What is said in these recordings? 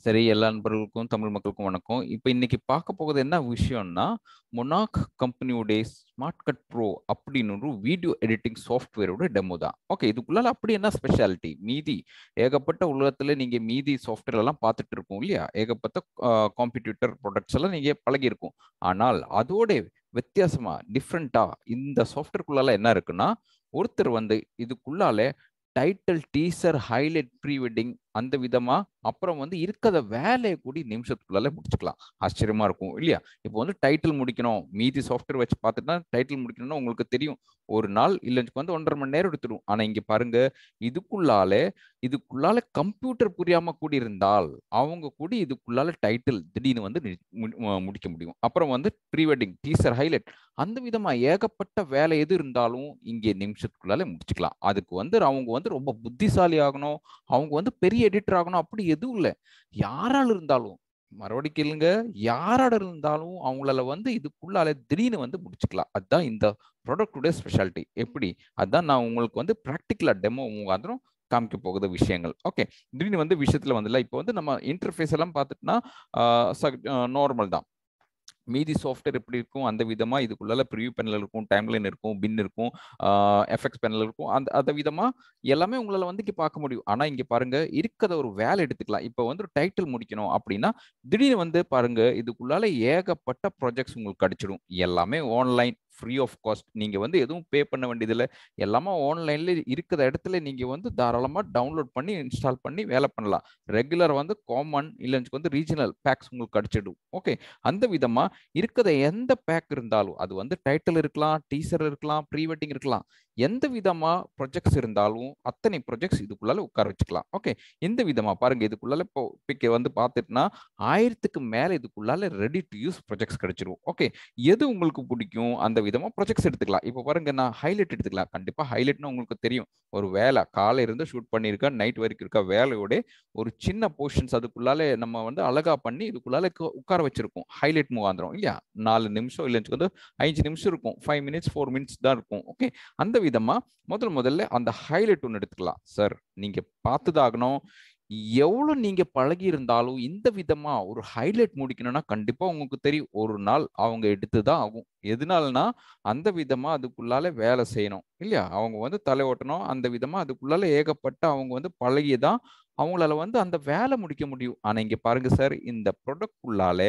சரி எல்லா நண்பர்களுக்கும் தமிழ் மக்களுக்கும் வணக்கம் இப்போ இன்னைக்கு பார்க்க போகிறது என்ன விஷயம்னா மொனாக் கம்பெனியோடைய ஸ்மார்ட் கட் ப்ரோ அப்படின்னு ஒரு வீடியோ எடிட்டிங் சாஃப்ட்வேரோட டெமோ தான் ஓகே இதுக்குள்ளால அப்படி என்ன ஸ்பெஷாலிட்டி மீதி ஏகப்பட்ட உலகத்துல நீங்க மீதி சாஃப்ட்வேர் எல்லாம் பார்த்துட்டு இருக்கோம் இல்லையா ஏகப்பட்ட காம்படிட்டர் ப்ராடக்ட்ஸ் எல்லாம் நீங்க பழகி இருக்கும் ஆனால் அதோட வித்தியாசமா டிஃப்ரெண்டா இந்த சாஃப்ட்வேர்க்குள்ளால என்ன இருக்குன்னா ஒருத்தர் வந்து இதுக்குள்ளால title teaser highlight pre wedding அந்த விதமா அப்புறம் வந்து இருக்கிற வேலையை கூடி நிமிஷத்துக்குள்ளால முடிச்சுக்கலாம் ஆச்சரியமா இருக்கும் இல்லையா இப்போ வந்து டைட்டில் முடிக்கணும் மீதி சாஃப்ட்வேர் வச்சு பார்த்துட்டா டைட்டில் முடிக்கணும்னா உங்களுக்கு தெரியும் ஒரு நாள் இல்லைன்னு வந்து ஒன்றரை மணி நேரம் எடுத்துடும் ஆனா இங்க பாருங்க இதுக்குள்ளால இதுக்குள்ளால கம்ப்யூட்டர் புரியாம கூடி இருந்தால் அவங்க கூட இதுக்குள்ளால டைட்டில் திடீர்னு வந்து முடிக்க முடியும் அப்புறம் வந்து ப்ரீ வெட்டிங் டீசர் ஹைலைட் அந்த விதமா ஏகப்பட்ட வேலை எது இருந்தாலும் இங்கே நிமிஷத்துக்குள்ளால முடிச்சுக்கலாம் அதுக்கு வந்து அவங்க வந்து ரொம்ப புத்திசாலி ஆகணும் அவங்க வந்து பெரிய எடிட்டர் ஆகணும் அப்படி எதுவும் இல்லை யாரால் இருந்தாலும் மறுபடி கேளுங்க யாரோட இருந்தாலும் அவங்களால வந்து இதுக்குள்ளால திடீர்னு வந்து முடிச்சுக்கலாம் அதுதான் இந்த ப்ராடக்டுடைய ஸ்பெஷாலிட்டி எப்படி அதுதான் நான் உங்களுக்கு வந்து ப்ராக்டிக்கலா டெமோ உங்க காமிக்க போகுது விஷயங்கள் ஓகே திடீர்னு வந்து விஷயத்துல வந்துல இப்போ வந்து நம்ம இன்டர்ஃபேஸ் எல்லாம் பார்த்துட்டுனா நார்மல் தான் மீதி சாஃப்ட்வேர் எப்படி இருக்கும் அந்த விதமா இதுக்குள்ளால ப்ரிவியூ பேனல் இருக்கும் டைம்லைன் இருக்கும் பின் இருக்கும் எஃபெக்ட்ஸ் பேனல் இருக்கும் அந்த அந்த விதமா எல்லாமே உங்களால வந்து இங்க பார்க்க முடியும் ஆனா இங்க பாருங்க இருக்கிற ஒரு வேலை எடுத்துக்கலாம் இப்போ வந்து ஒரு டைட்டில் முடிக்கணும் அப்படின்னா திடீர்னு வந்து பாருங்க இதுக்குள்ளால ஏகப்பட்ட ப்ராஜெக்ட்ஸ் உங்களுக்கு கிடைச்சிடும் எல்லாமே ஆன்லைன் ஃப்ரீ ஆஃப் காஸ்ட் நீங்கள் வந்து எதுவும் பே பண்ண வேண்டியதில்லை எல்லாமே ஆன்லைன்ல இருக்கிற இடத்துல நீங்கள் வந்து தாராளமாக டவுன்லோட் பண்ணி இன்ஸ்டால் பண்ணி வேலை பண்ணலாம் ரெகுலர் வந்து காமன் இல்லைன்னு வந்து ரீஜனல் பேக்ஸ் உங்களுக்கு கிடைச்சிடும் ஓகே அந்த விதமாக இருக்கிற எந்த பேக் இருந்தாலும் அது வந்து டைட்டில் இருக்கலாம் டீசர் இருக்கலாம் ப்ரீ வெட்டிங் இருக்கலாம் எந்த விதமா ப்ரொஜெக்ட்ஸ் இருந்தாலும் அத்தனை ப்ரொஜெக்ட்ஸ் இதுக்குள்ளால உட்கார வச்சுக்கலாம் ஓகே இந்த விதமா பாருங்க இதுக்குள்ளால இப்போ பிக்க வந்து பார்த்துட்டுனா ஆயிரத்துக்கு மேல இதுக்குள்ளால ரெடி டு யூஸ் ப்ரொஜெக்ட்ஸ் கிடைச்சிரும் ஓகே எது உங்களுக்கு பிடிக்கும் அந்த விதமா ப்ரொஜெக்ட்ஸ் எடுத்துக்கலாம் இப்போ பாருங்க நான் ஹைலைட் எடுத்துக்கலாம் கண்டிப்பா ஹைலைட்னு உங்களுக்கு தெரியும் ஒரு வேலை காலை இருந்து ஷூட் பண்ணியிருக்கேன் நைட் வரைக்கும் இருக்க வேலையோட ஒரு சின்ன போர்ஷன்ஸ் அதுக்குள்ளால நம்ம வந்து அழகா பண்ணி இதுக்குள்ளால உட்கார வச்சிருக்கோம் ஹைலைட் முகாந்திரம் இல்லையா நாலு நிமிஷம் இல்லைன்னு வந்து அஞ்சு நிமிஷம் இருக்கும் ஃபைவ் மினிட்ஸ் ஃபோர் மினிட்ஸ் தான் இருக்கும் ஓகே அந்த விதமா முதல் முதல்ல அந்த ஹைலைட் ஒன்று எடுத்துக்கலாம் சார் நீங்க பார்த்துதாகணும் எவ்வளவு நீங்க பழகி இருந்தாலும் இந்த விதமா ஒரு ஹைலைட் முடிக்கணும்னா கண்டிப்பா உங்களுக்கு தெரியும் ஒரு நாள் அவங்க எடுத்துதான் ஆகும் எதனாலனா அந்த விதமா அதுக்குள்ளால வேலை செய்யணும் இல்லையா அவங்க வந்து தலை ஓட்டணும் அந்த விதமா அதுக்குள்ளால ஏகப்பட்ட அவங்க வந்து பழகியதான் அவங்களால வந்து அந்த வேலை முடிக்க முடியும் ஆனா இங்க பாருங்க சார் இந்த ப்ராடக்ட் உள்ளால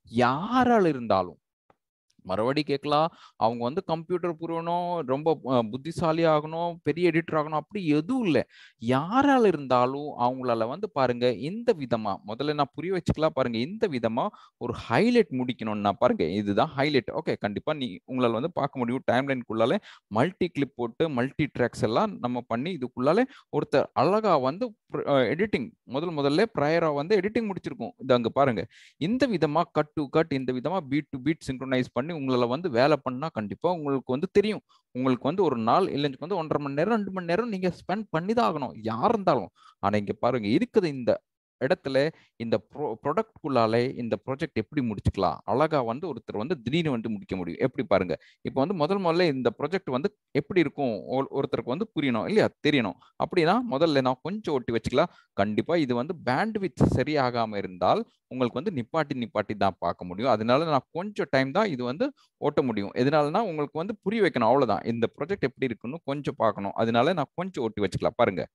யாரால் இருந்தாலும் மறுபடி கேட்கலாம் அவங்க வந்து கம்ப்யூட்டர் புரியணும் ரொம்ப புத்திசாலி ஆகணும் பெரிய எடிட்டர் ஆகணும் அப்படி எதுவும் இல்லை யாரால் இருந்தாலும் அவங்களால வந்து பாருங்க இந்த விதமா முதல்ல நான் புரிய வச்சுக்கலாம் பாருங்க இந்த விதமா ஒரு ஹைலைட் முடிக்கணும்னா பாருங்க இதுதான் ஹைலைட் ஓகே கண்டிப்பா நீ உங்களால வந்து பார்க்க முடியும் டைம்லைனுக்குள்ளால மல்டி கிளிப் போட்டு மல்டி ட்ராக்ஸ் எல்லாம் நம்ம பண்ணி இதுக்குள்ளால ஒருத்தர் அழகா வந்து எடிட்டிங் முதல் முதல்ல ப்ரையரா வந்து எடிட்டிங் முடிச்சிருக்கோம் இது அங்க பாருங்க இந்த விதமா கட் டு கட் இந்த விதமா பீட் டு பீட் சிங்க்ரனைஸ் பண்ணி உங்களால வந்து வேலை பண்ணா கண்டிப்பா உங்களுக்கு வந்து தெரியும் உங்களுக்கு வந்து ஒரு நாள் இல்லைன்னு வந்து ஒன்றரை மணி நேரம் ரெண்டு மணி நேரம் நீங்க ஸ்பெண்ட் பண்ணி தான் ஆகணும் யார் இருந்தாலும் ஆனா இங்க பாருங்க இருக்குது இந்த இடத்துல இந்த ப்ரோ ப்ரொடக்ட்குள்ளாலே இந்த ப்ராஜெக்ட் எப்படி முடிச்சுக்கலாம் அழகா வந்து ஒருத்தர் வந்து திடீர்னு வந்து முடிக்க முடியும் எப்படி பாருங்க இப்போ வந்து முதல் முதல்ல இந்த ப்ராஜெக்ட் வந்து எப்படி இருக்கும் ஒருத்தருக்கு வந்து புரியணும் இல்லையா தெரியணும் அப்படின்னா முதல்ல நான் கொஞ்சம் ஒட்டி வச்சுக்கலாம் கண்டிப்பா இது வந்து பேண்ட் வித் சரியாகாம இருந்தால் உங்களுக்கு வந்து நிப்பாட்டி நிப்பாட்டி தான் பார்க்க முடியும் அதனால நான் கொஞ்சம் டைம் தான் இது வந்து ஓட்ட முடியும் எதனாலனா உங்களுக்கு வந்து புரிய வைக்கணும் அவ்வளவுதான் இந்த ப்ராஜெக்ட் எப்படி இருக்குன்னு கொஞ்சம் பார்க்கணும் அதனால நான் கொஞ்சம் ஒட்டி வச்சுக்கலாம் பாருங்க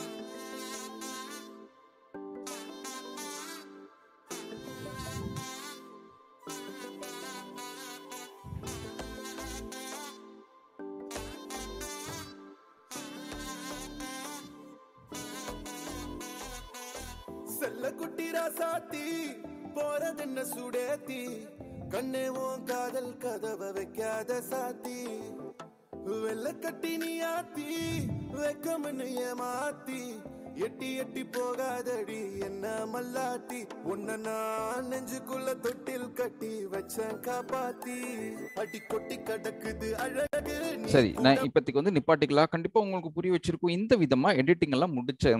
செல்ல குட்டி ராசாத்தி போறதென்ன சுடேத்தி கண்ணே உன் காதல் கதவ வைக்காத சாத்தி வெள்ள கட்டி நீ ஆத்தி வெக்கம்னு ஏமாத்தி எட்டி எட்டி போகாதடி என்ன மல்லாத்தி உன்ன நான் நெஞ்சுக்குள்ள தொட்டில் கட்டி வச்சேன் காப்பாத்தி அடி கொட்டி கடக்குது அழகு நீ சரி நான் கூட இப்போதைக்கு வந்து நிப்பாட்டிக்கலாம் கண்டிப்பா உங்களுக்கு புரிய வச்சிருக்கும் இந்த விதமா எடிட்டிங் எல்லாம் முடிச்சவங்க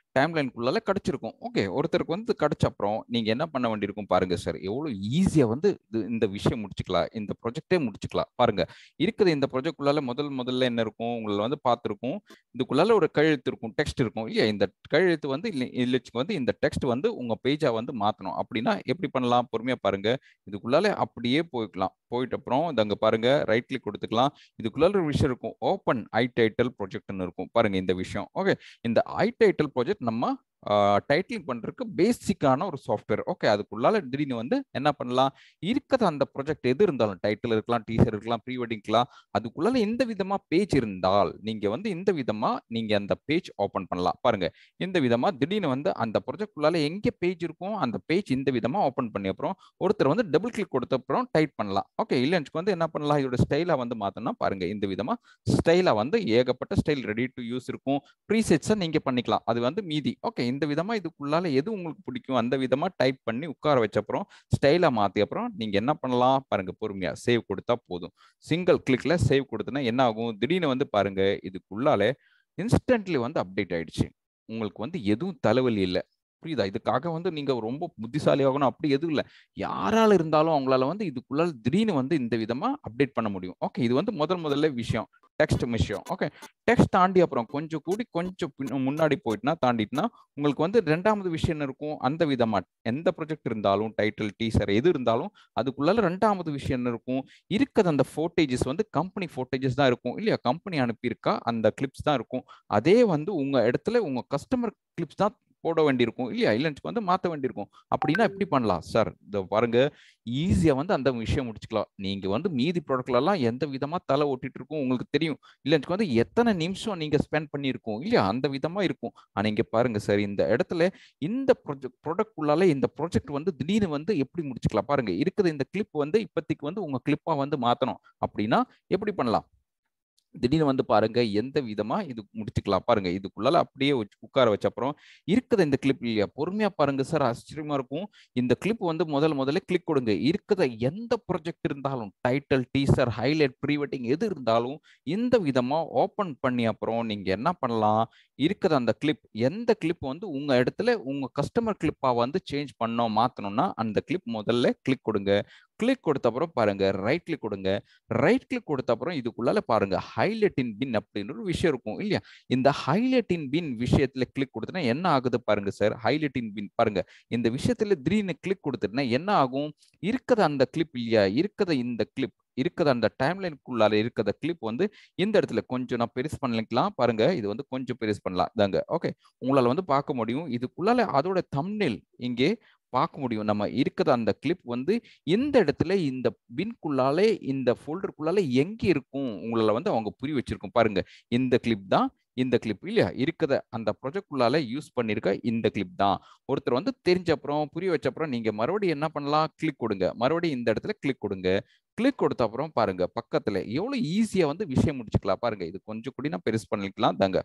டைம் லைனுக்குள்ளால கிடைச்சிருக்கும் ஓகே ஒருத்தருக்கு வந்து கிடைச்ச அப்புறம் நீங்க என்ன பண்ண வேண்டியிருக்கும் பாருங்க சார் எவ்வளவு ஈஸியா வந்து இது இந்த விஷயம் முடிச்சுக்கலாம் இந்த ப்ராஜெக்டே முடிச்சுக்கலாம் பாருங்க இருக்குது இந்த ப்ராஜெக்ட்குள்ளால முதல் முதல்ல என்ன இருக்கும் உங்களை வந்து பார்த்துருக்கும் இதுக்குள்ளால ஒரு கையெழுத்து இருக்கும் டெக்ஸ்ட் இருக்கும் இல்லையா இந்த கையெழுத்து வந்து இல்லை வந்து இந்த டெக்ஸ்ட் வந்து உங்க பேஜா வந்து மாத்தணும் அப்படின்னா எப்படி பண்ணலாம் பொறுமையா பாருங்க இதுக்குள்ளால அப்படியே போய்க்கலாம் போயிட்ட அப்புறம் இந்த அங்க பாருங்க ரைட் கிளிக் கொடுத்துக்கலாம் இதுக்குள்ளால ஒரு விஷயம் இருக்கும் ஓப்பன் ஐ டைட்டில் ப்ராஜெக்ட்னு இருக்கும் பாருங்க இந்த விஷயம் ஓகே இந்த ஐ டைட்டில் ப்ராஜெக்ட் நம்ம டைட்டிலிங் பண்றதுக்கு பேசிக்கான ஒரு சாஃப்ட்வேர் ஓகே அதுக்குள்ளால திடீர்னு வந்து என்ன பண்ணலாம் இருக்கிற அந்த ப்ராஜெக்ட் எது இருந்தாலும் டைட்டில் இருக்கலாம் டீசர் இருக்கலாம் ப்ரீ வெட்டிங்லாம் அதுக்குள்ளால இந்த விதமா பேஜ் இருந்தால் நீங்க வந்து இந்த விதமா நீங்க அந்த பேஜ் ஓபன் பண்ணலாம் பாருங்க இந்த விதமா திடீர்னு வந்து அந்த ப்ராஜெக்ட் உள்ளால எங்க பேஜ் இருக்கும் அந்த பேஜ் இந்த விதமா ஓபன் பண்ணி அப்புறம் ஒருத்தர் வந்து டபுள் கிளிக் கொடுத்த அப்புறம் டைப் பண்ணலாம் ஓகே இல்லைன்னு வந்து என்ன பண்ணலாம் இதோட ஸ்டைலா வந்து மாத்தோம்னா பாருங்க இந்த விதமா ஸ்டைலா வந்து ஏகப்பட்ட ஸ்டைல் ரெடி டு யூஸ் இருக்கும் ப்ரீசெட்ஸை நீங்க பண்ணிக்கலாம் அது வந்து மீதி ஓகே இந்த விதமா இதுக்குள்ளால எது உங்களுக்கு பிடிக்கும் அந்த விதமா டைப் பண்ணி உட்கார வச்ச அப்புறம் ஸ்டைலா மாத்தி அப்புறம் நீங்க என்ன பண்ணலாம் பாருங்க பொறுமையா சேவ் கொடுத்தா போதும் சிங்கிள் கிளிக்ல சேவ் கொடுத்தனா என்ன ஆகும் திடீர்னு வந்து பாருங்க இதுக்குள்ளால இன்ஸ்டன்ட்லி வந்து அப்டேட் ஆயிடுச்சு உங்களுக்கு வந்து எதுவும் தலைவலி இல்லை புரியுதா இதுக்காக வந்து நீங்க ரொம்ப புத்திசாலி ஆகணும் அப்படி எதுவும் இல்லை யாரால இருந்தாலும் அவங்களால வந்து இதுக்குள்ளால திடீர்னு வந்து இந்த விதமா அப்டேட் பண்ண முடியும் ஓகே இது வந்து முதல் முதல்ல விஷயம் டெக்ஸ்ட் விஷயம் ஓகே டெக்ஸ்ட் தாண்டி அப்புறம் கொஞ்சம் கூடி கொஞ்சம் முன்னாடி போயிட்டுனா தாண்டிட்டுனா உங்களுக்கு வந்து ரெண்டாவது விஷயம் என்ன இருக்கும் அந்த விதமா எந்த ப்ராஜெக்ட் இருந்தாலும் டைட்டில் டீசர் எது இருந்தாலும் அதுக்குள்ளால ரெண்டாவது விஷயம் என்ன இருக்கும் இருக்கிறது அந்த ஃபோட்டேஜஸ் வந்து கம்பெனி ஃபோட்டேஜஸ் தான் இருக்கும் இல்லையா கம்பெனி அனுப்பியிருக்கா அந்த கிளிப்ஸ் தான் இருக்கும் அதே வந்து உங்க இடத்துல உங்க கஸ்டமர் கிளிப்ஸ் தான் போட வேண்டியிருக்கும் இல்லையா இல்லைன்னு வந்து மாற்ற வேண்டியிருக்கும் அப்படின்னா எப்படி பண்ணலாம் சார் இந்த பாருங்க ஈஸியா வந்து அந்த விஷயம் முடிச்சுக்கலாம் நீங்க வந்து மீதி ப்ராடக்ட்ல எல்லாம் எந்த விதமா தலை ஓட்டிட்டு இருக்கும் உங்களுக்கு தெரியும் இல்லைன்னு வந்து எத்தனை நிமிஷம் நீங்க ஸ்பெண்ட் பண்ணியிருக்கோம் இல்லையா அந்த விதமா இருக்கும் ஆனா இங்க பாருங்க சார் இந்த இடத்துல இந்த ப்ராஜெக்ட் ப்ராடக்ட் உள்ளால இந்த ப்ராஜெக்ட் வந்து திடீர்னு வந்து எப்படி முடிச்சுக்கலாம் பாருங்க இருக்குது இந்த கிளிப் வந்து இப்போதைக்கு வந்து உங்க கிளிப்பா வந்து மாத்தணும் அப்படின்னா எப்படி பண்ணலாம் திடீர்னு வந்து பாருங்க எந்த விதமா இது முடிச்சுக்கலாம் பாருங்க இதுக்குள்ளால அப்படியே உட்கார வச்ச அப்புறம் இருக்குது இந்த கிளிப் இல்லையா பொறுமையா பாருங்க சார் ஆச்சரியமா இருக்கும் இந்த கிளிப் வந்து முதல் முதல்ல கிளிக் கொடுங்க இருக்கிற எந்த ப்ராஜெக்ட் இருந்தாலும் title teaser highlight pre wedding எது இருந்தாலும் இந்த விதமா ஓபன் பண்ணி அப்புறம் நீங்க என்ன பண்ணலாம் இருக்கிற அந்த கிளிப் எந்த கிளிப் வந்து உங்க இடத்துல உங்க கஸ்டமர் கிளிப்பா வந்து சேஞ்ச் பண்ணோம் மாத்தணும்னா அந்த கிளிப் முதல்ல கிளிக் கொடுங்க கிளிக் கொடுத்த அப்புறம் பாருங்க ரைட் கிளிக் கொடுங்க ரைட் கிளிக் கொடுத்த அப்புறம் இதுக்குள்ளால பாருங்க ஹைலைட் இன் பின் அப்படின்னு ஒரு விஷயம் இருக்கும் இல்லையா இந்த ஹைலைட் இன் பின் விஷயத்துல கிளிக் கொடுத்தனா என்ன ஆகுது பாருங்க சார் ஹைலைட் இன் பின் பாருங்க இந்த விஷயத்துல திடீர்னு கிளிக் கொடுத்துட்டுனா என்ன ஆகும் இருக்கிற அந்த கிளிப் இல்லையா இருக்கிற இந்த கிளிப் இருக்கிற அந்த டைம்லைனுக்குள்ளால இருக்கிற கிளிப் வந்து இந்த இடத்துல கொஞ்சம் நான் பெருசு பண்ணிக்கலாம் பாருங்க இது வந்து கொஞ்சம் பெருசு பண்ணலாம் தாங்க ஓகே உங்களால வந்து பார்க்க முடியும் இதுக்குள்ளால அதோட தம்னெல் இங்கே பார்க்க முடியும் நம்ம இருக்கிற அந்த கிளிப் வந்து இந்த இடத்துல இந்த பின்குள்ளாலே இந்த ஃபோல்டருக்குள்ளால எங்க இருக்கும் உங்களால வந்து அவங்க புரி வச்சிருக்கும் பாருங்க இந்த கிளிப் தான் இந்த கிளிப் இல்லையா இருக்கிற அந்த ப்ரொஜெக்ட்குள்ளால யூஸ் பண்ணிருக்க இந்த கிளிப் தான் ஒருத்தர் வந்து தெரிஞ்ச அப்புறம் புரிய வச்ச அப்புறம் நீங்க மறுபடியும் என்ன பண்ணலாம் கிளிக் கொடுங்க மறுபடியும் இந்த இடத்துல கிளிக் கொடுங்க கிளிக் கொடுத்த அப்புறம் பாருங்க பக்கத்துல எவ்வளவு ஈஸியா வந்து விஷயம் முடிச்சுக்கலாம் பாருங்க இது கொஞ்சம் கூடி நான் பெருசு பண்ணிக்கலாம் தாங்க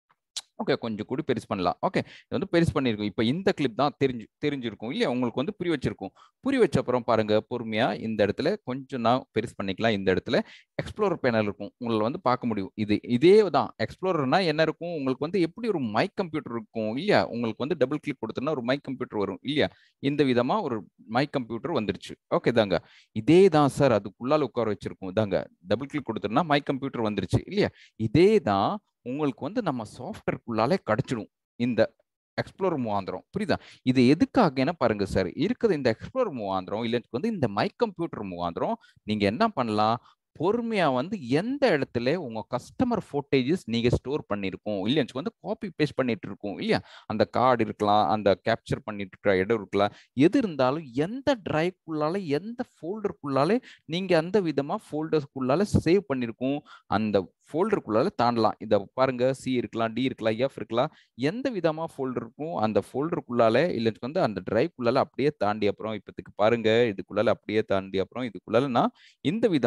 ஓகே கொஞ்சம் கூட பெருசு பண்ணலாம் ஓகே இது வந்து பெருசு பண்ணியிருக்கும் இப்போ இந்த கிளிப் தான் தெரிஞ்சு தெரிஞ்சிருக்கும் இல்லையா உங்களுக்கு வந்து புரி வச்சிருக்கும் புரி வச்ச அப்புறம் பாருங்க பொறுமையா இந்த இடத்துல கொஞ்சம் நான் பெருசு பண்ணிக்கலாம் இந்த இடத்துல எக்ஸ்ப்ளோரர் பேனல் இருக்கும் உங்களை வந்து பார்க்க முடியும் இது இதே தான் எக்ஸ்ப்ளோரர்னா என்ன இருக்கும் உங்களுக்கு வந்து எப்படி ஒரு மைக் கம்ப்யூட்டர் இருக்கும் இல்லையா உங்களுக்கு வந்து டபுள் கிளிக் கொடுத்தோன்னா ஒரு மைக் கம்ப்யூட்டர் வரும் இல்லையா இந்த விதமா ஒரு மைக் கம்ப்யூட்டர் வந்துருச்சு ஓகே தாங்க இதே தான் சார் அதுக்குள்ளால உட்கார வச்சிருக்கும் தாங்க டபுள் கிளிக் கொடுத்தோம்னா மைக் கம்ப்யூட்டர் வந்துருச்சு இல்லையா இதே தான் உங்களுக்கு வந்து நம்ம சாஃப்ட்வேர்க்குள்ளாலே கிடைச்சிடும் இந்த எக்ஸ்ப்ளோர் முகாந்திரம் புரியுதா இது எதுக்காகன்னு பாருங்க சார் இருக்குது இந்த எக்ஸ்ப்ளோர் முகாந்திரம் இல்லை வந்து இந்த மைக் கம்ப்யூட்டர் முகாந்திரம் நீங்க என்ன பண்ணலாம் பொறுமையா வந்து எந்த இடத்துல உங்க கஸ்டமர் ஃபோட்டேஜஸ் நீங்க ஸ்டோர் பண்ணிருக்கோம் இல்லைன்னு வந்து காப்பி பேஸ்ட் பண்ணிட்டு இருக்கோம் இல்லையா அந்த கார்டு இருக்கலாம் அந்த கேப்சர் பண்ணிட்டு இருக்கிற இடம் இருக்கலாம் எது இருந்தாலும் எந்த டிரைவ்க்குள்ளால எந்த ஃபோல்டருக்குள்ளாலே நீங்க அந்த விதமா ஃபோல்டர்ஸ்க்குள்ளால சேவ் பண்ணிருக்கோம் அந்த ஃபோல்டருக்குள்ளால தாண்டலாம் இதை பாருங்க சி இருக்கலாம் டி இருக்கலாம் எஃப் இருக்கலாம் எந்த விதமா ஃபோல்டர் இருக்கும் அந்த ஃபோல்டருக்குள்ளால இல்லைன்னு வந்து அந்த டிரைவ்க்குள்ளால அப்படியே தாண்டி அப்புறம் இப்போதைக்கு பாருங்க இதுக்குள்ளால அப்படியே தாண்டி அப்புறம் இதுக்குள்ளால நான் இந்த விதமா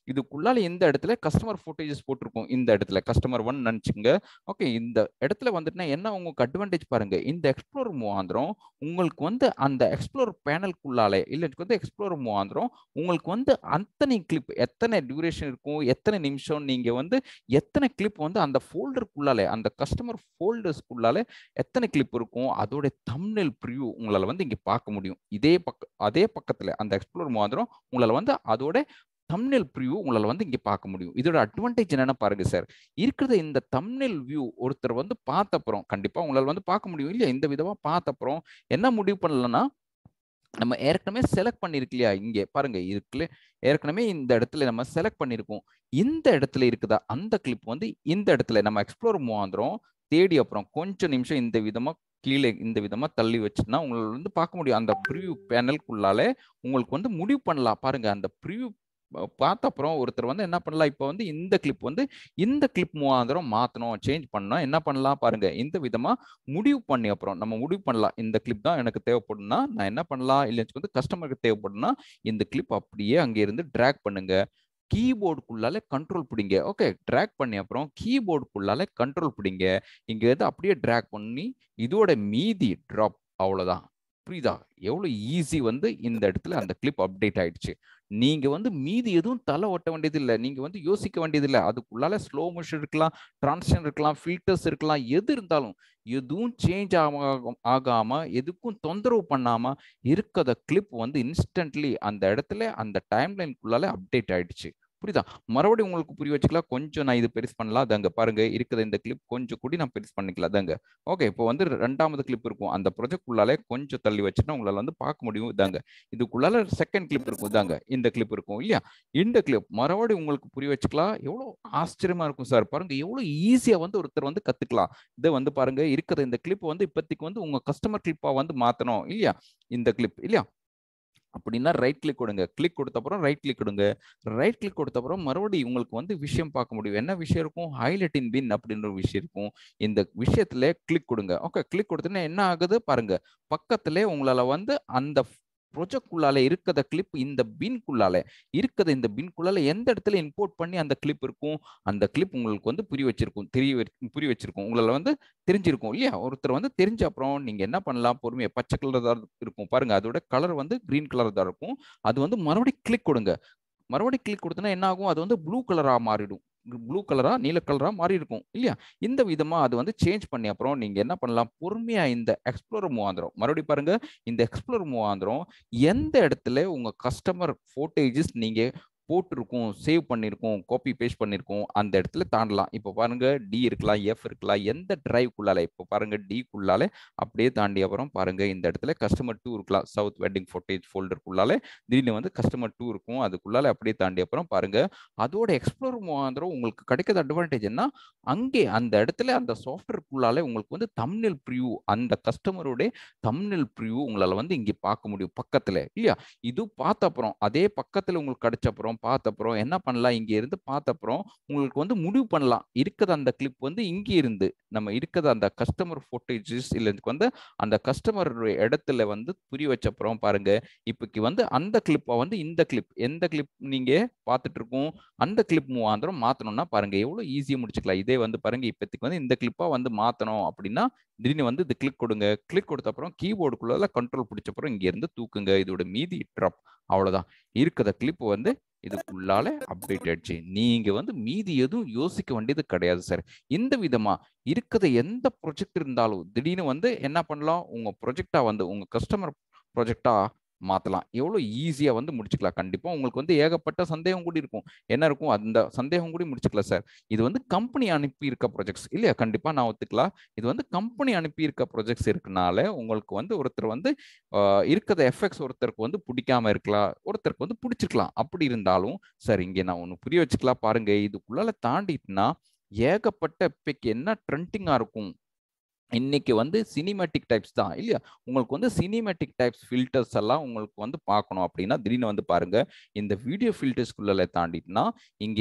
இதுக்குள்ளால இந்த இடத்துல கஸ்டமர் ஃபோட்டேஜஸ் போட்டிருக்கோம் இந்த இடத்துல கஸ்டமர் ஒன் நினச்சிங்க ஓகே இந்த இடத்துல வந்துட்டுனா என்ன உங்களுக்கு அட்வான்டேஜ் பாருங்க இந்த எக்ஸ்ப்ளோர் மூவாந்திரம் உங்களுக்கு வந்து அந்த எக்ஸ்ப்ளோர் பேனலுக்குள்ளாலே இல்லை வந்து எக்ஸ்ப்ளோர் மூவாந்திரம் உங்களுக்கு வந்து அத்தனை கிளிப் எத்தனை டியூரேஷன் இருக்கும் எத்தனை நிமிஷம் நீங்க வந்து எத்தனை கிளிப் வந்து அந்த ஃபோல்டருக்குள்ளாலே அந்த கஸ்டமர் ஃபோல்டர்ஸ்க்குள்ளாலே எத்தனை கிளிப் இருக்கும் அதோட தம்னெல் ப்ரியூ உங்களால் வந்து இங்கே பார்க்க முடியும் இதே பக்க அதே பக்கத்தில் அந்த எக்ஸ்ப்ளோர் மாதிரம் உங்களால் வந்து அதோட தம்னெல் ப்ரியூ உங்களால் வந்து இங்கே பார்க்க முடியும் இதோட அட்வான்டேஜ் என்னென்ன பாருங்க சார் இருக்கிறத இந்த தம்னெல் வியூ ஒருத்தர் வந்து பார்த்த அப்புறம் கண்டிப்பாக உங்களால் வந்து பார்க்க முடியும் இல்லையா இந்த விதமாக பார்த்த அப்புறம் என்ன முடிவு பண்ணலன்னா நம்ம ஏற்கனவே செலக்ட் பண்ணிருக்கு இல்லையா இங்கே பாருங்க இருக்குல்ல ஏற்கனவே இந்த இடத்துல நம்ம செலக்ட் பண்ணியிருக்கோம் இந்த இடத்துல இருக்குதா அந்த கிளிப் வந்து இந்த இடத்துல நம்ம எக்ஸ்ப்ளோர் மூவாந்திரம் தேடி அப்புறம் கொஞ்சம் நிமிஷம் இந்த விதமா கீழே இந்த விதமா தள்ளி வச்சுன்னா உங்களால் வந்து பார்க்க முடியும் அந்த ப்ரிவ்யூ பேனலுக்குள்ளால உங்களுக்கு வந்து முடிவு பண்ணலாம் பாருங்க அந்த ப்ரிவ்யூ பார்த்த அப்புறம் ஒருத்தர் வந்து என்ன பண்ணலாம் இப்போ வந்து இந்த கிளிப் வந்து இந்த கிளிப் மூவாந்திரம் மாற்றணும் சேஞ்ச் பண்ணணும் என்ன பண்ணலாம் பாருங்க இந்த விதமா முடிவு பண்ணி அப்புறம் நம்ம முடிவு பண்ணலாம் இந்த கிளிப் தான் எனக்கு தேவைப்படும்னா நான் என்ன பண்ணலாம் இல்லைன்னு வந்து கஸ்டமருக்கு தேவைப்படும்னா இந்த கிளிப் அப்படியே அங்கே இருந்து ட்ராக் பண்ணுங்க கீபோர்டுக்குள்ளால கண்ட்ரோல் பிடிங்க ஓகே ட்ராக் பண்ணி அப்புறம் கீபோர்டுக்குள்ளால கண்ட்ரோல் பிடிங்க இங்க இருந்து அப்படியே ட்ராக் பண்ணி இதோட மீதி ட்ராப் அவ்வளவுதான் புரியுதா எவ்வளவு ஈஸி வந்து இந்த இடத்துல அந்த கிளிப் அப்டேட் ஆயிடுச்சு நீங்க வந்து மீதி எதுவும் தலை ஒட்ட வேண்டியது இல்லை நீங்க வந்து யோசிக்க வேண்டியது இல்லை அதுக்குள்ளால ஸ்லோ மோஷன் இருக்கலாம் டிரான்ஸ்ஷன் இருக்கலாம் ஃபில்டர்ஸ் இருக்கலாம் எது இருந்தாலும் எதுவும் சேஞ்ச் ஆகாம ஆகாம எதுக்கும் தொந்தரவு பண்ணாம இருக்கிற கிளிப் வந்து இன்ஸ்டன்ட்லி அந்த இடத்துல அந்த டைம் லைனுக்குள்ளால அப்டேட் ஆயிடுச்சு புரியுதா மறுபடியும் உங்களுக்கு புரிய வச்சுக்கலாம் கொஞ்சம் நான் இது பெருசு பண்ணலாம் அதாங்க பாருங்க இருக்கிற இந்த கிளிப் கொஞ்சம் கூடி நான் பெருசு பண்ணிக்கலாம் அதாங்க ஓகே இப்போ வந்து ரெண்டாவது கிளிப் இருக்கும் அந்த ப்ரொஜெக்ட் உள்ளாலே கொஞ்சம் தள்ளி வச்சுன்னா உங்களால வந்து பார்க்க முடியும் இதாங்க இதுக்குள்ளால செகண்ட் கிளிப் இருக்கும் இதாங்க இந்த கிளிப் இருக்கும் இல்லையா இந்த கிளிப் மறுபடியும் உங்களுக்கு புரிய வச்சுக்கலாம் எவ்வளோ ஆச்சரியமா இருக்கும் சார் பாருங்க எவ்வளோ ஈஸியா வந்து ஒருத்தர் வந்து கத்துக்கலாம் இதை வந்து பாருங்க இருக்கிற இந்த கிளிப் வந்து இப்போதைக்கு வந்து உங்க கஸ்டமர் கிளிப்பா வந்து மாத்தணும் இல்லையா இந்த கிளிப் இல்லையா அப்படின்னா ரைட் கிளிக் கொடுங்க கிளிக் கொடுத்த அப்புறம் ரைட் கிளிக் கொடுங்க ரைட் கிளிக் கொடுத்த அப்புறம் மறுபடியும் உங்களுக்கு வந்து விஷயம் பார்க்க முடியும் என்ன விஷயம் இருக்கும் ஹைலைட் இன் பின் அப்படின்ற ஒரு விஷயம் இருக்கும் இந்த விஷயத்துல கிளிக் கொடுங்க ஓகே கிளிக் கொடுத்தோன்னா என்ன ஆகுது பாருங்க பக்கத்துல உங்களால வந்து அந்த ப்ரொஜெக்ட்குள்ளால இருக்கிற கிளிப் இந்த பின்குள்ளால இருக்கிற இந்த பின்குள்ளால எந்த இடத்துல இம்போர்ட் பண்ணி அந்த கிளிப் இருக்கும் அந்த கிளிப் உங்களுக்கு வந்து புரிய வச்சிருக்கும் தெரிய புரிய வச்சிருக்கும் உங்களால வந்து தெரிஞ்சிருக்கும் இல்லையா ஒருத்தர் வந்து தெரிஞ்ச அப்புறம் நீங்க என்ன பண்ணலாம் பொறுமையா பச்சை கலர் தான் இருக்கும் பாருங்க அதோட கலர் வந்து கிரீன் கலர் தான் இருக்கும் அது வந்து மறுபடியும் கிளிக் கொடுங்க மறுபடியும் கிளிக் கொடுத்தோன்னா என்ன ஆகும் அது வந்து ப்ளூ கலரா மாறிடும் ப்ளூ கலரா நீல கலரா மாறி இருக்கும் இல்லையா இந்த விதமா அது வந்து சேஞ்ச் பண்ணி அப்புறம் நீங்க என்ன பண்ணலாம் பொறுமையா இந்த எக்ஸ்ப்ளோர் மூவாந்திரம் மறுபடியும் பாருங்க இந்த எக்ஸ்ப்ளோர் மூவாந்திரம் எந்த இடத்துல உங்க கஸ்டமர் ஃபோட்டேஜஸ் நீங்க போட்டிருக்கோம் சேவ் பண்ணியிருக்கோம் காப்பி பேஸ்ட் பண்ணியிருக்கோம் அந்த இடத்துல தாண்டலாம் இப்போ பாருங்க டி இருக்கலாம் எஃப் இருக்கலாம் எந்த டிரைவ்க்குள்ளால இப்போ பாருங்க டிக்குள்ளால அப்படியே தாண்டி அப்புறம் பாருங்க இந்த இடத்துல கஸ்டமர் டூ இருக்கலாம் சவுத் வெட்டிங் ஃபோட்டேஜ் ஃபோல்டருக்குள்ளால திடீர்னு வந்து கஸ்டமர் டூ இருக்கும் அதுக்குள்ளால அப்படியே தாண்டி அப்புறம் பாருங்க அதோட எக்ஸ்ப்ளோர் முகாந்திரம் உங்களுக்கு கிடைக்கிற அட்வான்டேஜ் என்ன அங்கே அந்த இடத்துல அந்த சாஃப்ட்வேருக்குள்ளால உங்களுக்கு வந்து தம்னெல் ப்ரியூ அந்த கஸ்டமரோட தம்னெல் ப்ரியூ உங்களால வந்து இங்கே பார்க்க முடியும் பக்கத்துல இல்லையா இது பார்த்த அப்புறம் அதே பக்கத்துல உங்களுக்கு கிடைச்ச அப்புறம் பார்த்த அப்புறம் என்ன பண்ணலாம் இங்க இருந்து பார்த்த அப்புறம் உங்களுக்கு வந்து முடிவு பண்ணலாம் இருக்கிற அந்த கிளிப் வந்து இங்கே இருந்து நம்ம இருக்கிற அந்த கஸ்டமர் ஃபோட்டேஜஸ் இல்லை வந்து அந்த கஸ்டமர் இடத்துல வந்து புரிய வச்ச அப்புறம் பாருங்க இப்போக்கு வந்து அந்த கிளிப்பை வந்து இந்த கிளிப் எந்த கிளிப் நீங்க பார்த்துட்டு இருக்கோம் அந்த கிளிப் மூவாந்திரம் மாத்தணும்னா பாருங்க எவ்வளவு ஈஸியா முடிச்சுக்கலாம் இதே வந்து பாருங்க இப்போதைக்கு வந்து இந்த கிளிப்பா வந்து மாத்தணும் அப்படின்னா திடீர்னு வந்து இது கிளிக் கொடுங்க கிளிக் கொடுத்த அப்புறம் கீபோர்டுக்குள்ள கண்ட்ரோல் பிடிச்ச அப்புறம் இங்க இருந்து தூக்குங்க இதோட மீதி ட்ராப் அவ்வளவுதான் இருக்கிற கிளிப் வந்து இதுக்குள்ளால அப்டேட் ஆயிடுச்சு நீங்க வந்து மீதி எதுவும் யோசிக்க வேண்டியது கிடையாது சார் இந்த விதமா இருக்கிற எந்த ப்ரொஜெக்ட் இருந்தாலும் திடீர்னு வந்து என்ன பண்ணலாம் உங்க ப்ரொஜெக்டா வந்து உங்க கஸ்டமர் ப்ரொஜெக்டா மாத்தலாம் எவ்வளோ ஈஸியா வந்து முடிச்சுக்கலாம் கண்டிப்பா உங்களுக்கு வந்து ஏகப்பட்ட சந்தேகம் கூட இருக்கும் என்ன இருக்கும் அந்த சந்தேகம் கூட முடிச்சுக்கலாம் சார் இது வந்து கம்பெனி அனுப்பி இருக்க ப்ராஜெக்ட்ஸ் இல்லையா கண்டிப்பா நான் ஒத்துக்கலாம் இது வந்து கம்பெனி அனுப்பி இருக்க ப்ராஜெக்ட்ஸ் இருக்கனால உங்களுக்கு வந்து ஒருத்தர் வந்து இருக்கிற எஃபெக்ட்ஸ் ஒருத்தருக்கு வந்து பிடிக்காம இருக்கலாம் ஒருத்தருக்கு வந்து பிடிச்சிருக்கலாம் அப்படி இருந்தாலும் சார் இங்கே நான் ஒன்று புரிய வச்சுக்கலாம் பாருங்க இதுக்குள்ளால தாண்டிட்டுனா ஏகப்பட்ட இப்பைக்கு என்ன ட்ரெண்டிங்கா இருக்கும் இன்னைக்கு வந்து சினிமேட்டிக் டைப்ஸ் தான் இல்லையா உங்களுக்கு வந்து சினிமேட்டிக் டைப்ஸ் ஃபில்டர்ஸ் எல்லாம் உங்களுக்கு வந்து பார்க்கணும் அப்படின்னா திடீர்னு வந்து பாருங்க இந்த வீடியோ ஃபில்டர்ஸ்குள்ள தாண்டிட்டுனா இங்கே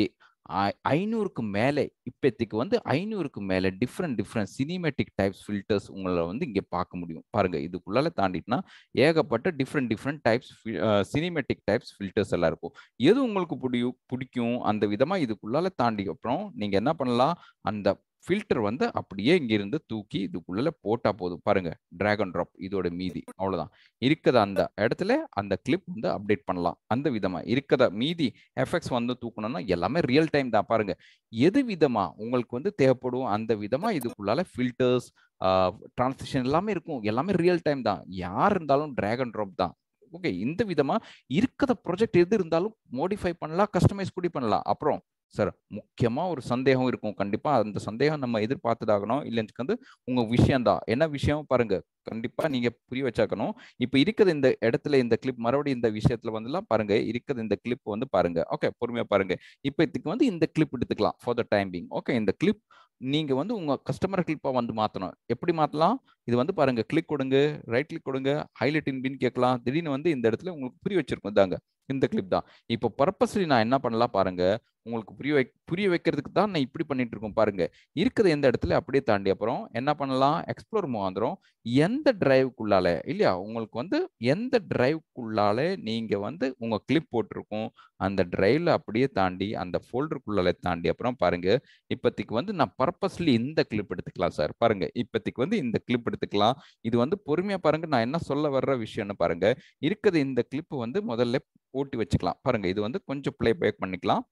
ஐநூறுக்கு மேலே இப்போதைக்கு வந்து ஐநூறுக்கு மேலே different different cinematic types filters உங்களை வந்து இங்கே பார்க்க முடியும் பாருங்க இதுக்குள்ளால தாண்டிட்டுனா ஏகப்பட்ட different different types cinematic types filters எல்லாம் இருக்கும் எது உங்களுக்கு பிடிக்கும் பிடிக்கும் அந்த விதமாக இதுக்குள்ளால தாண்டி அப்புறம் நீங்கள் என்ன பண்ணலாம் அந்த ஃபில்டர் வந்து அப்படியே இங்கிருந்து தூக்கி இதுக்குள்ள போட்டா போதும் பாருங்க டிராகன் ட்ராப் இதோட மீதி அவ்வளவுதான் இருக்கிற அந்த இடத்துல அந்த கிளிப் வந்து அப்டேட் பண்ணலாம் அந்த விதமா இருக்கிற மீதி எஃபெக்ட்ஸ் வந்து தூக்கணும்னா எல்லாமே ரியல் டைம் தான் பாருங்க எது விதமா உங்களுக்கு வந்து தேவைப்படும் அந்த விதமா இதுக்குள்ளால ஃபில்டர்ஸ் டிரான்ஸ்லேஷன் எல்லாமே இருக்கும் எல்லாமே ரியல் டைம் தான் யார் இருந்தாலும் டிராகன் ட்ராப் தான் ஓகே இந்த விதமா இருக்கிற ப்ராஜெக்ட் எது இருந்தாலும் மோடிஃபை பண்ணலாம் கஸ்டமைஸ் கூட பண்ணலாம் அப்புறம் சார் முக்கியமாக ஒரு சந்தேகம் இருக்கும் கண்டிப்பாக அந்த சந்தேகம் நம்ம எதிர்பார்த்துதாகணும் இல்லைன்னு வந்து உங்கள் விஷயம்தான் என்ன விஷயம் பாருங்க கண்டிப்பாக நீங்கள் புரிய வச்சாக்கணும் இப்போ இருக்கிறது இந்த இடத்துல இந்த கிளிப் மறுபடியும் இந்த விஷயத்துல வந்துலாம் பாருங்க இருக்கிறது இந்த கிளிப் வந்து பாருங்க ஓகே பொறுமையாக பாருங்க இப்போ இதுக்கு வந்து இந்த கிளிப் எடுத்துக்கலாம் for the time being okay இந்த கிளிப் நீங்க வந்து உங்க கஸ்டமர் கிளிப்பா வந்து மாத்தணும் எப்படி மாத்தலாம் இது வந்து பாருங்க கிளிக் கொடுங்க ரைட் கிளிக் கொடுங்க ஹைலைட் இன் பின் கேட்கலாம் திடீர்னு வந்து இந்த இடத்துல உங்களுக்கு புரிய வச்சிருக்கும் இதாங்க இந்த கிளிப் தான் இப்போ பர்பஸ்லி நான் என்ன பண்ணலாம் பாருங்க உங்களுக்கு புரிய வை புரிய வைக்கிறதுக்கு தான் நான் இப்படி பண்ணிட்டு இருக்கோம் பாருங்க இருக்கிற எந்த இடத்துல அப்படியே தாண்டி அப்புறம் என்ன பண்ணலாம் எக்ஸ்ப்ளோர் முகாந்திரம் எந்த டிரைவுக்குள்ளால இல்லையா உங்களுக்கு வந்து எந்த டிரைவுக்குள்ளால நீங்க வந்து உங்க கிளிப் போட்டிருக்கும் அந்த டிரைவ்ல அப்படியே தாண்டி அந்த ஃபோல்டருக்குள்ளால தாண்டி அப்புறம் பாருங்க இப்போதைக்கு வந்து நான் பர்பஸ்லி இந்த கிளிப் எடுத்துக்கலாம் சார் பாருங்க இப்போதைக்கு வந்து இந்த கிளிப் எடுத்துக்கலாம் இது வந்து பொறுமையா பாருங்க நான் என்ன சொல்ல வர்ற விஷயம்னு பாருங்க இருக்கிறது இந்த கிளிப் வந்து முதல்ல ஓட்டி வச்சுக்கலாம் பாருங்க இது வந்து கொஞ்சம் ப்ளே பேக் பண்ணிக்கலாம்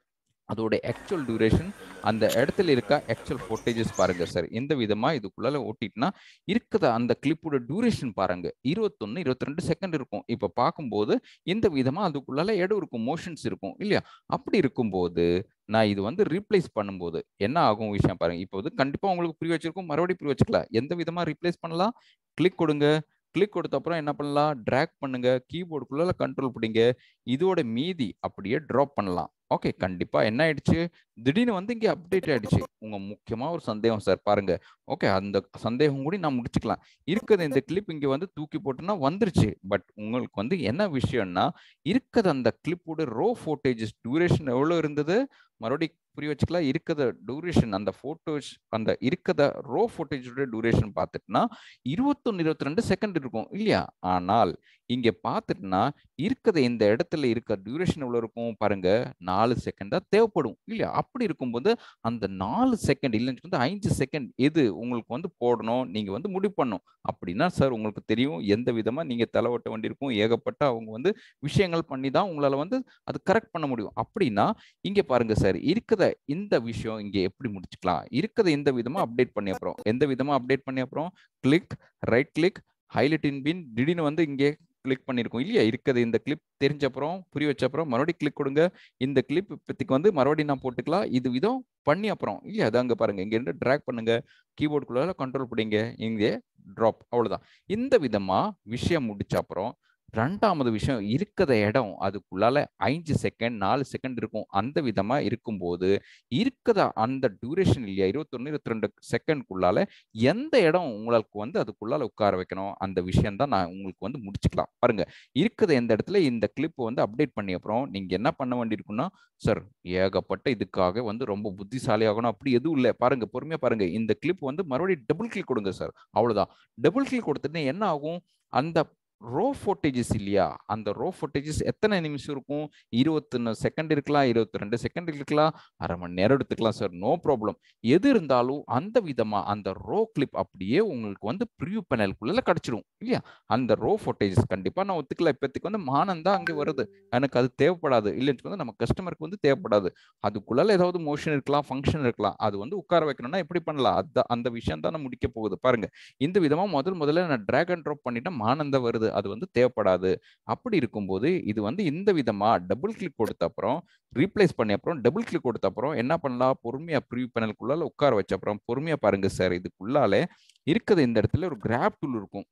அதோட ஆக்சுவல் டியூரேஷன் அந்த இடத்துல இருக்க ஆக்சுவல் ஃபோட்டேஜஸ் பாருங்க சார் எந்த விதமா இதுக்குள்ளால ஓட்டிட்டுனா இருக்கிற அந்த கிளிப்போட டியூரேஷன் பாருங்க இருபத்தொன்னு இருபத்தி ரெண்டு செகண்ட் இருக்கும் இப்போ பார்க்கும்போது இந்த விதமா அதுக்குள்ளால இடம் இருக்கும் மோஷன்ஸ் இருக்கும் இல்லையா அப்படி இருக்கும்போது நான் இது வந்து ரீப்ளேஸ் பண்ணும்போது என்ன ஆகும் விஷயம் பாருங்க இப்போ வந்து கண்டிப்பா உங்களுக்கு புரிய வச்சிருக்கும் மறுபடியும் புரிய வச்சுக்கலாம் எந்த விதமா ரீப்ளேஸ் பண்ணலாம் கிளிக் கொடுங்க கிளிக் கொடுத்த அப்புறம் என்ன பண்ணலாம் ட்ராக் பண்ணுங்க கீபோர்டுக்குள்ள கண்ட்ரோல் பிடிங்க இதோட மீதி அப்படியே ட்ராப் பண்ணலாம் ஓகே கண்டிப்பா என்ன ஆயிடுச்சு திடீர்னு வந்து இங்கே அப்டேட் ஆயிடுச்சு உங்க முக்கியமா ஒரு சந்தேகம் சார் பாருங்க ஓகே அந்த சந்தேகம் கூட நான் முடிச்சுக்கலாம் இருக்கிறது இந்த கிளிப் இங்க வந்து தூக்கி போட்டுனா வந்துருச்சு பட் உங்களுக்கு வந்து என்ன விஷயம்னா இருக்கிறது அந்த கிளிப்போட ரோ ஃபோட்டேஜஸ் டியூரேஷன் எவ்வளோ இருந்தது மறுபடியும் புரிய வச்சுக்கலாம் இருக்கிற டியூரேஷன் அந்த ஃபோட்டோஸ் அந்த இருக்கிற ரோ ஃபோட்டேஜோட டியூரேஷன் பார்த்துட்டுனா இருபத்தொன்னு இருபத்தி ரெண்டு செகண்ட் இருக்கும் இல்லையா ஆனால் இங்க பார்த்துட்டுனா இருக்கிற இந்த இடத்துல இருக்க டியூரேஷன் எவ்வளவு இருக்கும் பாருங்க நாலு செகண்ட் தான் தேவைப்படும் இல்லையா அப்படி இருக்கும்போது அந்த நாலு செகண்ட் இல்லைன்னு வந்து அஞ்சு செகண்ட் எது உங்களுக்கு வந்து போடணும் நீங்க வந்து முடிவு பண்ணும் அப்படின்னா சார் உங்களுக்கு தெரியும் எந்த விதமா நீங்க தலை ஓட்ட வேண்டியிருக்கும் ஏகப்பட்ட அவங்க வந்து விஷயங்கள் பண்ணி தான் உங்களால வந்து அது கரெக்ட் பண்ண முடியும் அப்படின்னா இங்க பாருங்க சார் இருக்கிற இந்த விஷயம் இங்க எப்படி முடிச்சுக்கலாம் இருக்கிறத இந்த விதமா அப்டேட் பண்ணி அப்புறம் எந்த விதமா அப்டேட் பண்ணி அப்புறம் click right click highlight in pin திடீர்னு வந்து இங்கே கிளிக் பண்ணியிருக்கோம் இல்லையா இருக்குது இந்த கிளிப் தெரிஞ்ச அப்புறம் புரிய வச்ச அப்புறம் மறுபடியும் கிளிக் கொடுங்க இந்த கிளிப் இப்போதைக்கு வந்து மறுபடியும் நான் போட்டுக்கலாம் இது விதம் பண்ணி அப்புறம் இல்லையா அது அங்கே பாருங்க இங்க இருந்து ட்ராக் பண்ணுங்க கீபோர்டுக்குள்ள கண்ட்ரோல் பிடிங்க இங்கே ட்ராப் அவ்வளவுதான் இந்த விதமா விஷயம் முடிச்ச அப்புறம் ரெண்டாமது விஷயம் இருக்கிற இடம் அதுக்குள்ளால அஞ்சு செகண்ட் நாலு செகண்ட் இருக்கும் அந்த விதமா இருக்கும்போது இருக்கிற அந்த டியூரேஷன் இல்லையா இருபத்தொன்னு இருபத்தி ரெண்டு செகண்ட்குள்ளால எந்த இடம் உங்களுக்கு வந்து அதுக்குள்ளால உட்கார வைக்கணும் அந்த விஷயம் தான் நான் உங்களுக்கு வந்து முடிச்சுக்கலாம் பாருங்க இருக்கிற எந்த இடத்துல இந்த கிளிப் வந்து அப்டேட் பண்ணி அப்புறம் நீங்க என்ன பண்ண வேண்டியிருக்குன்னா சார் ஏகப்பட்ட இதுக்காக வந்து ரொம்ப புத்திசாலி ஆகணும் அப்படி எதுவும் இல்லை பாருங்க பொறுமையா பாருங்க இந்த கிளிப் வந்து மறுபடியும் டபுள் கிளிக் கொடுங்க சார் அவ்வளவுதான் டபுள் கிளிக் கொடுத்துட்டு என்ன ஆகும் அந்த ரோ ஃபோட்டேஜஸ் இல்லையா அந்த ரோ ஃபோட்டேஜஸ் எத்தனை நிமிஷம் இருக்கும் இருபத்தொன்னு செகண்ட் இருக்கலாம் இருபத்தி ரெண்டு செகண்ட் இருக்கலாம் அரை மணி நேரம் எடுத்துக்கலாம் சார் நோ ப்ராப்ளம் எது இருந்தாலும் அந்த விதமா அந்த ரோ கிளிப் அப்படியே உங்களுக்கு வந்து ப்ரிவியூ பேனலுக்குள்ள கிடைச்சிடும் இல்லையா அந்த ரோ ஃபோட்டேஜஸ் கண்டிப்பா நான் ஒத்துக்கல இப்போதைக்கு வந்து மானம் தான் அங்கே வருது எனக்கு அது தேவைப்படாது இல்லைன்னு வந்து நம்ம கஸ்டமருக்கு வந்து தேவைப்படாது அதுக்குள்ளால ஏதாவது மோஷன் இருக்கலாம் ஃபங்க்ஷன் இருக்கலாம் அது வந்து உட்கார வைக்கணும்னா எப்படி பண்ணலாம் அது அந்த விஷயம் தான் முடிக்க போகுது பாருங்க இந்த விதமா முதல் முதல்ல நான் ட்ராக் அண்ட் ட்ராப் பண்ணிட்டேன் மானந்தம் வருது அது வந்து தேவைப்படாது அப்படி இருக்கும்போது இது வந்து இந்த விதமா டபுள் கிளிக் கொடுத்த அப்புறம் ரீப்ளேஸ் பண்ணி அப்புறம் டபுள் கிளிக் கொடுத்த அப்புறம் என்ன பண்ணலாம் பொறுமையா ப்ரிவியூ பேனலுக்குள்ளால உட்கார வச்ச அப்புறம் பொறுமையா பாருங்க சார் இதுக்குள்ளால இருக்கிறது இந்த இடத்துல ஒரு கிராப் டூல் இருக்கும்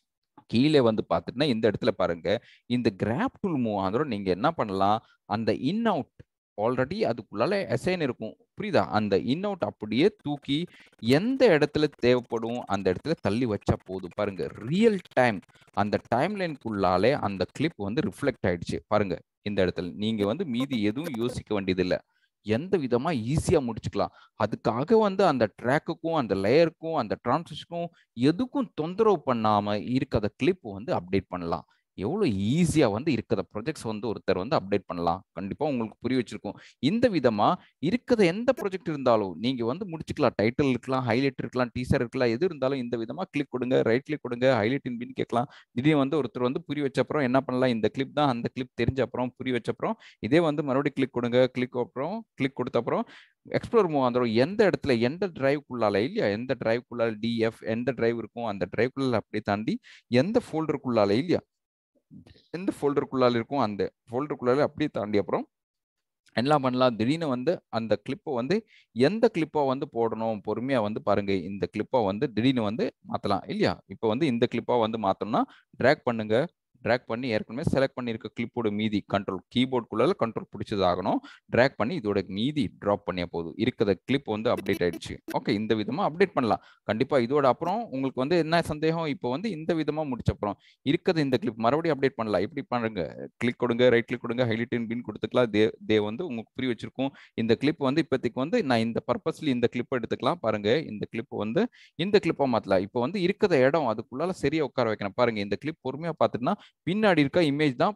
கீழே வந்து பார்த்துட்டுனா இந்த இடத்துல பாருங்க இந்த கிராப் டூல் மூவ் ஆகிறோம் நீங்க என்ன பண்ணலாம் அந்த இன் அவுட் ஆல்ரெடி அதுக்குள்ளால அசைன் இருக்கும் புரியுதா அந்த இன் அவுட் அப்படியே தூக்கி எந்த இடத்துல தேவைப்படும் அந்த இடத்துல தள்ளி வச்சா போதும் பாருங்க ரியல் டைம் அந்த டைம் லைனுக்குள்ளாலே அந்த கிளிப் வந்து ரிஃப்ளெக்ட் ஆயிடுச்சு பாருங்க இந்த இடத்துல நீங்க வந்து மீதி எதுவும் யோசிக்க வேண்டியதில்லை எந்த விதமா ஈஸியா முடிச்சுக்கலாம் அதுக்காக வந்து அந்த ட்ராக்குக்கும் அந்த லேயருக்கும் அந்த டிரான்சிஷனுக்கும் எதுக்கும் தொந்தரவு பண்ணாம இருக்கிற கிளிப் வந்து அப்டேட் பண்ணலாம் எவ்வளோ ஈஸியாக வந்து இருக்கிற ப்ரொஜெக்ட்ஸ் வந்து ஒருத்தர் வந்து அப்டேட் பண்ணலாம் கண்டிப்பாக உங்களுக்கு புரிய வச்சிருக்கும் இந்த விதமாக இருக்கிற எந்த ப்ராஜெக்ட் இருந்தாலும் நீங்கள் வந்து முடிச்சுக்கலாம் டைட்டில் இருக்கலாம் ஹைலைட் இருக்கலாம் டீசர் இருக்கலாம் எது இருந்தாலும் இந்த விதமாக கிளிக் கொடுங்க ரைட் கிளிக் கொடுங்க ஹைலைட் இன்பின்னு கேட்கலாம் திடீர்னு வந்து ஒருத்தர் வந்து புரிய வச்ச அப்புறம் என்ன பண்ணலாம் இந்த கிளிப் தான் அந்த கிளிப் தெரிஞ்ச அப்புறம் புரிய வச்ச அப்புறம் இதே வந்து மறுபடியும் கிளிக் கொடுங்க கிளிக் அப்புறம் கிளிக் கொடுத்த அப்புறம் எக்ஸ்ப்ளோர் மூவ் வந்துடும் எந்த இடத்துல எந்த டிரைவ்க்குள்ளால இல்லையா எந்த டிரைவ்க்குள்ளால டிஎஃப் எந்த டிரைவ் இருக்கும் அந்த டிரைவ்க்குள்ளால அப்படி தாண்டி எந்த ஃபோல்டருக்குள்ளால இல்லையா எந்த ஃபோல்டருக்குள்ளால இருக்கும் அந்த ஃபோல்டருக்குள்ளால அப்படியே தாண்டி அப்புறம் என்ன பண்ணலாம் திடீர்னு வந்து அந்த கிளிப்பை வந்து எந்த கிளிப்பை வந்து போடணும் பொறுமையாக வந்து பாருங்க இந்த கிளிப்பை வந்து திடீர்னு வந்து மாற்றலாம் இல்லையா இப்போ வந்து இந்த கிளிப்பாக வந்து மாற்றணும்னா ட்ராக் பண்ணுங்க ட்ராக் பண்ணி ஏற்கனவே செலக்ட் பண்ணியிருக்க கிளிப்போட மீதி கண்ட்ரோல் கீபோர்டுக்குள்ள கண்ட்ரோல் பிடிச்சது ஆகணும் ட்ராக் பண்ணி இதோட மீதி ட்ராப் பண்ணிய போதும் இருக்கிற கிளிப் வந்து அப்டேட் ஆயிடுச்சு ஓகே இந்த விதமா அப்டேட் பண்ணலாம் கண்டிப்பா இதோட அப்புறம் உங்களுக்கு வந்து என்ன சந்தேகம் இப்போ வந்து இந்த விதமா முடிச்ச அப்புறம் இருக்கிறது இந்த கிளிப் மறுபடியும் அப்டேட் பண்ணலாம் இப்படி பண்ணுங்க கிளிக் கொடுங்க ரைட் கிளிக் கொடுங்க ஹைலைட் பின் கொடுத்துக்கலாம் தே தே வந்து உங்களுக்கு புரிய வச்சிருக்கும் இந்த கிளிப் வந்து இப்போதைக்கு வந்து நான் இந்த பர்பஸ்ல இந்த கிளிப் எடுத்துக்கலாம் பாருங்க இந்த கிளிப் வந்து இந்த கிளிப்பை மாத்தலாம் இப்போ வந்து இருக்கிற இடம் அதுக்குள்ளால சரியா உட்கார வைக்கணும் பாருங்க இந்த கிளிப் பொறுமையா பார்த்துட்டுனா பின்னாடி இருக்க இமேஜ் தான்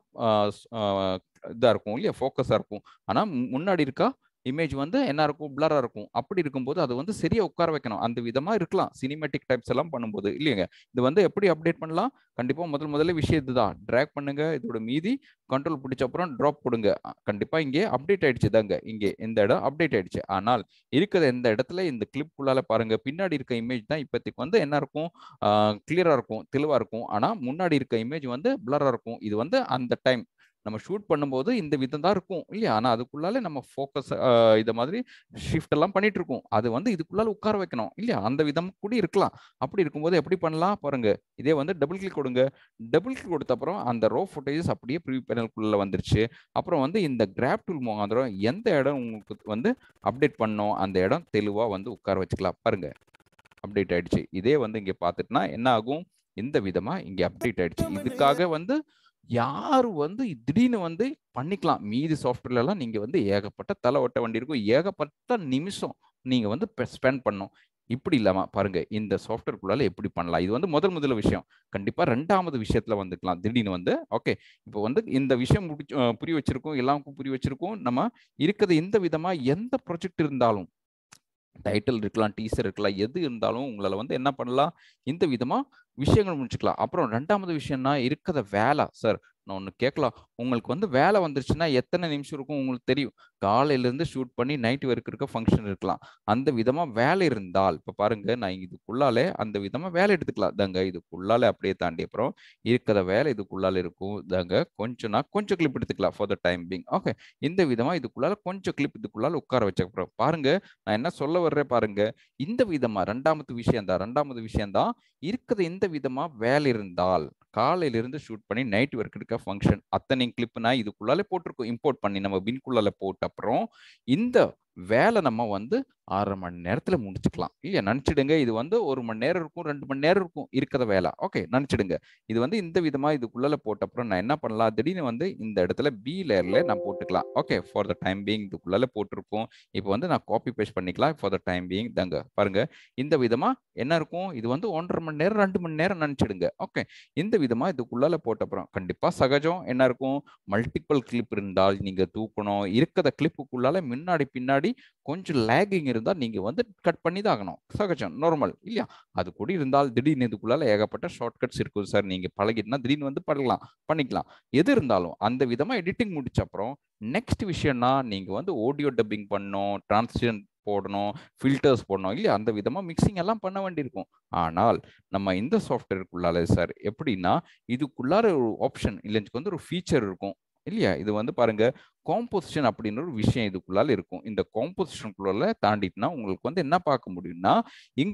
இதாக இருக்கும் இல்லையா ஃபோக்கஸாக இருக்கும் ஆனால் முன்னாடி இருக்கா இமேஜ் வந்து என்ன இருக்கும் பிளரா இருக்கும் அப்படி இருக்கும்போது அது வந்து சரியா உட்கார வைக்கணும் அந்த விதமா இருக்கலாம் சினிமேட்டிக் டைப்ஸ் எல்லாம் பண்ணும்போது இல்லையங்க இது வந்து எப்படி அப்டேட் பண்ணலாம் கண்டிப்பா முதல் முதல்ல விஷயம் இதுதான் ட்ராக் பண்ணுங்க இதோட மீதி கண்ட்ரோல் பிடிச்ச அப்புறம் ட்ராப் கொடுங்க கண்டிப்பா இங்கே அப்டேட் ஆயிடுச்சு தாங்க இங்கே இந்த இடம் அப்டேட் ஆயிடுச்சு ஆனால் இருக்கிற இந்த இடத்துல இந்த கிளிப் குள்ளால பாருங்க பின்னாடி இருக்க இமேஜ் தான் இப்போதைக்கு வந்து என்ன இருக்கும் கிளியரா இருக்கும் தெளிவா இருக்கும் ஆனா முன்னாடி இருக்க இமேஜ் வந்து பிளரா இருக்கும் இது வந்து அந்த டைம் நம்ம ஷூட் பண்ணும்போது இந்த விதம் தான் இருக்கும் இல்லையா ஆனால் அதுக்குள்ளால நம்ம ஃபோக்கஸ் இதை மாதிரி ஷிஃப்ட் எல்லாம் பண்ணிட்டு இருக்கோம் அது வந்து இதுக்குள்ளால உட்கார வைக்கணும் இல்லையா அந்த விதம் கூட இருக்கலாம் அப்படி இருக்கும்போது எப்படி பண்ணலாம் பாருங்க இதே வந்து டபுள் கிளிக் கொடுங்க டபுள் கிளிக் கொடுத்த அப்புறம் அந்த ரோ ஃபுட்டேஜஸ் அப்படியே ப்ரிவியூ பேனலுக்குள்ள வந்துருச்சு அப்புறம் வந்து இந்த கிராப் டூல் முகாந்திரம் எந்த இடம் உங்களுக்கு வந்து அப்டேட் பண்ணோம் அந்த இடம் தெளிவாக வந்து உட்கார வச்சுக்கலாம் பாருங்க அப்டேட் ஆயிடுச்சு இதே வந்து இங்கே பார்த்துட்டுனா என்ன ஆகும் இந்த விதமா இங்கே அப்டேட் ஆயிடுச்சு இதுக்காக வந்து யாரு வந்து திடீர்னு வந்து பண்ணிக்கலாம் மீதி சாஃப்ட்வேர்ல எல்லாம் நீங்க வந்து ஏகப்பட்ட தலை ஒட்ட வண்டி இருக்கும் ஏகப்பட்ட நிமிஷம் நீங்க வந்து ஸ்பெண்ட் பண்ணும் இப்படி இல்லாம பாருங்க இந்த சாஃப்ட்வேர்க்குள்ளால எப்படி பண்ணலாம் இது வந்து முதல் முதல் விஷயம் கண்டிப்பா ரெண்டாவது விஷயத்துல வந்துக்கலாம் திடீர்னு வந்து ஓகே இப்போ வந்து இந்த விஷயம் முடிச்சு புரிய வச்சிருக்கோம் எல்லாருக்கும் புரிய வச்சிருக்கோம் நம்ம இருக்கிறது எந்த விதமா எந்த ப்ராஜெக்ட் இருந்தாலும் டைட்டில் இருக்கலாம் டீசர் இருக்கலாம் எது இருந்தாலும் உங்களால வந்து என்ன பண்ணலாம் இந்த விதமா விஷயங்கள் முடிச்சுக்கலாம் அப்புறம் ரெண்டாவது விஷயம்னா இருக்கிற வேலை சார் நான் ஒன்று கேட்கலாம் உங்களுக்கு வந்து வேலை வந்துருச்சுன்னா எத்தனை நிமிஷம் இருக்கும் உங்களுக்கு தெரியும் காலையிலேருந்து ஷூட் பண்ணி நைட் வரைக்கும் இருக்க ஃபங்க்ஷன் இருக்கலாம் அந்த விதமாக வேலை இருந்தால் இப்போ பாருங்க நான் இதுக்குள்ளாலே அந்த விதமாக வேலை எடுத்துக்கலாம் தாங்க இதுக்குள்ளாலே அப்படியே தாண்டி அப்புறம் இருக்கிற வேலை இதுக்குள்ளால இருக்கும் தாங்க கொஞ்சம் நான் கொஞ்சம் கிளிப் எடுத்துக்கலாம் for the time being okay இந்த விதமாக இதுக்குள்ளால கொஞ்சம் கிளிப் இதுக்குள்ளால உட்கார வச்ச அப்புறம் பாருங்க நான் என்ன சொல்ல வர்றேன் பாருங்க இந்த விதமா ரெண்டாவது விஷயம் தான் ரெண்டாவது விஷயம் தான் இருக்கிற இந்த விதமா வேலை இருந்தால் காலையில இருந்து ஷூட் பண்ணி நைட் வரைக்கும் இருக்க ஃபங்க்ஷன் அத்தனை கிளிப் நான் இதுக்குள்ளால போட்டிருக்கோம் இம்போர்ட் பண்ணி நம்ம பின்குள்ளால போட்ட அப்புறம் இந்த வேலை நம்ம வந்து ஆறரை மணி நேரத்துல முடிச்சுக்கலாம் இல்லையா நினைச்சிடுங்க இது வந்து ஒரு மணி நேரம் இருக்கும் ரெண்டு மணி நேரம் இருக்கும் இருக்கிற வேலை ஓகே நினைச்சிடுங்க இது வந்து இந்த விதமா இதுக்குள்ளால போட்ட அப்புறம் நான் என்ன பண்ணலாம் திடீர்னு வந்து இந்த இடத்துல பி லேயர்ல நான் போட்டுக்கலாம் okay for the time being இதுக்குள்ளால போட்டிருக்கோம் இப்போ வந்து நான் காப்பி பேஸ்ட் பண்ணிக்கலாம் ஃபார் த டைம் பீங் தாங்க பாருங்க இந்த விதமா என்ன இருக்கும் இது வந்து ஒன்றரை மணி நேரம் ரெண்டு மணி நேரம் நினைச்சிடுங்க ஓகே இந்த விதமா இதுக்குள்ளால போட்ட அப்புறம் கண்டிப்பா சகஜம் என்ன இருக்கும் மல்டிபிள் கிளிப் இருந்தால் நீங்க தூக்கணும் இருக்கிற கிளிப்புக்குள்ளால முன்னாடி பின்னாடி கொஞ்சம் லேகிங் இருந்தால் நீங்க வந்து கட் பண்ணி தான் ஆகணும் சகஜம் நார்மல் இல்லையா அது கூட இருந்தால் திடீர்னு இதுக்குள்ளால ஏகப்பட்ட ஷார்ட்கட்ஸ் இருக்கும் சார் நீங்க பழகிட்டுனா திடீர்னு வந்து பண்ணலாம் பண்ணிக்கலாம் எது இருந்தாலும் அந்த விதமா எடிட்டிங் முடிச்ச அப்புறம் நெக்ஸ்ட் விஷயம்னா நீங்க வந்து ஆடியோ டப்பிங் பண்ணணும் டிரான்ஸ்லேஷன் போடணும் ஃபில்டர்ஸ் போடணும் இல்லையா அந்த விதமாக மிக்சிங் எல்லாம் பண்ண வேண்டியிருக்கும் ஆனால் நம்ம இந்த சாஃப்ட்வேருக்குள்ளால சார் எப்படின்னா இதுக்குள்ளார ஒரு ஆப்ஷன் இல்லைன்னு வந்து ஒரு ஃபீச்சர் இருக்கும் இல்லையா இது வந்து பாருங்க காம்போசிஷன் அப்படின்னு ஒரு விஷயம் இதுக்குள்ளால இருக்கும் இந்த காம்போசிஷனுக்குள்ள தாண்டிட்டுனா உங்களுக்கு வந்து என்ன பார்க்க முடியும்னா இங்கே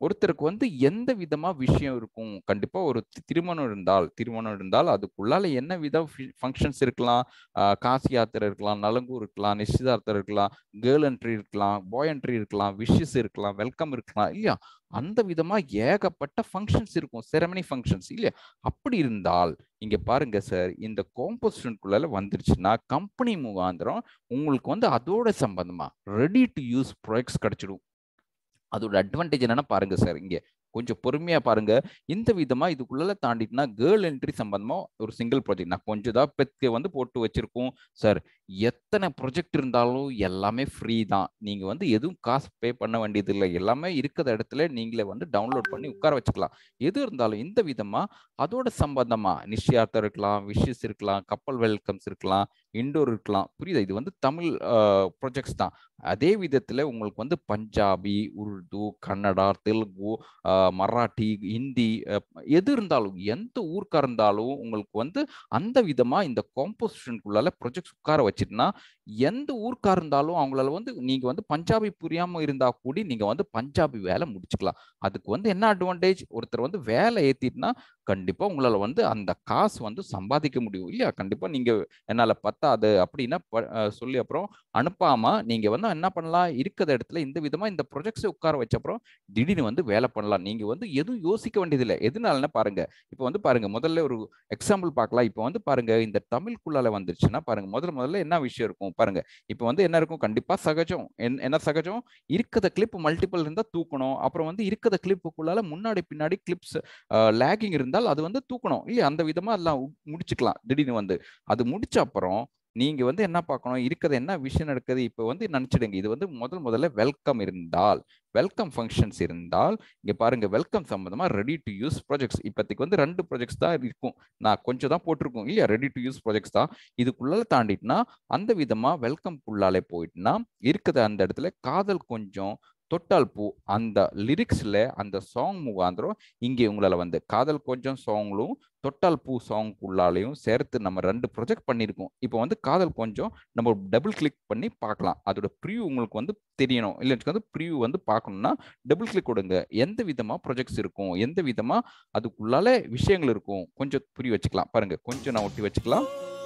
ஒருத்தருக்கு வந்து எந்த விதமா விஷயம் இருக்கும் கண்டிப்பா ஒரு தி- திருமணம் இருந்தால் திருமணம் இருந்தால் அதுக்குள்ளால என்ன வித ஃபங்க்ஷன்ஸ் இருக்கலாம் ஆஹ் காசி யாத்திரை இருக்கலாம் நலங்கு இருக்கலாம் நிச்சயதார்த்தம் இருக்கலாம் கேர்ள் என்ட்ரி இருக்கலாம் பாய் என்ட்ரி இருக்கலாம் விஷஸ் இருக்கலாம் வெல்கம் இருக்கலாம் இல்லையா அந்த விதமா ஏகப்பட்ட ஃபங்க்ஷன்ஸ் இருக்கும் செரமனி ஃபங்க்ஷன்ஸ் இல்லையா அப்படி இருந்தால் இங்க பாருங்க சார் இந்த காம்போசிஷனுக்குள்ள வந்துருச்சுன்னா கம்பெனி முகாந்திரம் உங்களுக்கு வந்து அதோட சம்பந்தமா ரெடி டு யூஸ் ப்ராடக்ட்ஸ் கிடைச்சிடும் அதோட அட்வான்டேஜ் என்னன்னா பாருங்க சார் இங்க கொஞ்சம் பொறுமையா பாருங்க இந்த விதமா இதுக்குள்ள தாண்டிட்டுனா கேர்ள் என்ட்ரி சம்பந்தமா ஒரு சிங்கிள் ப்ராஜெக்ட் நான் கொஞ்சம் தான் பெத்கே வந்து போட்டு வச்சிருக்கோம் சார் எத்தனை ப்ரொஜெக்ட் இருந்தாலும் எல்லாமே ஃப்ரீ தான் நீங்க வந்து எதுவும் காசு பே பண்ண வேண்டியது இல்லை எல்லாமே இருக்கிற இடத்துல நீங்களே வந்து டவுன்லோட் பண்ணி உட்கார வச்சுக்கலாம் எது இருந்தாலும் இந்த விதமா அதோட சம்பந்தமா நிச்சயார்த்தம் இருக்கலாம் விஷஸ் இருக்கலாம் கப்பல் வெல்கம்ஸ் இருக்கலாம் இண்டோர் இருக்கலாம் புரியுதா இது வந்து தமிழ் ப்ரொஜெக்ட்ஸ் தான் அதே விதத்துல உங்களுக்கு வந்து பஞ்சாபி உருது கன்னடா தெலுங்கு ஆஹ் மராட்டி ஹிந்தி அஹ் எது இருந்தாலும் எந்த ஊருக்கா இருந்தாலும் உங்களுக்கு வந்து அந்த விதமா இந்த காம்போசிஷனுக்குள்ளால ப்ரொஜெக்ட்ஸ் உட்கார வச்சிட்டுனா எந்த ஊருக்கா இருந்தாலும் அவங்களால வந்து நீங்க வந்து பஞ்சாபி புரியாம இருந்தா கூடி நீங்க வந்து பஞ்சாபி வேலை முடிச்சுக்கலாம் அதுக்கு வந்து என்ன அட்வான்டேஜ் ஒருத்தர் வந்து வேலை ஏத்திட்டுனா கண்டிப்பா உங்களால வந்து அந்த காசு வந்து சம்பாதிக்க முடியும் இல்லையா கண்டிப்பா நீங்க என்னால பத்தாது அப்படின்னா ப- அஹ் சொல்லி அப்புறம் அனுப்பாம நீங்க வந்து என்ன பண்ணலாம் இருக்கிற இடத்துல இந்த விதமா இந்த ப்ரொஜெக்ட்ஸை உட்கார வச்ச அப்புறம் திடீர்னு வந்து வேலை பண்ணலாம் நீங்க வந்து எதுவும் யோசிக்க வேண்டியதில்லை எதுனாலன்னா பாருங்க இப்போ வந்து பாருங்க முதல்ல ஒரு எக்ஸாம்பிள் பார்க்கலாம் இப்போ வந்து பாருங்க இந்த தமிழ்க்குள்ளால வந்துருச்சுன்னா பாருங்க முதல்ல முதல்ல என்ன விஷயம் இருக்கும் பாருங்க இப்போ வந்து என்ன இருக்கும் கண்டிப்பா சகஜம் என்- என்ன சகஜம் இருக்கிற கிளிப் மல்டிபிள் இருந்தா தூக்கணும் அப்புறம் வந்து இருக்கிற கிளிப்புக்குள்ளால முன்னாடி பின்னாடி கிளிப்ஸ் லேகிங் இருந்தால் அது வந்து தூக்கணும் இல்லையா அந்த விதமா எல்லாம் உ- முடிச்சுக்கலாம் திடீர்னு வந்து அது முடிச்ச அப்புறம் நீங்க வந்து என்ன பார்க்கணும் இருக்கிறது என்ன விஷயம் நடக்குது இப்போ வந்து நினைச்சிடுங்க இது வந்து முதல் முதல்ல வெல்கம் இருந்தால் வெல்கம் ஃபங்க்ஷன்ஸ் இருந்தால் இங்க பாருங்க வெல்கம் சம்பந்தமா ரெடி டு யூஸ் ப்ராஜெக்ட்ஸ் இப்போதைக்கு வந்து ரெண்டு ப்ராஜெக்ட்ஸ் தான் இருக்கும் நான் கொஞ்சம் தான் போட்டிருக்கோம் இல்லையா ரெடி டு யூஸ் ப்ராஜெக்ட்ஸ் தான் இதுக்குள்ளால தாண்டிட்டுனா அந்த விதமா வெல்கம் குள்ளாலே போயிட்டுனா இருக்குது அந்த இடத்துல காதல் கொஞ்சம் தொட்டால் பூ அந்த லிரிக்ஸ்ல அந்த சாங் முகாந்திரம் இங்கே உங்களால வந்து காதல் கொஞ்சம் சாங்லும் தொட்டால் பூ சாங்குள்ளாலையும் சேர்த்து நம்ம ரெண்டு ப்ரொஜெக்ட் பண்ணியிருக்கோம் இப்போ வந்து காதல் கொஞ்சம் நம்ம டபுள் கிளிக் பண்ணி பார்க்கலாம் அதோட ப்ரியூ உங்களுக்கு வந்து தெரியணும் இல்லை வந்து ப்ரியூ வந்து பார்க்கணும்னா டபுள் கிளிக் கொடுங்க எந்த விதமா ப்ரொஜெக்ட்ஸ் இருக்கும் எந்த விதமா அதுக்குள்ளால விஷயங்கள் இருக்கும் கொஞ்சம் புரிய வச்சுக்கலாம் பாருங்க கொஞ்சம் நான் ஒட்டி வச்சுக்கலாம்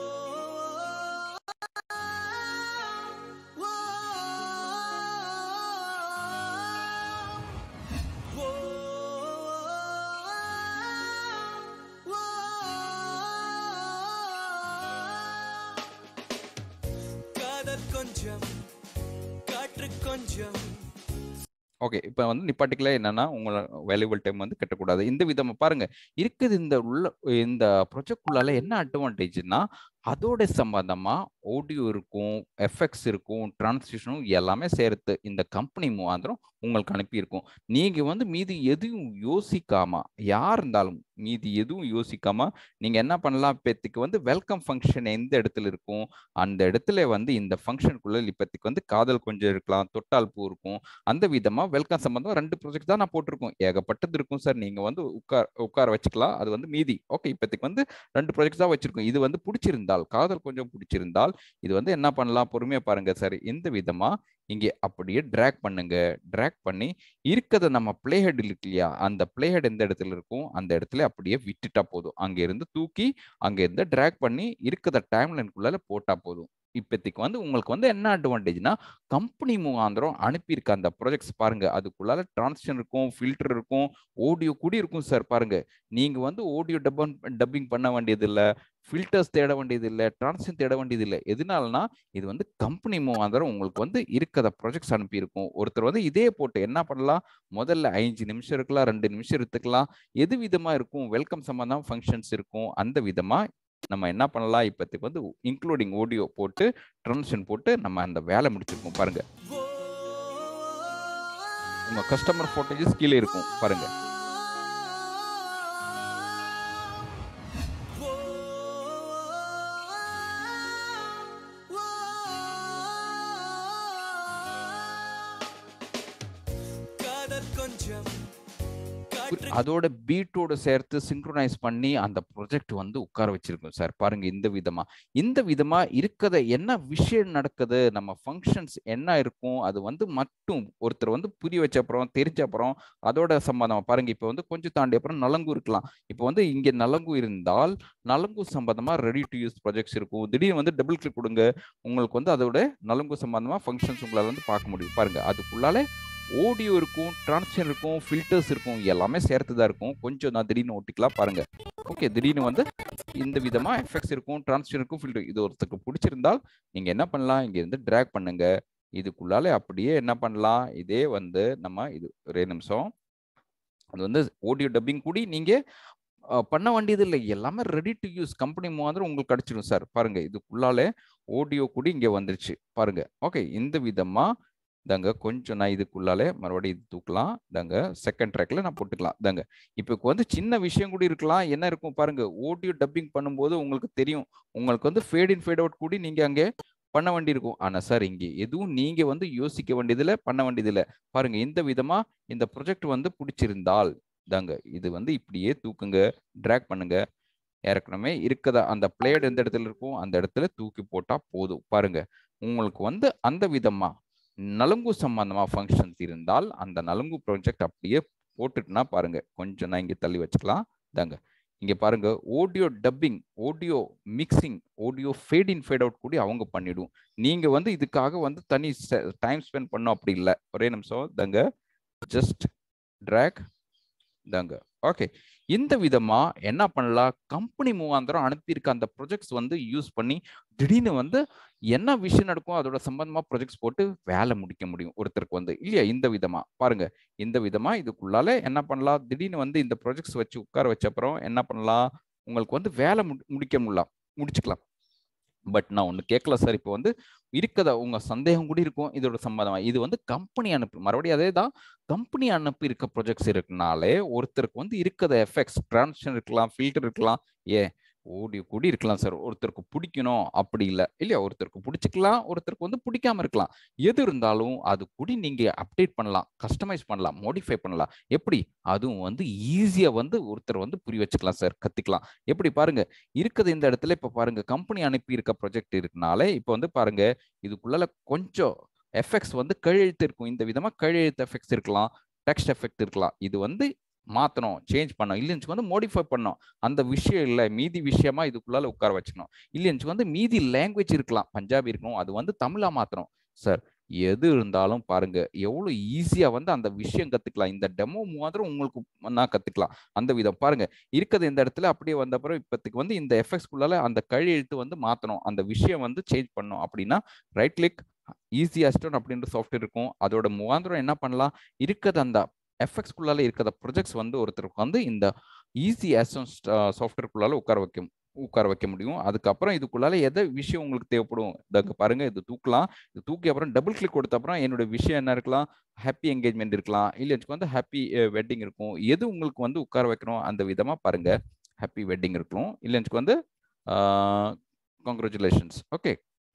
காதல் கொஞ்சம் காற்று கொஞ்சம் ஓகே இப்போ வந்து நிப்பாட்டிக்கல என்னன்னா உங்களோட வேல்யூபிள் டைம் வந்து கட்டக்கூடாது இந்த விதமா பாருங்க இருக்குது இந்த உள்ள இந்த ப்ரொஜெக்ட் உள்ளால என்ன அட்வான்டேஜ்னா அதோட சம்பந்தமா ஆடியோ இருக்கும் எஃபெக்ட்ஸ் இருக்கும் டிரான்ஸ்லேஷனும் எல்லாமே சேர்த்து இந்த கம்பெனி முகாந்திரம் உங்களுக்கு அனுப்பியிருக்கும் நீங்க வந்து மீதி எதுவும் யோசிக்காம யார் இருந்தாலும் மீதி எதுவும் யோசிக்காம நீங்க என்ன பண்ணலாம் இப்போதைக்கு வந்து வெல்கம் ஃபங்க்ஷன் எந்த இடத்துல இருக்கும் அந்த இடத்துல வந்து இந்த ஃபங்க்ஷனுக்குள்ள இப்போதைக்கு வந்து காதல் கொஞ்சம் இருக்கலாம் தொட்டால் பூ இருக்கும் அந்த விதமா வெல்கம் சம்பந்தம் ரெண்டு ப்ராஜெக்ட் தான் நான் போட்டிருக்கோம் ஏகப்பட்டது இருக்கும் சார் நீங்க வந்து உட்கார் உட்கார வச்சுக்கலாம் அது வந்து மீதி ஓகே இப்போதைக்கு வந்து ரெண்டு ப்ராஜெக்ட் தான் வச்சிருக்கோம் இது வந்து பிடிச்சிருந்தால் காதல் கொஞ்சம் பிடிச்சிருந்தால் இது வந்து என்ன பண்ணலாம் பொறுமையா பாருங்க சார் இந்த விதமா இங்கே அப்படியே ட்ராக் பண்ணுங்க ட்ராக் பண்ணி இருக்கிறத நம்ம பிளே ஹெட் இருக்கு இல்லையா அந்த பிளே ஹெட் எந்த இடத்துல இருக்கும் அந்த இடத்துல அப்படியே விட்டுட்டா போதும் அங்க இருந்து தூக்கி அங்க இருந்து ட்ராக் பண்ணி இருக்கிற டைம் லைனுக்குள்ளால போட்டா போதும் இப்போதைக்கு வந்து உங்களுக்கு வந்து என்ன அட்வான்டேஜ்னா கம்பெனி முகாந்திரம் அனுப்பியிருக்க அந்த ப்ராஜெக்ட்ஸ் பாருங்க அதுக்குள்ளால டிரான்ஸ்லேஷன் இருக்கும் ஃபில்டர் இருக்கும் ஆடியோ கூடி இருக்கும் சார் பாருங்க நீங்க வந்து ஆடியோ டப்பன் டப்பிங் பண்ண வேண்டியது இல்லை ஃபில்டர்ஸ் தேட வேண்டியது இல்லை டிரான்ஸ்லேஷன் தேட வேண்டியது இல்லை எதனாலனா இது வந்து கம்பெனி முகாந்திரம் உங்களுக்கு வந்து இருக்கிற ப்ராஜெக்ட்ஸ் அனுப்பியிருக்கும் ஒருத்தர் வந்து இதே போட்டு என்ன பண்ணலாம் முதல்ல அஞ்சு நிமிஷம் இருக்கலாம் ரெண்டு நிமிஷம் எடுத்துக்கலாம் எது விதமா இருக்கும் வெல்கம் சம்பந்தம் ஃபங்க்ஷன்ஸ் இருக்கும் அந்த விதமா நம்ம என்ன பண்ணலாம் இப்போதைக்கு வந்து இன்க்ளூடிங் ஆடியோ போட்டு ட்ரான்ஸ்லேஷன் போட்டு நம்ம அந்த வேலை முடிச்சிருக்கோம் பாருங்க உங்க கஸ்டமர் ஃபோட்டேஜஸ் கீழே இருக்கும் பாருங்க காதல் கொஞ்சம் பு- அதோட பீட்டோட சேர்த்து சிங்க்ரோனைஸ் பண்ணி அந்த ப்ரொஜெக்ட் வந்து உட்கார வச்சிருக்கோம் சார் பாருங்க இந்த விதமா இந்த விதமா இருக்கத என்ன விஷயம் நடக்குது நம்ம ஃபங்க்ஷன்ஸ் என்ன இருக்கும் அது வந்து மட்டும் ஒருத்தர் வந்து புரிய வச்ச அப்புறம் தெரிஞ்ச அப்புறம் அதோட சம்பந்தமா பாருங்க இப்போ வந்து கொஞ்சம் தாண்டி அப்புறம் நலங்கு இருக்கலாம் இப்போ வந்து இங்க நலங்கு இருந்தால் நலங்கு சம்பந்தமா ரெடி டு யூஸ் ப்ராஜெக்ட்ஸ் இருக்கும் திடீர்னு வந்து டபுள் கிளிக் கொடுங்க உங்களுக்கு வந்து அதோட நலங்கு சம்பந்தமா ஃபங்க்ஷன்ஸ் உங்களால வந்து பார்க்க முடியும் பாருங்க அதுக்குள்ளால ஆடியோ இருக்கும் டிரான்ஸ்மிஷன் இருக்கும் ஃபில்டர்ஸ் இருக்கும் எல்லாமே சேர்த்து தான் இருக்கும் கொஞ்சம் நான் திடீர்னு ஒட்டிக்கலாம் பாருங்க ஓகே திடீர்னு வந்து இந்த விதமா எஃபெக்ட்ஸ் இருக்கும் டிரான்ஸ்மிஷன் இருக்கும் ஃபில்டர் இது ஒருத்தருக்கு பிடிச்சிருந்தால் நீங்க என்ன பண்ணலாம் இங்க இருந்து ட்ராக் பண்ணுங்க இதுக்குள்ளால அப்படியே என்ன பண்ணலாம் இதே வந்து நம்ம இது ஒரே நிமிஷம் அது வந்து ஆடியோ டப்பிங் கூடி நீங்க அஹ், பண்ண வேண்டியது இல்லை எல்லாமே ரெடி டு யூஸ் கம்பெனி மாதிரி உங்களுக்கு கிடைச்சிடும் சார் பாருங்க இதுக்குள்ளாலே ஆடியோ கூடி இங்க வந்துருச்சு பாருங்க ஓகே இந்த விதமா தாங்க கொஞ்சம் நான் இதுக்குள்ளாலே மறுபடியும் இது தூக்கலாம் தாங்க செகண்ட் ட்ராக்ல நான் போட்டுக்கலாம் தாங்க இப்போ வந்து சின்ன விஷயம் கூட இருக்கலாம் என்ன இருக்கும் பாருங்க ஆடியோ டப்பிங் பண்ணும்போது உங்களுக்கு தெரியும் உங்களுக்கு வந்து ஃபேட் இன் ஃபேட் அவுட் கூடி நீங்க அங்கே பண்ண வேண்டியிருக்கும் ஆனா சார் இங்கே எதுவும் நீங்க வந்து யோசிக்க வேண்டியதில்ல பண்ண வேண்டியதில்ல பாருங்க இந்த விதமா இந்த ப்ரொஜெக்ட் வந்து பிடிச்சிருந்தால் தாங்க இது வந்து இப்படியே தூக்குங்க ட்ராக் பண்ணுங்க ஏற்கனவே இருக்கதா அந்த பிளேட் எந்த இடத்துல இருக்கும் அந்த இடத்துல தூக்கி போட்டா போதும் பாருங்க உங்களுக்கு வந்து அந்த விதமா நலுங்கு சம்பந்தமா ஃபங்க்ஷன்ஸ் இருந்தால் அந்த நலுங்கு ப்ராஜெக்ட் அப்படியே போட்டுட்டுனா பாருங்க கொஞ்சம் நான் இங்க தள்ளி வச்சுக்கலாம் தாங்க இங்க பாருங்க audio dubbing audio mixing audio fade in fade out கூட அவங்க பண்ணிடும் நீங்க வந்து இதுக்காக வந்து தனி டைம் ஸ்பெண்ட் பண்ணும் அப்படி இல்லை ஒரே நிமிஷம் தாங்க ஜஸ்ட் ட்ராக் தாங்க ஓகே இந்த விதமா என்ன பண்ணலாம் கம்பெனி முகாந்திரம் அனுப்பியிருக்க அந்த ப்ரொஜெக்ட்ஸ் வந்து யூஸ் பண்ணி திடீர்னு வந்து என்ன விஷயம் நடக்கும் அதோட சம்பந்தமா ப்ரொஜெக்ட்ஸ் போட்டு வேலை முடிக்க முடியும் ஒருத்தருக்கு வந்து இல்லையா இந்த விதமா பாருங்க இந்த விதமா இதுக்குள்ளால என்ன பண்ணலாம் திடீர்னு வந்து இந்த ப்ரொஜெக்ட்ஸ் வச்சு உட்கார வச்ச அப்புறம் என்ன பண்ணலாம் உங்களுக்கு வந்து வேலை முடி- முடிக்க முடியலாம் முடிச்சுக்கலாம் பட் நான் ஒன்று கேட்கல சார் இப்போ வந்து இருக்கதா உங்க சந்தேகம் கூட இருக்கும் இதோட சம்பந்தமா இது வந்து கம்பெனி அனுப்பு மறுபடியும் அதே தான் கம்பெனி அனுப்பி இருக்க ப்ரொஜெக்ட்ஸ் இருக்குனாலே ஒருத்தருக்கு வந்து இருக்கத எஃபெக்ட்ஸ் டிரான்ஸ்மிஷன் இருக்கலாம் ஃபில்டர் இருக்கலாம் ஏ ஓடியோ கூடி இருக்கலாம் சார் ஒருத்தருக்கு பிடிக்கணும் அப்படி இல்லை இல்லையா ஒருத்தருக்கு பிடிச்சிக்கலாம் ஒருத்தருக்கு வந்து பிடிக்காம இருக்கலாம் எது இருந்தாலும் அது கூடி நீங்க அப்டேட் பண்ணலாம் கஸ்டமைஸ் பண்ணலாம் மாடிஃபை பண்ணலாம் எப்படி அதுவும் வந்து ஈஸியா வந்து ஒருத்தர் வந்து புரிய வச்சுக்கலாம் சார் கத்துக்கலாம் எப்படி பாருங்க இருக்குது இந்த இடத்துல இப்ப பாருங்க கம்பெனி அனுப்பி இருக்க ப்ரொஜெக்ட் இருக்குனாலே இப்போ வந்து பாருங்க இதுக்குள்ளால கொஞ்சம் எஃபெக்ட்ஸ் வந்து கழுத்து இருக்கும் இந்த விதமா கழுத்து எஃபெக்ட்ஸ் இருக்கலாம் டெக்ஸ்ட் எஃபெக்ட் இருக்கலாம் இது வந்து மாத்தணும் சேஞ்ச் பண்ணணும் இல்லைன்னு வந்து மோடிஃபை பண்ணணும் அந்த விஷயம் இல்லை மீதி விஷயமா இதுக்குள்ளால உட்கார வச்சுக்கணும் இல்லைன்னு வந்து மீதி லாங்குவேஜ் இருக்கலாம் பஞ்சாபி இருக்கணும் அது வந்து தமிழா மாத்தணும் சார் எது இருந்தாலும் பாருங்க எவ்வளவு ஈஸியா வந்து அந்த விஷயம் கத்துக்கலாம் இந்த டெமோ மாதிரி உங்களுக்கு நான் கத்துக்கலாம் அந்த விதம் பாருங்க இருக்கிறது இந்த இடத்துல அப்படியே வந்த அப்புறம் இப்போதைக்கு வந்து இந்த எஃபெக்ட்ஸ்குள்ளால அந்த கழியெழுத்து வந்து மாத்தணும் அந்த விஷயம் வந்து சேஞ்ச் பண்ணணும் அப்படின்னா ரைட் கிளிக் ஈஸி அசிஸ்டன்ட் அப்படின்ற சாஃப்ட்வேர் இருக்கும் அதோட முகாந்திரம் என்ன பண்ணலாம் இருக்கிறது அந்த எஃபெக்ட்ஸ்குள்ளால இருக்கிற ப்ரொஜெக்ட்ஸ் வந்து ஒருத்தருக்கு வந்து இந்த ஈஸி அசிஸ்டன்ட் சாஃப்ட்வேர்க்குள்ளால உட்கார வைக்கும் உட்கார வைக்க முடியும் அதுக்கப்புறம் இதுக்குள்ளால எதை விஷயம் உங்களுக்கு தேவைப்படும் இதாக பாருங்க இது தூக்கலாம் இது தூக்கி அப்புறம் டபுள் கிளிக் கொடுத்த அப்புறம் என்னோட விஷயம் என்ன இருக்கலாம் ஹாப்பி என்கேஜ்மெண்ட் இருக்கலாம் இல்லை எனக்கு வந்து ஹாப்பி வெட்டிங் இருக்கும் எது உங்களுக்கு வந்து உட்கார வைக்கணும் அந்த விதமா பாருங்க ஹாப்பி வெட்டிங் இருக்கும் இல்லை எனக்கு வந்து கங்க்ராச்சுலேஷன்ஸ் ஓகே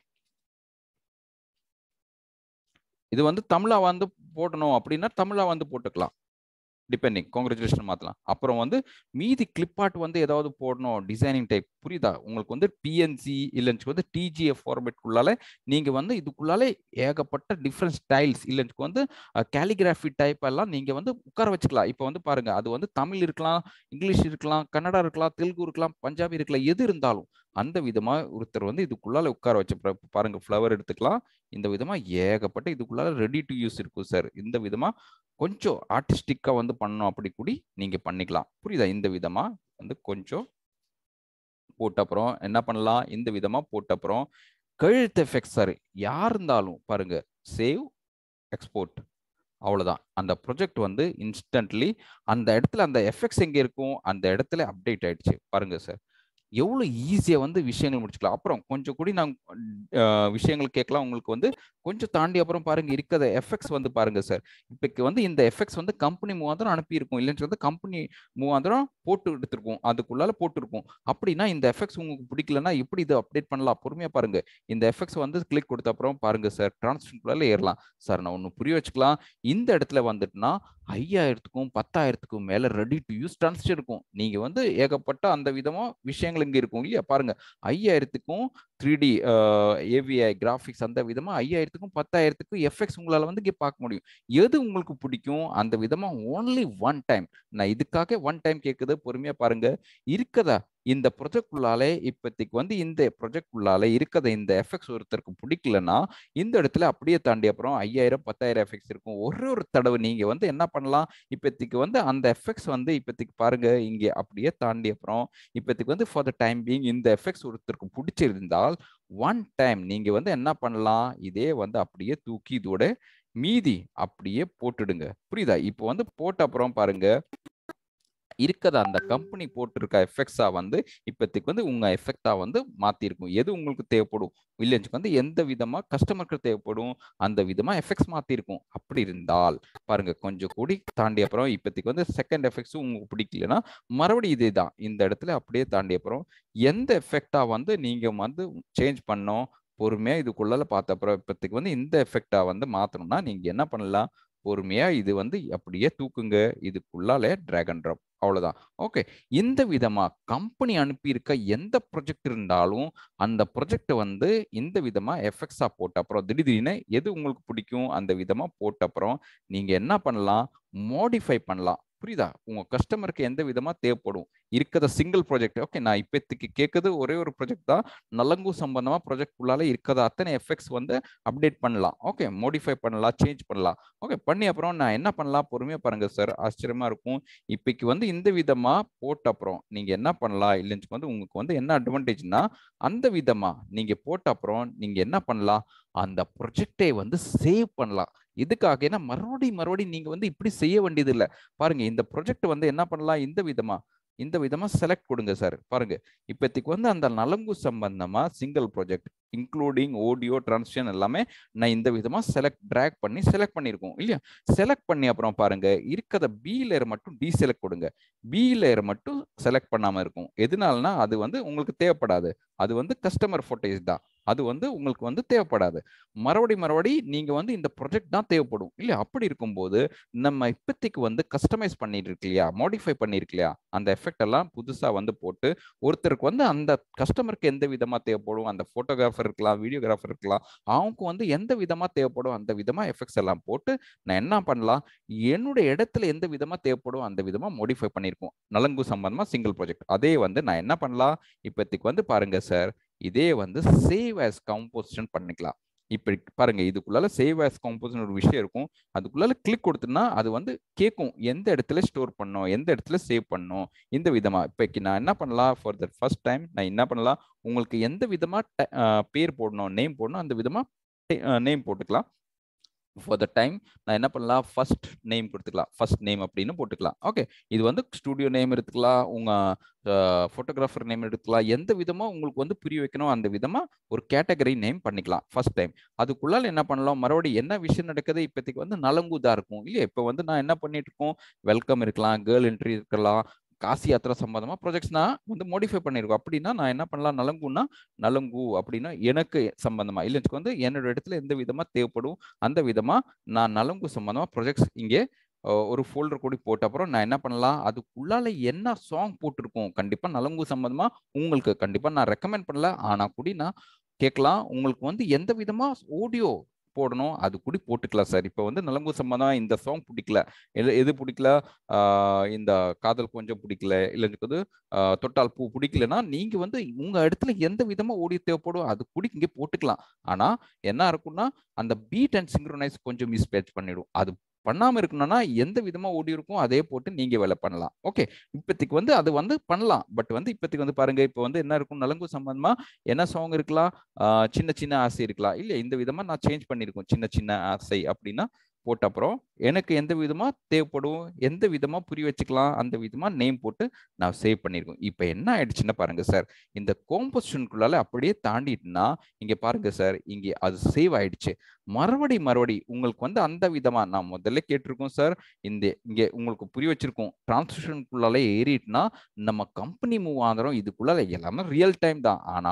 இது வந்து தமிழா வந்து போடணும் அப்படின்னா தமிழா வந்து போட்டுக்கலாம் டிபெண்டிங் காங்கிரச்சுலேஷன் மாற்றலாம் அப்புறம் வந்து மீதி கிளிப் ஆர்ட் வந்து ஏதாவது போடணும் டிசைனிங் டைப் புரியுதா உங்களுக்கு வந்து பிஎன்சி இல்லைன்னு வந்து டிஜிஎஃப் ஃபார்மேட்குள்ளால நீங்கள் வந்து இதுக்குள்ளால ஏகப்பட்ட டிஃப்ரெண்ட் ஸ்டைல்ஸ் இல்லைன்னு வந்து கேலிகிராஃபி டைப் எல்லாம் நீங்கள் வந்து உட்கார வச்சுக்கலாம் இப்போ வந்து பாருங்க அது வந்து தமிழ் இருக்கலாம் இங்கிலீஷ் இருக்கலாம் கன்னடா இருக்கலாம் தெலுங்கு இருக்கலாம் பஞ்சாபி இருக்கலாம் எது இருந்தாலும் அந்த விதமா ஒருத்தர் வந்து இதுக்குள்ளால உட்கார வச்ச பிறகு பாருங்க ஃப்ளவர் எடுத்துக்கலாம் இந்த விதமா ஏகப்பட்ட இதுக்குள்ளால ரெடி டு யூஸ் இருக்கும் சார் இந்த விதமா கொஞ்சம் ஆர்டிஸ்டிக்கா வந்து பண்ணணும் அப்படி கூடி நீங்க பண்ணிக்கலாம் புரியுதா இந்த விதமா வந்து கொஞ்சம் போட்ட அப்புறம் என்ன பண்ணலாம் இந்த விதமா போட்ட அப்புறம் கழுத்து எஃபெக்ட் சார் யார் இருந்தாலும் பாருங்க சேவ் எக்ஸ்போர்ட் அவ்வளவுதான் அந்த ப்ரொஜெக்ட் வந்து இன்ஸ்டன்ட்லி அந்த இடத்துல அந்த எஃபெக்ட்ஸ் எங்க இருக்கும் அந்த இடத்துல அப்டேட் ஆயிடுச்சு பாருங்க சார் எவ்வளோ ஈஸியாக வந்து விஷயங்கள் முடிச்சுக்கலாம் அப்புறம் கொஞ்சம் கூடி நான் விஷயங்கள் கேட்கலாம் உங்களுக்கு வந்து கொஞ்சம் தாண்டி அப்புறம் பாருங்க இருக்கிற எஃபெக்ட்ஸ் வந்து பாருங்க சார் இப்போ வந்து இந்த எஃபெக்ட்ஸ் வந்து கம்பெனி மூவாந்திரம் அனுப்பியிருக்கும் இல்லைன்னு வந்து கம்பெனி மூவாந்திரம் போட்டு எடுத்திருக்கும் அதுக்குள்ளால போட்டிருக்கும் அப்படின்னா இந்த எஃபெக்ட்ஸ் உங்களுக்கு பிடிக்கலன்னா எப்படி இது அப்டேட் பண்ணலாம் பொறுமையாக பாருங்க இந்த எஃபெக்ட்ஸ் வந்து கிளிக் கொடுத்த அப்புறம் பாருங்க சார் டிரான்ஸ்ஃபர்குள்ளால ஏறலாம் சார் நான் ஒன்று புரிய வச்சுக்கலாம் இந்த இடத்துல வந்துட்டுனா ஐயாயிரத்துக்கும் பத்தாயிரத்துக்கும் மேல ரெடி டு யூஸ் டிரான்சிஸ்டர் இருக்கும் நீங்க வந்து ஏகப்பட்ட அந்த விதமா விஷயங்கள் இங்க இருக்கும் இல்லையா பாருங்க ஐயாயிரத்துக்கும் த்ரீ டி ஏவிஐ கிராஃபிக்ஸ் அந்த விதமா ஐயாயிரத்துக்கும் பத்தாயிரத்துக்கும் எஃப்எக்ஸ் உங்களால வந்து இங்கே பார்க்க முடியும் எது உங்களுக்கு பிடிக்கும் அந்த விதமா ஓன்லி ஒன் டைம் நான் இதுக்காக ஒன் டைம் கேட்குது பொறுமையா பாருங்க இருக்கதா இந்த ப்ரொஜெக்ட் உள்ளாலே இப்போதைக்கு வந்து இந்த ப்ரொஜெக்ட் உள்ளாலே இருக்கத இந்த எஃபெக்ட்ஸ் ஒருத்தருக்கு பிடிக்கலன்னா இந்த இடத்துல அப்படியே தாண்டி அப்புறம் ஐயாயிரம் பத்தாயிரம் எஃபெக்ட்ஸ் இருக்கும் ஒரு ஒரு தடவை நீங்க வந்து என்ன பண்ணலாம் இப்போதைக்கு வந்து அந்த எஃபெக்ட்ஸ் வந்து இப்போதைக்கு பாருங்க இங்கே அப்படியே தாண்டி அப்புறம் இப்போதைக்கு வந்து ஃபார் த டைம் பீங் இந்த எஃபெக்ட்ஸ் ஒருத்தருக்கு பிடிச்சிருந்தால் ஒன் டைம் நீங்க வந்து என்ன பண்ணலாம் இதே வந்து அப்படியே தூக்கி இதோட மீதி அப்படியே போட்டுடுங்க புரியுதா இப்போ வந்து போட்ட அப்புறம் பாருங்க இருக்கத அந்த கம்பெனி போட்டிருக்க எஃபெக்ட்ஸா வந்து இப்போதைக்கு வந்து உங்க எஃபெக்டா வந்து மாத்திருக்கும் எது உங்களுக்கு தேவைப்படும் வில்லேஜுக்கு வந்து எந்த விதமா கஸ்டமருக்கு தேவைப்படும் அந்த விதமா எஃபெக்ட்ஸ் மாத்திருக்கும் அப்படி இருந்தால் பாருங்க கொஞ்சம் கூடி தாண்டி அப்புறம் இப்போதைக்கு வந்து செகண்ட் எஃபெக்ட்ஸும் உங்களுக்கு பிடிக்கலன்னா மறுபடியும் இதே தான் இந்த இடத்துல அப்படியே தாண்டி அப்புறம் எந்த எஃபெக்டா வந்து நீங்க வந்து சேஞ்ச் பண்ணோம் பொறுமையா இதுக்குள்ளால பார்த்த அப்புறம் இப்போதைக்கு வந்து இந்த எஃபெக்டா வந்து மாத்தணும்னா நீங்க என்ன பண்ணலாம் பொறுமையா இது வந்து அப்படியே தூக்குங்க இதுக்குள்ளாலே டிராகன் ட்ராப் அவ்வளவுதான் ஓகே இந்த விதமா கம்பெனி அனுப்பியிருக்க எந்த ப்ரொஜெக்ட் இருந்தாலும் அந்த ப்ரொஜெக்ட் வந்து இந்த விதமா எஃபெக்ட்ஸா போட்ட அப்புறம் திடீர்னு எது உங்களுக்கு பிடிக்கும் அந்த விதமா போட்ட அப்புறம் நீங்க என்ன பண்ணலாம் மாடிஃபை பண்ணலாம் புரியுதா உங்க கஸ்டமருக்கு எந்த விதமா தேவைப்படும் இருக்கிற சிங்கிள் ப்ராஜெக்ட் ஓகே நான் இப்போதைக்கு கேட்கறது ஒரே ஒரு ப்ராஜெக்ட் தான் நலங்கு சம்பந்தமா ப்ராஜெக்ட் உள்ளால இருக்கிற அத்தனை எஃபெக்ட்ஸ் வந்து அப்டேட் பண்ணலாம் ஓகே மாடிஃபை பண்ணலாம் சேஞ்ச் பண்ணலாம் ஓகே பண்ணி அப்புறம் நான் என்ன பண்ணலாம் பொறுமையா பாருங்க சார் ஆச்சரியமா இருக்கும் இப்போக்கு வந்து இந்த விதமா போட்ட அப்புறம் நீங்க என்ன பண்ணலாம் இல்லைன்னு வந்து உங்களுக்கு வந்து என்ன அட்வான்டேஜ்னா அந்த விதமா நீங்க போட்ட அப்புறம் நீங்க என்ன பண்ணலாம் அந்த ப்ரொஜெக்டை வந்து சேவ் பண்ணலாம் இதுக்காக ஏன்னா மறுபடியும் மறுபடியும் நீங்க வந்து இப்படி செய்ய வேண்டியது இல்லை பாருங்க இந்த ப்ரொஜெக்ட் வந்து என்ன பண்ணலாம் இந்த விதமா இந்த விதமா செலக்ட் கொடுங்க சார் பாருங்க இப்போதைக்கு வந்து அந்த நலங்கு சம்பந்தமா single project including audio transition எல்லாமே நான் இந்த விதமா செலக்ட் ட்ராக் பண்ணி செலக்ட் பண்ணியிருக்கோம் இல்லையா செலக்ட் பண்ணி அப்புறம் பாருங்க இருக்கிற பி லேயர் மட்டும் டி செலக்ட் கொடுங்க பி லேயர் மட்டும் செலக்ட் பண்ணாம இருக்கும் எதனாலனா அது வந்து உங்களுக்கு தேவைப்படாது அது வந்து கஸ்டமர் ஃபோட்டேஜ் தான் அது வந்து உங்களுக்கு வந்து தேவைப்படாது மறுபடி மறுபடி நீங்க வந்து இந்த ப்ரொஜெக்ட் தான் தேவைப்படும் இல்லையா அப்படி இருக்கும்போது நம்ம இப்போதைக்கு வந்து கஸ்டமைஸ் பண்ணிட்டு இருக்கு இல்லையா மாடிஃபை பண்ணிருக்கு இல்லையா அந்த எஃபெக்ட் எல்லாம் புதுசா வந்து போட்டு ஒருத்தருக்கு வந்து அந்த கஸ்டமருக்கு எந்த விதமா தேவைப்படும் அந்த போட்டோகிராஃபர் இருக்கலாம் வீடியோகிராஃபர் இருக்கலாம் அவங்க வந்து எந்த விதமா தேவைப்படும் அந்த விதமா எஃபெக்ட்ஸ் எல்லாம் போட்டு நான் என்ன பண்ணலாம் என்னுடைய இடத்துல எந்த விதமா தேவைப்படும் அந்த விதமா மாடிஃபை பண்ணியிருக்கோம் நலங்கு சம்பந்தமா சிங்கிள் ப்ராஜெக்ட் அதே வந்து நான் என்ன பண்ணலாம் இப்போதைக்கு வந்து பாருங்க சார் இதே வந்து சேவ் ஆஸ் கம்போசிஷன் பண்ணிக்கலாம் இப்படி பாருங்க இதுக்குள்ளால சேவ் ஆஸ் கம்போசிஷன் ஒரு விஷயம் இருக்கும் அதுக்குள்ளால கிளிக் கொடுத்தோம்னா அது வந்து கேட்கும் எந்த இடத்துல ஸ்டோர் பண்ணோம் எந்த இடத்துல சேவ் பண்ணோம் இந்த விதமா இப்போக்கு நான் என்ன பண்ணலாம் ஃபார் த ஃபர்ஸ்ட் டைம் நான் என்ன பண்ணலாம் உங்களுக்கு எந்த விதமா பேர் போடணும் நேம் போடணும் அந்த விதமா நேம் போட்டுக்கலாம் ஃபார் த டைம் நான் என்ன பண்ணலாம் ஃபர்ஸ்ட் நேம் கொடுத்துக்கலாம் ஃபர்ஸ்ட் நேம் அப்படின்னு போட்டுக்கலாம் ஓகே இது வந்து ஸ்டூடியோ நேம் எடுத்துக்கலாம் உங்கள் ஃபோட்டோகிராஃபர் நேம் எடுத்துக்கலாம் எந்த விதமாக உங்களுக்கு வந்து புரிய வைக்கணும் அந்த விதமாக ஒரு கேட்டகரி நேம் பண்ணிக்கலாம் ஃபர்ஸ்ட் டைம் அதுக்குள்ளால என்ன பண்ணலாம் மறுபடியும் என்ன விஷயம் நடக்குது இப்போதைக்கு வந்து நலங்குதா இருக்கும் இல்லையா இப்போ வந்து நான் என்ன பண்ணிட்டு இருக்கோம் வெல்கம் இருக்கலாம் கேர்ள் என்ட்ரி இருக்கலாம் காசி யாத்திரா சம்பந்தமா ப்ராஜெக்ட்ஸ்னா வந்து மாடிஃபை பண்ணியிருக்கோம் அப்படின்னா நான் என்ன பண்ணலாம் நலங்குன்னா நலங்கு அப்படின்னா எனக்கு சம்பந்தமா இல்லைன்னு வந்து என்னோட இடத்துல எந்த விதமா தேவைப்படும் அந்த விதமா நான் நலங்கு சம்பந்தமா ப்ராஜெக்ட்ஸ் இங்கே ஒரு ஃபோல்டர் கூடி போட்ட அப்புறம் நான் என்ன பண்ணலாம் அதுக்குள்ளால என்ன சாங் போட்டிருக்கோம் கண்டிப்பா நலங்கு சம்பந்தமா உங்களுக்கு கண்டிப்பா நான் ரெக்கமெண்ட் பண்ணல ஆனா கூடி நான் கேட்கலாம் உங்களுக்கு வந்து எந்த விதமா ஆடியோ போடணும் அது கூட போட்டுக்கலாம் சார் இப்போ வந்து நலங்கு சம்பந்தம் இந்த சாங் பிடிக்கல எது எது பிடிக்கல இந்த காதல் கொஞ்சம் பிடிக்கல இல்லை வந்து தொட்டால் பூ பிடிக்கலன்னா நீங்க வந்து உங்க இடத்துல எந்த விதமா ஓடி தேவைப்படும் அது கூட இங்கே போட்டுக்கலாம் ஆனா என்ன இருக்கும்னா அந்த பீட் அண்ட் சிங்க்ரோனைஸ் கொஞ்சம் மிஸ்பேச் பண்ணிடும் அது பண்ணாம இருக்கணும்னா எந்த விதமா ஓடி இருக்கும் அதே போட்டு நீங்க வேலை பண்ணலாம் ஓகே இப்போதைக்கு வந்து அது வந்து பண்ணலாம் பட் வந்து இப்போதைக்கு வந்து பாருங்க இப்போ வந்து என்ன இருக்கும் நலங்கு சம்பந்தமா என்ன சாங் இருக்கலாம் சின்ன சின்ன ஆசை இருக்கலாம் இல்ல இந்த விதமா நான் சேஞ்ச் பண்ணிருக்கோம் சின்ன சின்ன ஆசை அப்படின்னா போட்ட அப்புறம் எனக்கு எந்த விதமா தேவைப்படும் எந்த விதமா புரிய வச்சுக்கலாம் அந்த விதமா நேம் போட்டு நான் சேவ் பண்ணியிருக்கோம் இப்போ என்ன ஆயிடுச்சுன்னா பாருங்க சார் இந்த கோம்போசிஷனுக்குள்ளால அப்படியே தாண்டிட்டுனா இங்க பாருங்க சார் இங்கே அது சேவ் ஆயிடுச்சு மறுபடி மறுபடி உங்களுக்கு வந்து அந்த விதமா நான் முதல்ல கேட்டிருக்கோம் சார் இந்த இங்க உங்களுக்கு புரிய வச்சிருக்கோம் டிரான்ஸ்லேஷனுக்குள்ளால ஏறிட்டுனா நம்ம கம்பெனி மூவ் ஆகிறோம் இதுக்குள்ளால எல்லாமே ரியல் டைம் தான் ஆனாலும்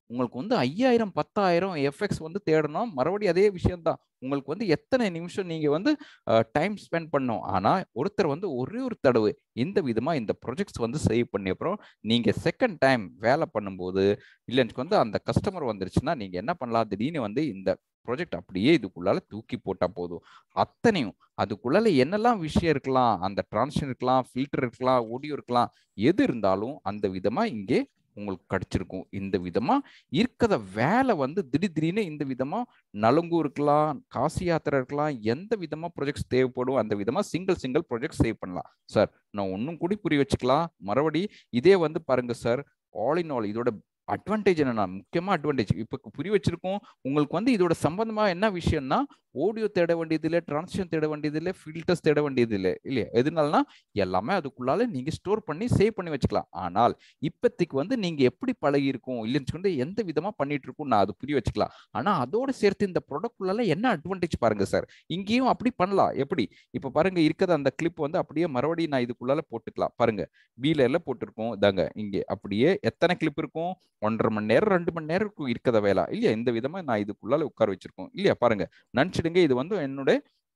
உங்களுக்கு வந்து ஐயாயிரம் பத்தாயிரம் எஃப்எக்ஸ் வந்து தேடணும் மறுபடியும் அதே விஷயம்தான் உங்களுக்கு வந்து எத்தனை நிமிஷம் நீங்க வந்து டைம் ஸ்பெண்ட் பண்ணணும் ஆனா ஒருத்தர் வந்து ஒரே ஒரு தடவை இந்த விதமா இந்த ப்ராஜெக்ட்ஸ் வந்து சேவ் பண்ணி அப்புறம் நீங்க செகண்ட் டைம் வேலை பண்ணும்போது இல்லைன்னு வந்து அந்த கஸ்டமர் வந்துருச்சுன்னா நீங்க என்ன பண்ணலாம் திடீர்னு வந்து இந்த ப்ராஜெக்ட் அப்படியே இதுக்குள்ளால தூக்கி போட்டா போதும் அத்தனையும் அதுக்குள்ளால என்னெல்லாம் விஷயம் இருக்கலாம் அந்த டிரான்ஸ்ஷன் இருக்கலாம் ஃபில்டர் இருக்கலாம் ஆடியோ இருக்கலாம் எது இருந்தாலும் அந்த விதமா இங்கே உங்களுக்கு கிடைச்சிருக்கும் இந்த விதமா இருக்கிற வேலை வந்து திடீர் திடீர்னு இந்த விதமா நலுங்கு இருக்கலாம் காசி யாத்திரை இருக்கலாம் எந்த விதமா ப்ராஜெக்ட்ஸ் தேவைப்படும் அந்த விதமா சிங்கிள் சிங்கிள் ப்ராஜெக்ட் சேவ் பண்ணலாம் சார் நான் ஒன்றும் கூடி புரிய வச்சுக்கலாம் மறுபடி இதே வந்து பாருங்க சார் ஆல் இன் ஆல் இதோட அட்வான்டேஜ் என்னன்னா முக்கியமா அட்வான்டேஜ் இப்போ புரிய வச்சிருக்கோம் உங்களுக்கு வந்து இதோட சம்பந்தமா என்ன விஷயம்னா ஆடியோ தேட வேண்டியது இல்லை டிரான்ஸ்ஷன் தேட வேண்டியது இல்லை ஃபில்டர்ஸ் தேட வேண்டியது இல்லை இல்லையா எதுனாலனா எல்லாமே அதுக்குள்ளால நீங்க ஸ்டோர் பண்ணி சேவ் பண்ணி வச்சுக்கலாம் ஆனால் இப்போதைக்கு வந்து நீங்க எப்படி பழகி இருக்கும் இல்லைன்னு சொல்லி எந்த விதமா பண்ணிட்டு இருக்கோம் நான் அது புரிய வச்சுக்கலாம் ஆனா அதோட சேர்த்து இந்த ப்ராடக்ட்குள்ளால என்ன அட்வான்டேஜ் பாருங்க சார் இங்கேயும் அப்படி பண்ணலாம் எப்படி இப்போ பாருங்க இருக்கிற அந்த கிளிப் வந்து அப்படியே மறுபடியும் நான் இதுக்குள்ளால போட்டுக்கலாம் பாருங்க பீலர்ல போட்டிருக்கோம் இதாங்க இங்கே அப்படியே எத்தனை கிளிப் இருக்கும் ஒன்றரை மணி நேரம் ரெண்டு மணி நேரம் இருக்கும் இருக்கிற வேலை இல்லையா இந்த விதமா நான் இதுக்குள்ளால உட்கார வச்சிருக்கோம் இல்லையா பாருங்க நினச்சிடுங்க இது வந்து என்னோட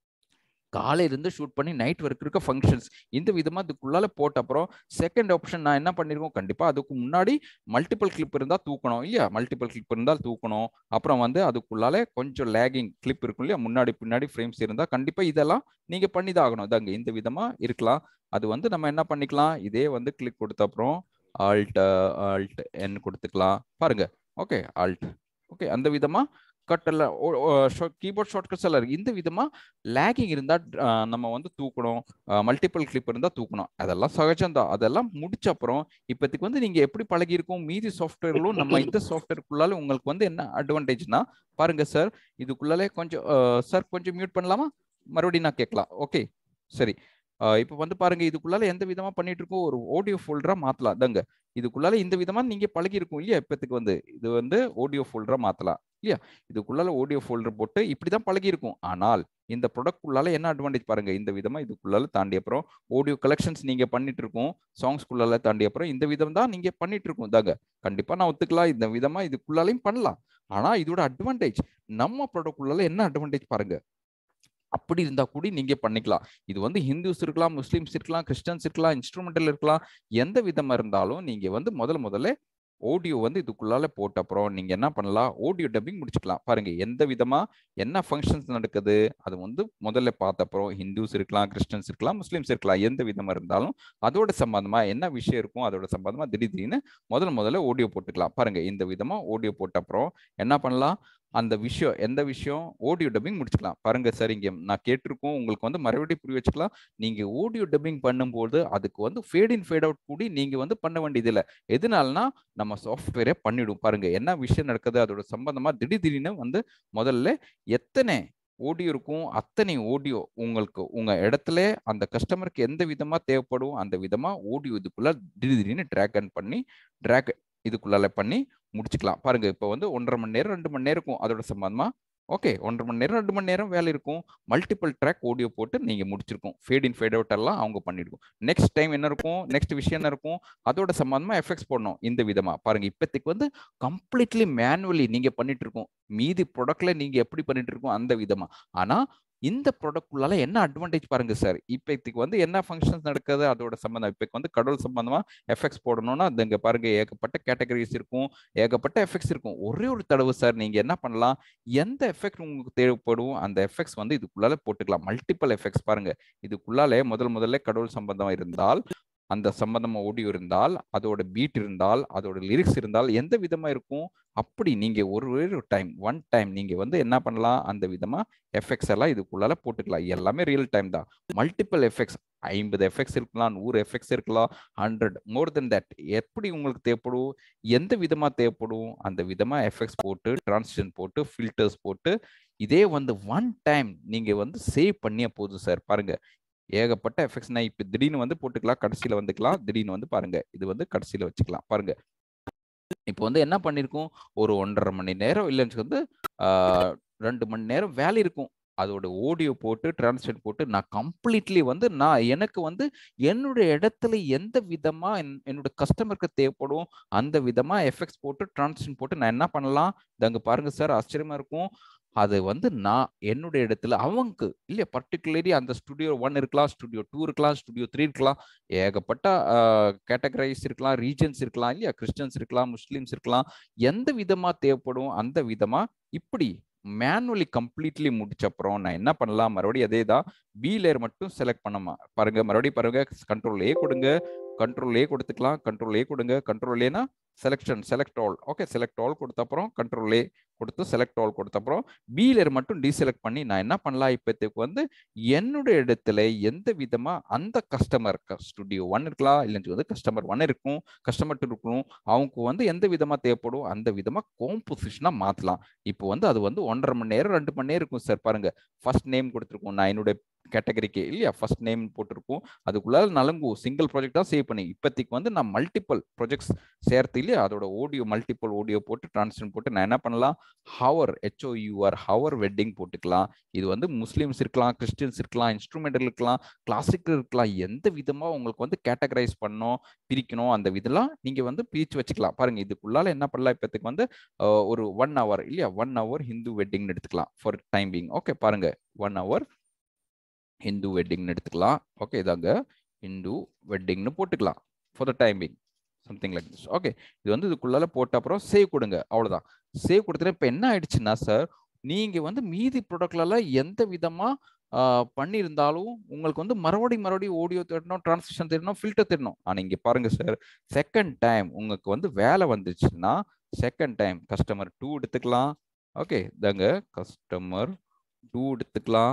காலையில இருந்து ஷூட் பண்ணி நைட் வரைக்கும் இருக்க ஃபங்க்ஷன்ஸ் இந்த விதமா இதுக்குள்ளால போட்ட அப்புறம் செகண்ட் ஆப்ஷன் நான் என்ன பண்ணிருக்கோம் கண்டிப்பா அதுக்கு முன்னாடி மல்டிபிள் கிளிப் இருந்தா தூக்கணும் இல்லையா மல்டிபிள் கிளிப் இருந்தால் தூக்கணும் அப்புறம் வந்து அதுக்குள்ளால கொஞ்சம் லேகிங் கிளிப் இருக்கும் இல்லையா முன்னாடி பின்னாடி ஃப்ரேம்ஸ் இருந்தா கண்டிப்பா இதெல்லாம் நீங்க பண்ணி தான் ஆகணும் இதாங்க இந்த விதமா இருக்கலாம் அது வந்து நம்ம என்ன பண்ணிக்கலாம் இதே வந்து கிளிக் கொடுத்த அப்புறம் ஆல்ட் ஆல்ட் என் கொடுத்துக்கலாம் பாருங்க ஓகே ஆல்ட் ஓகே அந்த விதமா கட் எல்லாம் கீபோர்ட் ஷார்ட்கட்ஸ் எல்லாம் இருக்கு இந்த விதமா லேகிங் இருந்தா நம்ம வந்து தூக்கணும் மல்டிபிள் கிளிப் இருந்தா தூக்கணும் அதெல்லாம் சகஜம் தான் அதெல்லாம் முடிச்ச அப்புறம் இப்போதைக்கு வந்து நீங்க எப்படி பழகி இருக்கும் மீதி சாஃப்ட்வேர்களும் நம்ம இந்த சாஃப்ட்வேருக்குள்ளால உங்களுக்கு வந்து என்ன அட்வான்டேஜ்னா பாருங்க சார் இதுக்குள்ளாலே கொஞ்சம் சார் கொஞ்சம் மியூட் பண்ணலாமா மறுபடியும் நான் கேட்கலாம் ஓகே சரி இப்போ வந்து பாருங்க இதுக்குள்ளால எந்த விதமா பண்ணிட்டு இருக்கோம் ஒரு ஆடியோ ஃபோல்டரா மாத்தலாம் தாங்க இதுக்குள்ளால இந்த விதமா நீங்க பழகி இருக்கும் இல்லையா இப்பத்துக்கு வந்து இது வந்து ஆடியோ ஃபோல்டரா மாத்தலாம் இல்லையா இதுக்குள்ளால ஆடியோ ஃபோல்டர் போட்டு இப்படிதான் பழகி இருக்கும் ஆனால் இந்த ப்ராடக்ட் குள்ளால என்ன அட்வான்டேஜ் பாருங்க இந்த விதமா இதுக்குள்ளால தாண்டி அப்புறம் ஆடியோ கலெக்ஷன்ஸ் நீங்க பண்ணிட்டு இருக்கோம் சாங்ஸ் குள்ளால தாண்டி அப்புறம் இந்த விதம் தான் நீங்க பண்ணிட்டு இருக்கோம் தாங்க கண்டிப்பா நான் ஒத்துக்கலாம் இந்த விதமா இதுக்குள்ளாலையும் பண்ணலாம் ஆனா இதோட அட்வான்டேஜ் நம்ம ப்ராடக்ட் குள்ளால என்ன அட்வான்டேஜ் பாருங்க அப்படி இருந்தா கூட நீங்க பண்ணிக்கலாம் இது வந்து ஹிந்துஸ் இருக்கலாம் முஸ்லிம்ஸ் இருக்கலாம் கிறிஸ்டியன்ஸ் இருக்கலாம் இன்ஸ்ட்ருமெண்டல் இருக்கலாம் எந்த விதமா இருந்தாலும் நீங்க வந்து முதல்ல முதல்ல ஆடியோ வந்து இதுக்குள்ளால போட்ட அப்புறம் நீங்க என்ன பண்ணலாம் ஆடியோ டப்பிங் முடிச்சுக்கலாம் பாருங்க எந்த விதமா என்ன ஃபங்க்ஷன்ஸ் நடக்குது அது வந்து முதல்ல பார்த்த அப்புறம் ஹிந்துஸ் இருக்கலாம் கிறிஸ்டியன்ஸ் இருக்கலாம் முஸ்லிம்ஸ் இருக்கலாம் எந்த விதமா இருந்தாலும் அதோட சம்பந்தமா என்ன விஷயம் இருக்கும் அதோட சம்பந்தமா திடீர் திடீர்னு முதல்ல முதல்ல ஆடியோ போட்டுக்கலாம் பாருங்க இந்த விதமா ஆடியோ போட்ட அப்புறம் என்ன பண்ணலாம் அந்த விஷயம் எந்த விஷயம் ஆடியோ டப்பிங் முடிச்சுக்கலாம் பாருங்க சார் இங்க நான் கேட்டிருக்கோம் உங்களுக்கு வந்து மறுபடியும் புரிய வச்சுக்கலாம் நீங்க ஆடியோ டப்பிங் பண்ணும்போது அதுக்கு வந்து ஃபேட் இன் ஃபேட் அவுட் கூடி நீங்க வந்து பண்ண வேண்டியது இல்லை எதனாலனா நம்ம சாஃப்ட்வேரே பண்ணிடும் பாருங்க என்ன விஷயம் நடக்குது அதோட சம்பந்தமா திடீர் திடீர்னு வந்து முதல்ல எத்தனை ஆடியோ இருக்கும் அத்தனை ஆடியோ உங்களுக்கு உங்க இடத்துல அந்த கஸ்டமருக்கு எந்த விதமா தேவைப்படும் அந்த விதமா ஆடியோ இதுக்குள்ள திடீர் திடீர்னு ட்ராக் அண்ட் பண்ணி ட்ராக் இதுக்குள்ளால பண்ணி முடிச்சுக்கலாம் பாருங்க இப்போ வந்து ஒன்றரை மணி நேரம் ரெண்டு மணி நேரம் இருக்கும் அதோட சம்பந்தமா ஓகே ஒன்றரை மணி நேரம் ரெண்டு மணி நேரம் வேலை இருக்கும் மல்டிபிள் ட்ராக் ஆடியோ போட்டு நீங்க முடிச்சிருக்கோம் ஃபேட் இன் ஃபேட் அவுட் எல்லாம் அவங்க பண்ணிருக்கும் நெக்ஸ்ட் டைம் என்ன இருக்கும் நெக்ஸ்ட் விஷயம் என்ன இருக்கும் அதோட சம்பந்தமா எஃபெக்ட்ஸ் போடணும் இந்த விதமா பாருங்க இப்போதைக்கு வந்து கம்ப்ளீட்லி மேனுவலி நீங்க பண்ணிட்டு இருக்கோம் மீதி ப்ராடக்ட்ல நீங்க எப்படி பண்ணிட்டு இருக்கோம் அந்த விதமா ஆனா இந்த ப்ராடக்ட்குள்ளால என்ன அட்வான்டேஜ் பாருங்க சார் இப்போதைக்கு வந்து என்ன ஃபங்க்ஷன்ஸ் நடக்குது அதோட சம்பந்தம் இப்போ வந்து கடவுள் சம்பந்தமா எஃபெக்ட்ஸ் போடணும்னா அது இங்க பாருங்க ஏகப்பட்ட கேட்டகரிஸ் இருக்கும் ஏகப்பட்ட எஃபெக்ட்ஸ் இருக்கும் ஒரே ஒரு தடவை சார் நீங்க என்ன பண்ணலாம் எந்த எஃபெக்ட் உங்களுக்கு தேவைப்படும் அந்த எஃபெக்ட்ஸ் வந்து இதுக்குள்ளால போட்டுக்கலாம் மல்டிபிள் எஃபெக்ட்ஸ் பாருங்க இதுக்குள்ளாலே முதல் முதல்ல கடவுள் சம்பந்தம் இருந்தால் அந்த சம்பந்தமா ஆடியோ இருந்தால் அதோட பீட் இருந்தால் அதோட லிரிக்ஸ் இருந்தால் எந்த விதமா இருக்கும் அப்படி நீங்க ஒரு ஒரு டைம் ஒன் டைம் நீங்க வந்து என்ன பண்ணலாம் அந்த விதமா எஃபெக்ட்ஸ் எல்லாம் இதுக்குள்ளால போட்டுக்கலாம் எல்லாமே ரியல் டைம் தான் மல்டிபிள் எஃபெக்ட்ஸ் ஐம்பது எஃபெக்ட்ஸ் இருக்கலாம் நூறு எஃபெக்ட்ஸ் இருக்கலாம் ஹண்ட்ரட் மோர் தென் தட் எப்படி உங்களுக்கு தேவைப்படும் எந்த விதமா தேவைப்படும் அந்த விதமா எஃபெக்ட்ஸ் போட்டு டிரான்ஸ்லேஷன் போட்டு ஃபில்டர்ஸ் போட்டு இதே வந்து ஒன் டைம் நீங்க வந்து சேவ் பண்ணிய போதும் சார் பாருங்க ஏகப்பட்ட எஃபெக்ட்ஸ் நான் இப்போ திடீர்னு வந்து போட்டுக்கலாம் கடைசியில் வந்துக்கலாம் திடீர்னு வந்து பாருங்க இது வந்து கடைசியில் வச்சுக்கலாம் பாருங்க இப்போ வந்து என்ன பண்ணியிருக்கோம் ஒரு ஒன்றரை மணி நேரம் இல்லைன்னு வந்து ரெண்டு மணி நேரம் வேலை இருக்கும் அதோட ஆடியோ போட்டு டிரான்ஸ்லேட் போட்டு நான் கம்ப்ளீட்லி வந்து நான் எனக்கு வந்து என்னுடைய இடத்துல எந்த விதமா என்- என்னோட கஸ்டமருக்கு தேவைப்படும் அந்த விதமா எஃபெக்ட்ஸ் போட்டு டிரான்ஸ்லேட் போட்டு நான் என்ன பண்ணலாம் இதாங்க பாருங்க சார் ஆச்சரியமா இருக்கும் அது வந்து நான் என்னுடைய இடத்துல அவங்க இல்லையா பர்டிகுலரி அந்த ஸ்டுடியோ ஒன் இருக்கலாம் ஸ்டுடியோ டூ இருக்கலாம் ஸ்டுடியோ த்ரீ இருக்கலாம் ஏகப்பட்ட கேட்டகரைஸ் இருக்கலாம் ரீஜன்ஸ் இருக்கலாம் இல்லையா கிறிஸ்டியன்ஸ் இருக்கலாம் முஸ்லிம்ஸ் இருக்கலாம் எந்த விதமா தேவைப்படும் அந்த விதமா இப்படி மேனுவலி கம்ப்ளீட்லி முடிச்ச அப்புறம் நான் என்ன பண்ணலாம் மறுபடியும் அதே தான் பி லேயர் மட்டும் செலக்ட் பண்ணமா பாருங்க மறுபடியும் பாருங்க கண்ட்ரோல் ஏ கொடுங்க கண்ட்ரோல் ஏ கொடுத்துக்கலாம் கண்ட்ரோல் ஏ கொடுங்க கண்ட்ரோல் ஏனா selection select all okay select all கொடுத்த அப்புறம் கண்ட்ரோல் ஏ கொடுத்து செலக்ட் ஆல் கொடுத்த அப்புறம் பி லேயர் மட்டும் டீசெலக்ட் பண்ணி நான் என்ன பண்ணலாம் இப்போதைக்கு வந்து என்னுடைய இடத்துல எந்த விதமா அந்த கஸ்டமர் ஸ்டுடியோ ஒன் இருக்கலாம் இல்லைன்னு வந்து கஸ்டமர் ஒன் இருக்கும் கஸ்டமர் டூ இருக்கும் அவங்க வந்து எந்த விதமா தேவைப்படும் அந்த விதமா கோம்போசிஷனா மாத்தலாம் இப்போ வந்து அது வந்து ஒன்றரை மணி நேரம் ரெண்டு மணி நேரம் இருக்கும் சார் பாருங்க ஃபர்ஸ்ட் நேம் கொடுத்துருக்கோம் நான் என்னுடைய கேட்டகரிக்கு இல்லையா ஃபர்ஸ்ட் நேம் போட்டிருக்கோம் அதுக்குள்ள நலங்கு சிங்கிள் ப்ராஜெக்ட் தான் சேவ் பண்ணி இப்போதைக்கு வந்து நான் மல்டிபிள் ப்ராஜெக்ட்ஸ் சேர்த்து இல்லையா அதோட ஆடியோ மல்டிபிள் ஆடியோ போட்டு டிரான்ஸ்லேட் போட்டு நான் என்ன பண்ணலாம் ஹவர் ஹெச்ஓயூஆர் ஹவர் வெட்டிங் போட்டுக்கலாம் இது வந்து முஸ்லீம்ஸ் இருக்கலாம் கிறிஸ்டியன்ஸ் இருக்கலாம் இன்ஸ்ட்ருமெண்டல் இருக்கலாம் கிளாசிக்கல் இருக்கலாம் எந்த விதமா உங்களுக்கு வந்து கேட்டகரைஸ் பண்ணணும் பிரிக்கணும் அந்த இதெல்லாம் நீங்க வந்து பிரிச்சு வச்சுக்கலாம் பாருங்க இதுக்குள்ளால என்ன பண்ணலாம் இப்போதைக்கு வந்து அஹ், ஒரு ஒன் ஹவர் இல்லையா ஒன் ஹவர் ஹிந்து வெட்டிங்னு எடுத்துக்கலாம் ஃபார் டைம் பீங் ஓகே பாருங்க ஒன் ஹவர் ஹிந்து வெட்டிங்னு எடுத்துக்கலாம் ஓகே இதாங்க ஹிந்து வெட்டிங்னு போட்டுக்கலாம் for the timing something like this okay இது வந்து இதுக்குள்ளால போட்ட அப்புறம் சேவ் கொடுங்க அவ்வளவுதான் சேவ் கொடுத்துட்டு இப்போ என்ன ஆயிடுச்சுன்னா சார் நீங்க வந்து மீதி ப்ராடக்ட்லாம் எந்த விதமா ஆஹ், பண்ணியிருந்தாலும் உங்களுக்கு வந்து மறுபடியும் மறுபடியும் ஆடியோ தேடணும் டிரான்ஸ்லேஷன் தேடணும் ஃபில்டர் தேடணும் ஆனால் இங்கே பாருங்க சார் செகண்ட் டைம் உங்களுக்கு வந்து வேலை வந்துச்சுன்னா செகண்ட் டைம் கஸ்டமர் டூ எடுத்துக்கலாம் ஓகே இதாங்க கஸ்டமர் டூ எடுத்துக்கலாம்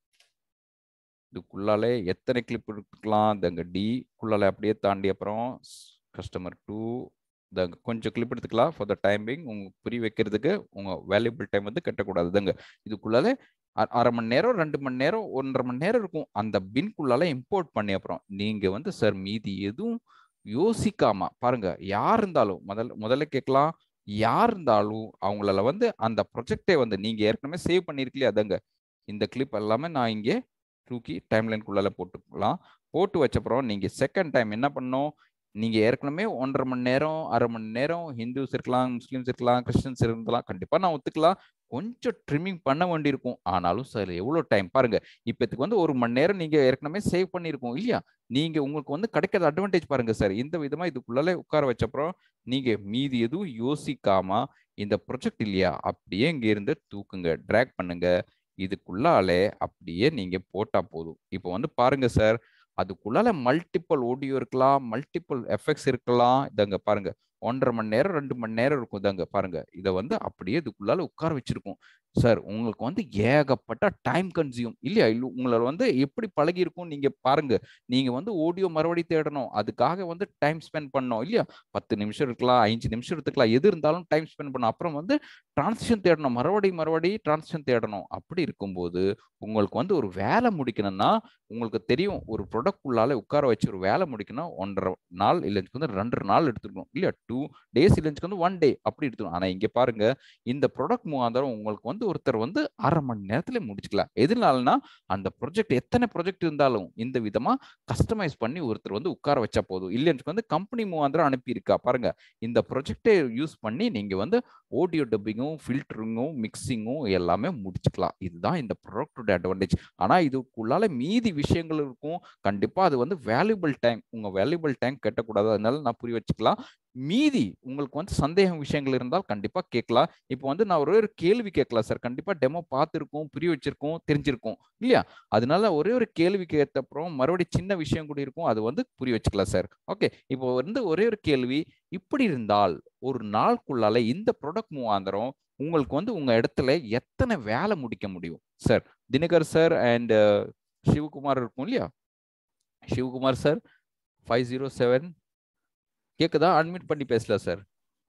இதுக்குள்ளாலே எத்தனை கிளிப் எடுத்துக்கலாம் இதாங்க டி குள்ளால அப்படியே தாண்டி அப்புறம் கஸ்டமர் டூ இதாங்க கொஞ்சம் கிளிப் எடுத்துக்கலாம் ஃபார் த டைமிங் உங்க புரிய வைக்கிறதுக்கு உங்க வேல்யூபிள் டைம் வந்து கட்டக்கூடாது இதாங்க இதுக்குள்ளாலே அ- அரை மணி நேரம் ரெண்டு மணி நேரம் ஒன்றரை மணி நேரம் இருக்கும் அந்த பின்குள்ளால இம்போர்ட் பண்ணி அப்புறம் நீங்க வந்து சார் மீதி எதுவும் யோசிக்காம பாருங்க யார் இருந்தாலும் முதல்ல முதல்ல கேட்கலாம் யார் இருந்தாலும் அவங்களால வந்து அந்த ப்ரொஜெக்டை வந்து நீங்க ஏற்கனவே சேவ் பண்ணிருக்கலையே அதங்க இந்த கிளிப் எல்லாமே நான் இங்கே தூக்கி டைம்லைனுக்குள்ளால போட்டுக்கலாம் போட்டு வச்சப்புறம் நீங்க செகண்ட் டைம் என்ன பண்ணணும் நீங்க ஏற்கனவே ஒன்றரை மணி நேரம் அரை மணி நேரம் ஹிந்துஸ் இருக்கலாம் முஸ்லிம்ஸ் இருக்கலாம் கிறிஸ்டின்ஸ் இருக்கலாம் கண்டிப்பா நான் ஒத்துக்கலாம் கொஞ்சம் ட்ரிம்மிங் பண்ண வேண்டியிருக்கும் ஆனாலும் சார் எவ்வளோ டைம் பாருங்க இப்போ இதுக்கு வந்து ஒரு மணி நேரம் நீங்க ஏற்கனவே சேவ் பண்ணியிருக்கோம் இல்லையா நீங்க உங்களுக்கு வந்து கிடைக்காத அட்வான்டேஜ் பாருங்க சார் இந்த விதமா இதுக்குள்ளால உட்கார வச்சப்புறம் நீங்க மீதி எதுவும் யோசிக்காம இந்த ப்ரொஜெக்ட் இல்லையா அப்படியே இங்க இருந்து தூக்குங்க ட்ராக் பண்ணுங்க இதுக்குள்ளாலே அப்படியே நீங்க போட்டா போதும் இப்போ வந்து பாருங்க சார் அதுக்குள்ளால மல்டிபிள் ஆடியோ இருக்கலாம் மல்டிபிள் எஃபெக்ட்ஸ் இருக்கலாம் இதங்க பாருங்க ஒன்றரை மணி நேரம் ரெண்டு மணி நேரம் இருக்கும் இதாங்க பாருங்க இதை வந்து அப்படியே இதுக்குள்ளால உட்கார வச்சிருக்கும் சார் உங்களுக்கு வந்து ஏகப்பட்ட டைம் கன்சியூம் இல்லையா இல்ல உங்களை வந்து எப்படி பழகி இருக்கும் நீங்க பாருங்க நீங்க வந்து ஆடியோ மறுபடி தேடணும் அதுக்காக வந்து டைம் ஸ்பெண்ட் பண்ணணும் இல்லையா பத்து நிமிஷம் இருக்கலாம் அஞ்சு நிமிஷம் எடுத்துக்கலாம் எது இருந்தாலும் டைம் ஸ்பெண்ட் பண்ணணும் அப்புறம் வந்து டிரான்ஸ்லேஷன் தேடணும் மறுபடி மறுபடி டிரான்ஸ்லேஷன் தேடணும் அப்படி இருக்கும்போது உங்களுக்கு வந்து ஒரு வேலை முடிக்கணும்னா உங்களுக்கு தெரியும் ஒரு ப்ராடக்ட் உள்ளால உட்கார வச்சு ஒரு வேலை முடிக்கணும் ஒன்றரை நாள் இல்லைன்னு வந்து ரெண்டு நாள் எடுத்துக்கணும் இல்லையா டூ டேஸ் இல்லைன்னு வந்து ஒன் டே அப்படி எடுத்துக்கணும் ஆனா இங்க பாருங்க இந்த ப்ராடக்ட் முகாந்திரம் உங்களுக்கு வந்து ஒருத்தர் வந்து அரை மணி நேரத்துல முடிச்சுக்கலாம் எதனாலனா அந்த ப்ராஜெக்ட் எத்தனை ப்ராஜெக்ட் இருந்தாலும் இந்த விதமா கஸ்டமைஸ் பண்ணி ஒருத்தர் வந்து உட்கார வச்சா போதும் இல்லைன்னு வந்து கம்பெனி முகாந்திரம் அனுப்பியிருக்கா பாருங்க இந்த ப்ராஜெக்டை யூஸ் பண்ணி நீங்க வந்து ஆடியோ டப்பிங்கும் ஃபில்டரிங்கும் மிக்சிங்கும் எல்லாமே முடிச்சுக்கலாம் இதுதான் இந்த ப்ராடக்டோட அட்வான்டேஜ் ஆனா இதுக்குள்ளால மீதி விஷயங்கள் இருக்கும் கண்டிப்பா அது வந்து வேல்யூபிள் டைம் உங்க வேல்யூபிள் டைம் கட்டக்கூடாது அதனால நான் புரிய வச்சுக்கலாம் மீதி உங்களுக்கு வந்து சந்தேகம் விஷயங்கள் இருந்தால் கண்டிப்பா கேட்கலாம் இப்போ வந்து நான் ஒரே ஒரு கேள்வி கேட்கலாம் சார் கண்டிப்பா டெமோ பார்த்துருக்கோம் புரிய வச்சிருக்கோம் தெரிஞ்சிருக்கோம் இல்லையா அதனால ஒரே ஒரு கேள்வி கேட்ட அப்புறம் மறுபடியும் சின்ன விஷயம் கூட இருக்கும் அது வந்து புரிய வச்சுக்கலாம் சார் ஓகே இப்போ வந்து ஒரே ஒரு கேள்வி இப்படி இருந்தால் ஒரு நாளுக்குள்ளால இந்த ப்ராடக்ட் மூவாந்திரம் உங்களுக்கு வந்து உங்க இடத்துல எத்தனை வேலை முடிக்க முடியும் sir Dinakar sir and Sivakumar இருக்கும் இல்லையா Sivakumar sir five zero seven கேக்குதா அட்மிட் பண்ணி பேசல சார்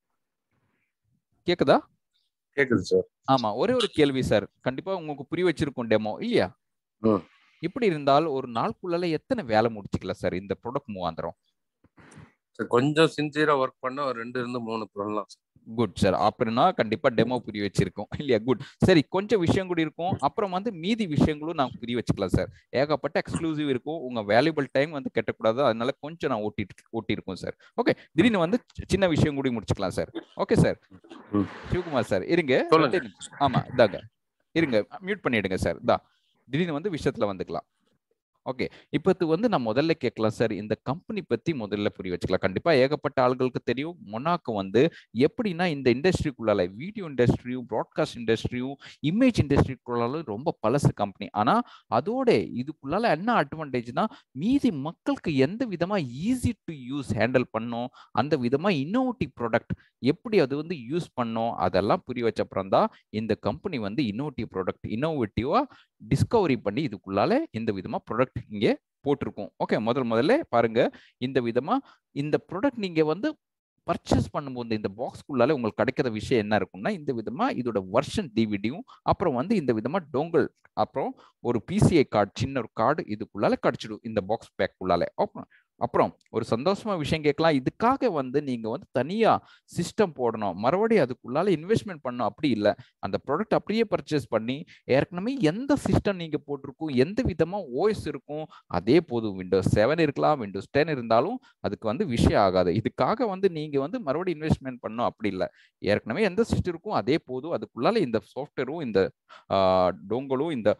கேக்குதா கேக்குது சார் ஆமா ஒரே ஒரு கேள்வி சார் கண்டிப்பா உங்களுக்கு புரிய வச்சிருக்கும் டெமோ இல்லையா ம். இப்படி இருந்தால் ஒரு நாளுக்குள்ளால எத்தனை வேலை முடிச்சுக்கலாம் சார் இந்த ப்ராடக்ட் மூவாந்திரம் சார் கொஞ்சம் சின்சியரா ஒர்க் பண்ணா ஒரு ரெண்டு இருந்து மூணு பண்ணலாம் குட் சார் அப்படின்னா கண்டிப்பா டெமோ புரிய வச்சிருக்கோம் இல்லையா குட் சரி கொஞ்சம் விஷயம் கூட இருக்கும் அப்புறம் வந்து மீதி விஷயங்களும் நான் புரிய வச்சுக்கலாம் சார் ஏகப்பட்ட எக்ஸ்க்ளூசிவ் இருக்கும் உங்க வேல்யூபிள் டைம் வந்து கெட்டக்கூடாது அதனால கொஞ்சம் நான் ஓட்டிட்டு ஓட்டியிருக்கோம் சார் ஓகே திடீர்னு வந்து சி- சின்ன விஷயம் கூட முடிச்சுக்கலாம் சார் ஓகே சார் ம். சிவகுமார் சார் இருங்க சொல்லுங்க. ரெண்டே நிமிஷம். ஆமா இதாங்க இருங்க மியூட் பண்ணிடுங்க சார் இதா திடீர்னு வந்து விஷயத்துல வந்துக்கலாம் ஓகே இப்போ வந்து நான் முதல்ல கேட்கலாம் சார் இந்த கம்பெனி பத்தி முதல்ல புரிய வச்சுக்கலாம் கண்டிப்பா ஏகப்பட்ட ஆள்களுக்கு தெரியும் மொனாக்கு வந்து எப்படின்னா இந்த இண்டஸ்ட்ரிக்குள்ளால வீடியோ இண்டஸ்ட்ரியும் ப்ராட்காஸ்ட் இண்டஸ்ட்ரியும் இமேஜ் இண்டஸ்ட்ரிக்குள்ளால ரொம்ப பழசு கம்பெனி ஆனா அதோட இதுக்குள்ளால என்ன அட்வான்டேஜ்னா மீதி மக்களுக்கு எந்த விதமா ஈஸி டு யூஸ் ஹேண்டில் பண்ணோம் அந்த விதமா இன்னோவேட்டிவ் ப்ராடக்ட் எப்படி அது வந்து யூஸ் பண்ணோம் அதெல்லாம் புரிய வச்ச அப்புறம் தான் இந்த கம்பெனி வந்து இன்னோவேட்டிவ் ப்ராடக்ட் இன்னோவேட்டிவா டிஸ்கவரி பண்ணி இதுக்குள்ளால இந்த விதமா ப்ராடக்ட் இங்கே போட்டிருக்கோம் ஓகே முதல் முதல்ல பாருங்க இந்த விதமா இந்த ப்ராடக்ட் நீங்க வந்து பர்ச்சேஸ் பண்ணும்போது இந்த பாக்ஸ்க்குள்ளால உங்களுக்கு கிடைக்கிற விஷயம் என்ன இருக்கும்னா இந்த விதமா இதோட வெர்ஷன் டிவிடியும் அப்புறம் வந்து இந்த விதமா டோங்கல் அப்புறம் ஒரு பிசிஐ கார்டு சின்ன ஒரு கார்டு இதுக்குள்ளால கிடைச்சிடும் இந்த பாக்ஸ் பேக்குள்ளால அப்புறம் அப்புறம் ஒரு சந்தோஷமா விஷயம் கேட்கலாம் இதுக்காக வந்து நீங்க வந்து தனியா சிஸ்டம் போடணும் மறுபடியும் அதுக்குள்ளால இன்வெஸ்ட்மெண்ட் பண்ணணும் அப்படி இல்லை அந்த ப்ராடக்ட் அப்படியே பர்ச்சேஸ் பண்ணி ஏற்கனவே எந்த சிஸ்டம் நீங்க போட்டிருக்கும் எந்த விதமா ஓஎஸ் இருக்கும் அதே போதும் விண்டோஸ் செவன் இருக்கலாம் விண்டோஸ் டென் இருந்தாலும் அதுக்கு வந்து விஷயம் ஆகாது இதுக்காக வந்து நீங்க வந்து மறுபடியும் இன்வெஸ்ட்மெண்ட் பண்ணணும் அப்படி இல்லை ஏற்கனவே எந்த சிஸ்டம் இருக்கும் அதே போதும் அதுக்குள்ளால இந்த சாஃப்ட்வேரும் இந்த டோங்கலும் இந்த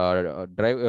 டிரைவ்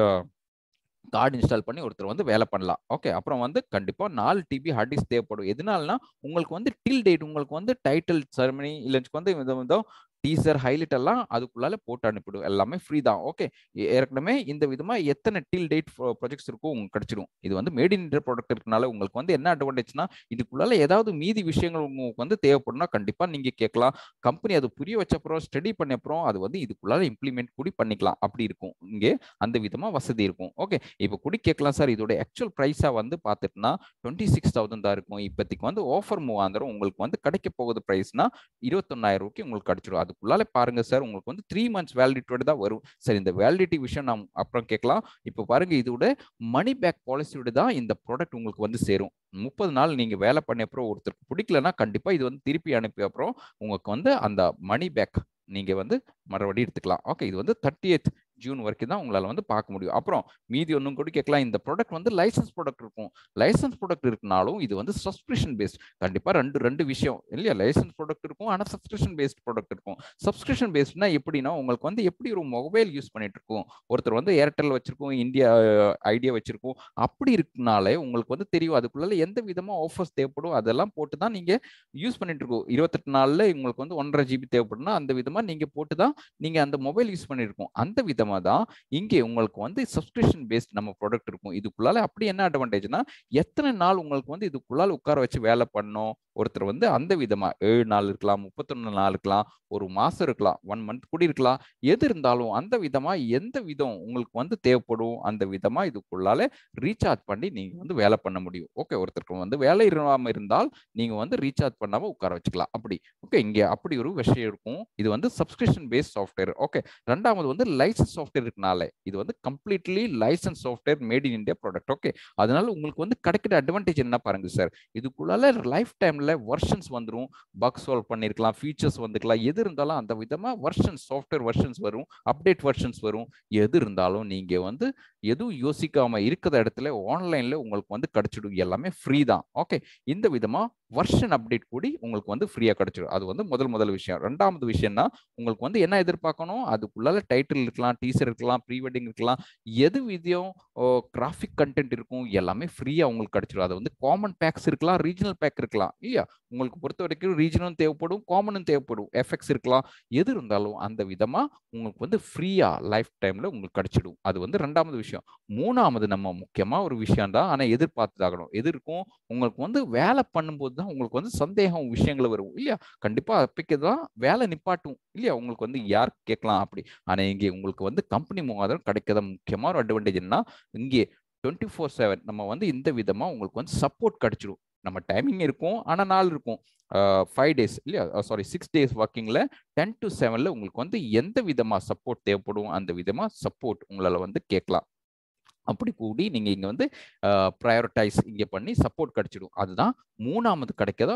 கார்டு இன்ஸ்டால் பண்ணி ஒருத்தர் வந்து வேலை பண்ணலாம் ஓகே அப்புறம் வந்து கண்டிப்பா நாலு டிபி ஹார்ட் டிஸ்க் தேவைப்படும் எதனாலனா உங்களுக்கு வந்து டில் டேட் உங்களுக்கு வந்து டைட்டில் செரமனி இல்லைன்னு வந்து இந்த விதம் டீசர் ஹைலைட் எல்லாம் அதுக்குள்ளால போட்டு அனுப்பிடும் எல்லாமே ஃப்ரீ தான் ஓகே ஏற்கனவே இந்த விதமா எத்தனை டில் டேட் ப்ராஜெக்ட்ஸ் இருக்கும் உங்களுக்கு கிடைச்சிடும் இது வந்து மேட் இன் இந்தியா ப்ராடக்ட் இருக்கனால உங்களுக்கு வந்து என்ன அட்வான்டேஜ்னா இதுக்குள்ளால ஏதாவது மீதி விஷயங்கள் உங்களுக்கு வந்து தேவைப்படும்னா கண்டிப்பா நீங்க கேட்கலாம் கம்பெனி அது புரிய வச்ச அப்புறம் ஸ்டடி பண்ண அப்புறம் அது வந்து இதுக்குள்ளால இம்ப்ளிமெண்ட் கூடி பண்ணிக்கலாம் அப்படி இருக்கும் இங்கே அந்த விதமா வசதி இருக்கும் ஓகே இப்போ கூடி கேட்கலாம் சார் இதோட ஆக்சுவல் ப்ரைஸா வந்து பார்த்துட்டுனா டுவெண்ட்டி சிக்ஸ் தௌசண்ட் தான் இருக்கும் இப்போதைக்கு வந்து ஆஃபர் மூவாந்திரம் உங்களுக்கு வந்து கிடைக்க போகுது ப்ரைஸ்னா இருபத்தொன்னாயிரம் ரூபாய்க்கு உங்களுக்கு கிடைச்சிடும் அதுக்குள்ளால பாருங்க சார் உங்களுக்கு வந்து த்ரீ மந்த்ஸ் வேலிடிட்டியோட தான் வரும் சரி இந்த வேலிடிட்டி விஷயம் நான் அப்புறம் கேட்கலாம் இப்போ பாருங்க இதோட மணி பேக் பாலிசியோட தான் இந்த ப்ராடக்ட் உங்களுக்கு வந்து சேரும் முப்பது நாள் நீங்க வேலை பண்ண அப்புறம் ஒருத்தருக்கு பிடிக்கலன்னா கண்டிப்பா இது வந்து திருப்பி அனுப்பி அப்புறம் உங்களுக்கு வந்து அந்த மணி பேக் நீங்க வந்து மறுபடியும் எடுத்துக்கலாம் ஓகே இது வந்து தேர்ட்டி ஜூன் வரைக்கும் தான் உங்களால் வந்து பார்க்க முடியும் அப்புறம் மீதி ஒன்றும் கூட கேட்கலாம் இந்த ப்ராடக்ட் வந்து லைசன்ஸ் ப்ராடக்ட் இருக்கும் லைசன்ஸ் ப்ராடக்ட் இருக்குனாலும் இது வந்து சப்ஸ்கிரிப்ஷன் பேஸ்ட் கண்டிப்பாக ரெண்டு ரெண்டு விஷயம் இல்லையா லைசன்ஸ் ப்ராடக்ட் இருக்கும் ஆனால் சப்ஸ்கிரிப்ஷன் பேஸ்ட் ப்ராடக்ட் இருக்கும் சப்ஸ்கிரிப்ஷன் பேஸ்ட்னா எப்படின்னா உங்களுக்கு வந்து எப்படி ஒரு மொபைல் யூஸ் பண்ணிட்டு இருக்கும் ஒருத்தர் வந்து ஏர்டெல் வச்சிருக்கோம் இந்தியா ஐடியா வச்சிருக்கோம் அப்படி இருக்குனாலே உங்களுக்கு வந்து தெரியும் அதுக்குள்ள எந்த விதமா ஆஃபர்ஸ் தேவைப்படும் அதெல்லாம் போட்டு தான் நீங்க யூஸ் பண்ணிட்டு இருக்கோம் இருபத்தெட்டு நாள்ல உங்களுக்கு வந்து ஒன்றரை ஜிபி தேவைப்படும்னா அந்த விதமா நீங்க போட்டு தான் நீங்க அந்த மொபைல் யூஸ் பண்ணிருக்கோம் அந்த விதமா தான் இங்கே உங்களுக்கு வந்து சப்ஸ்கிரிப்ஷன் பேஸ்ட் நம்ம ப்ராடக்ட் இருக்கும் இதுக்குள்ளால அப்படி என்ன அட்வான்டேஜ்னா எத்தனை நாள் உங்களுக்கு வந்து இதுக்குள்ளால உட்கார வச்சு வேலை பண்ணோம் ஒருத்தர் வந்து அந்த விதமா ஏழு நாள் இருக்கலாம் முப்பத்தொன்னு நாள் இருக்கலாம் ஒரு மாசம் இருக்கலாம் ஒன் மந்த் கூட இருக்கலாம் எது இருந்தாலும் அந்த விதமா எந்த விதம் உங்களுக்கு வந்து தேவைப்படும் அந்த விதமா இதுக்குள்ளால ரீசார்ஜ் பண்ணி நீங்க வந்து வேலை பண்ண முடியும் ஓகே ஒருத்தருக்கு வந்து வேலை இல்லாம இருந்தால் நீங்க வந்து ரீசார்ஜ் பண்ணாம உட்கார வச்சுக்கலாம் அப்படி ஓகே இங்க அப்படி ஒரு விஷயம் இருக்கும் இது வந்து சப்ஸ்கிரிப்ஷன் பேஸ்ட் சாஃப்ட்வேர் ஓகே ரெண்டாவது வந்து லைசன்ஸ் சாஃப்ட்வேர் இருக்கனால இது வந்து completely license software made in India product okay அதனால உங்களுக்கு வந்து கிடைக்கிற அட்வான்டேஜ் என்ன பாருங்க சார் இதுக்குள்ளால லைஃப் டைம்ல வெர்ஷன்ஸ் வந்துடும் பக் சால்வ் பண்ணிருக்கலாம் ஃபீச்சர்ஸ் வந்துக்கலாம் எது இருந்தாலும் அந்த விதமா வெர்ஷன்ஸ் சாஃப்ட்வேர் வெர்ஷன்ஸ் வரும் அப்டேட் வெர்ஷன்ஸ் வரும் எது இருந்தாலும் நீங்க வந்து எதுவும் யோசிக்காம இருக்கிற இடத்துல ஆன்லைன்ல உங்களுக்கு வந்து கிடைச்சிடும் எல்லாமே ஃப்ரீ தான் ஓகே இந்த விதமா வெர்ஷன் அப்டேட் கூடி உங்களுக்கு வந்து ஃப்ரீயா கிடைச்சிடும் அது வந்து முதல் முதல் விஷயம் ரெண்டாவது விஷயம்னா உங்களுக்கு வந்து என்ன எதிர்பார்க்கணும் அதுக்குள்ளால டைட்டில் இருக்கலாம் டீசர் இருக்கலாம் ப்ரீ வெட்டிங் இருக்கலாம் எது விதியம் கிராஃபிக் கண்டென்ட் இருக்கும் எல்லாமே ஃப்ரீயா உங்களுக்கு கிடைச்சிடும் அது வந்து காமன் பேக்ஸ் இருக்கலாம் ரீஜனல் பேக் இருக்கலாம் இல்லையா உங்களுக்கு பொறுத்த வரைக்கும் ரீஜனும் தேவைப்படும் காமனும் தேவைப்படும் எஃபெக்ட்ஸ் இருக்கலாம் எது இருந்தாலும் அந்த விதமா உங்களுக்கு வந்து ஃப்ரீயா லைஃப் டைம்ல உங்களுக்கு கிடைச்சிடும் அது வந்து ரெண்டாவது விஷயம் மூணாவது நம்ம முக்கியமா ஒரு விஷயம் தான் ஆனா எதிர்பார்த்துதாகணும் எது இருக்கும் உங்களுக்கு வந்து வேலை பண்ணும்போது தான் உங்களுக்கு வந்து சந்தேகம் விஷயங்கள் வரும் இல்லையா கண்டிப்பா அப்பைக்கு தான் வேலை நிப்பாட்டும் இல்லையா உங்களுக்கு வந்து யார் கேட்கலாம் அப்படி ஆனா இங்கே உங்களுக்கு வந்து கம்பெனி மூவாதாரம் கிடைக்காத முக்கியமான ஒரு அட்வான்டேஜ் என்ன இங்கே டுவெண்ட்டி ஃபோர் செவன் நம்ம வந்து இந்த விதமா உங்களுக்கு வந்து சப்போர்ட் கிடைச்சிடும் நம்ம டைமிங் இருக்கும் ஆனா நாள் இருக்கும் ஃபைவ் டேஸ் இல்லையா சாரி சிக்ஸ் டேஸ் ஒர்க்கிங்ல டென் டு செவன்ல உங்களுக்கு வந்து எந்த விதமா சப்போர்ட் தேவைப்படும் அந்த விதமா சப்போர்ட் உங்களால வந்து கேட்கலாம் அப்படி கூடி நீங்க இங்க வந்து ப்ரையாரிட்டைஸ் இங்க பண்ணி சப்போர்ட் கிடைச்சிடும் அதுதான் மூணாவது கிடைக்கதோ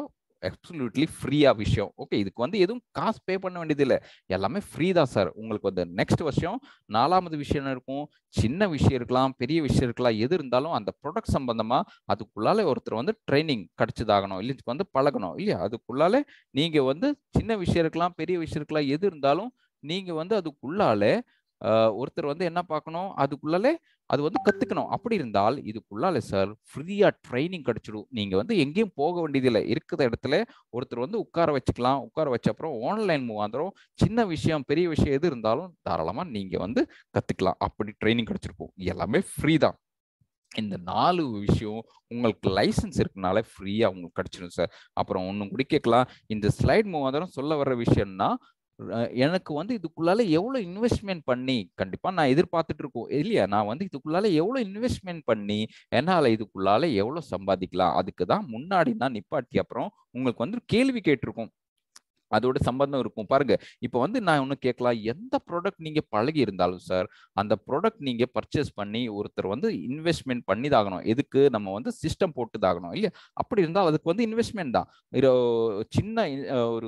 அப்சல்யூட்லி ஃப்ரீயா விஷயம் ஓகே இதுக்கு வந்து எதுவும் காசு பே பண்ண வேண்டியது இல்லை எல்லாமே ஃப்ரீ தான் சார் உங்களுக்கு வந்து நெக்ஸ்ட் வருஷம் நாலாவது விஷயம் என்ன இருக்கும் சின்ன விஷயம் இருக்கலாம் பெரிய விஷயம் இருக்கலாம் எது இருந்தாலும் அந்த ப்ராடக்ட் சம்பந்தமா அதுக்குள்ளால ஒருத்தர் வந்து ட்ரைனிங் கிடைச்சதாகணும் இல்லை வந்து பழகணும் இல்லையா அதுக்குள்ளால நீங்க வந்து சின்ன விஷயம் இருக்கலாம் பெரிய விஷயம் இருக்கலாம் எது இருந்தாலும் நீங்க வந்து அதுக்குள்ளால ஆஹ், ஒருத்தர் வந்து என்ன பார்க்கணும் அதுக்குள்ளாலே அது வந்து கத்துக்கணும் அப்படி இருந்தால் இதுக்குள்ளால சார் ஃப்ரீயா ட்ரைனிங் கிடைச்சிடும் நீங்க வந்து எங்கேயும் போக வேண்டியதில்லை இருக்கிற இடத்துல ஒருத்தர் வந்து உட்கார வச்சுக்கலாம் உட்கார வச்ச அப்புறம் ஆன்லைன் முகாந்திரம் சின்ன விஷயம் பெரிய விஷயம் எது இருந்தாலும் தாராளமா நீங்க வந்து கத்துக்கலாம் அப்படி ட்ரைனிங் கிடைச்சிருக்கும் எல்லாமே ஃப்ரீ தான் இந்த நாலு விஷயம் உங்களுக்கு லைசன்ஸ் இருக்கனால ஃப்ரீயா உங்களுக்கு கிடைச்சிடும் சார் அப்புறம் ஒன்றும் கூட கேட்கலாம் இந்த ஸ்லைட் முகாந்திரம் சொல்ல வர்ற விஷயம்னா அஹ் எனக்கு வந்து இதுக்குள்ளால எவ்வளவு இன்வெஸ்ட்மெண்ட் பண்ணி கண்டிப்பா நான் எதிர்பார்த்துட்டு இருக்கோம் இல்லையா நான் வந்து இதுக்குள்ளால எவ்வளவு இன்வெஸ்ட்மெண்ட் பண்ணி என்னால இதுக்குள்ளால எவ்வளவு சம்பாதிக்கலாம் அதுக்கு தான் முன்னாடி நான் நிப்பாட்டி அப்புறம் உங்களுக்கு வந்து கேள்வி கேட்டிருக்கோம் அதோட சம்பந்தம் இருக்கும் பாருங்க இப்போ வந்து நான் ஒன்று கேட்கலாம் எந்த ப்ராடக்ட் நீங்க பழகி இருந்தாலும் சார் அந்த ப்ராடக்ட் நீங்க பர்ச்சேஸ் பண்ணி ஒருத்தர் வந்து இன்வெஸ்ட்மெண்ட் பண்ணி தாகணும் எதுக்கு நம்ம வந்து சிஸ்டம் போட்டு தாகணும் இல்லையா அப்படி இருந்தால் அதுக்கு வந்து இன்வெஸ்ட்மெண்ட் தான் இது சின்ன அஹ், ஒரு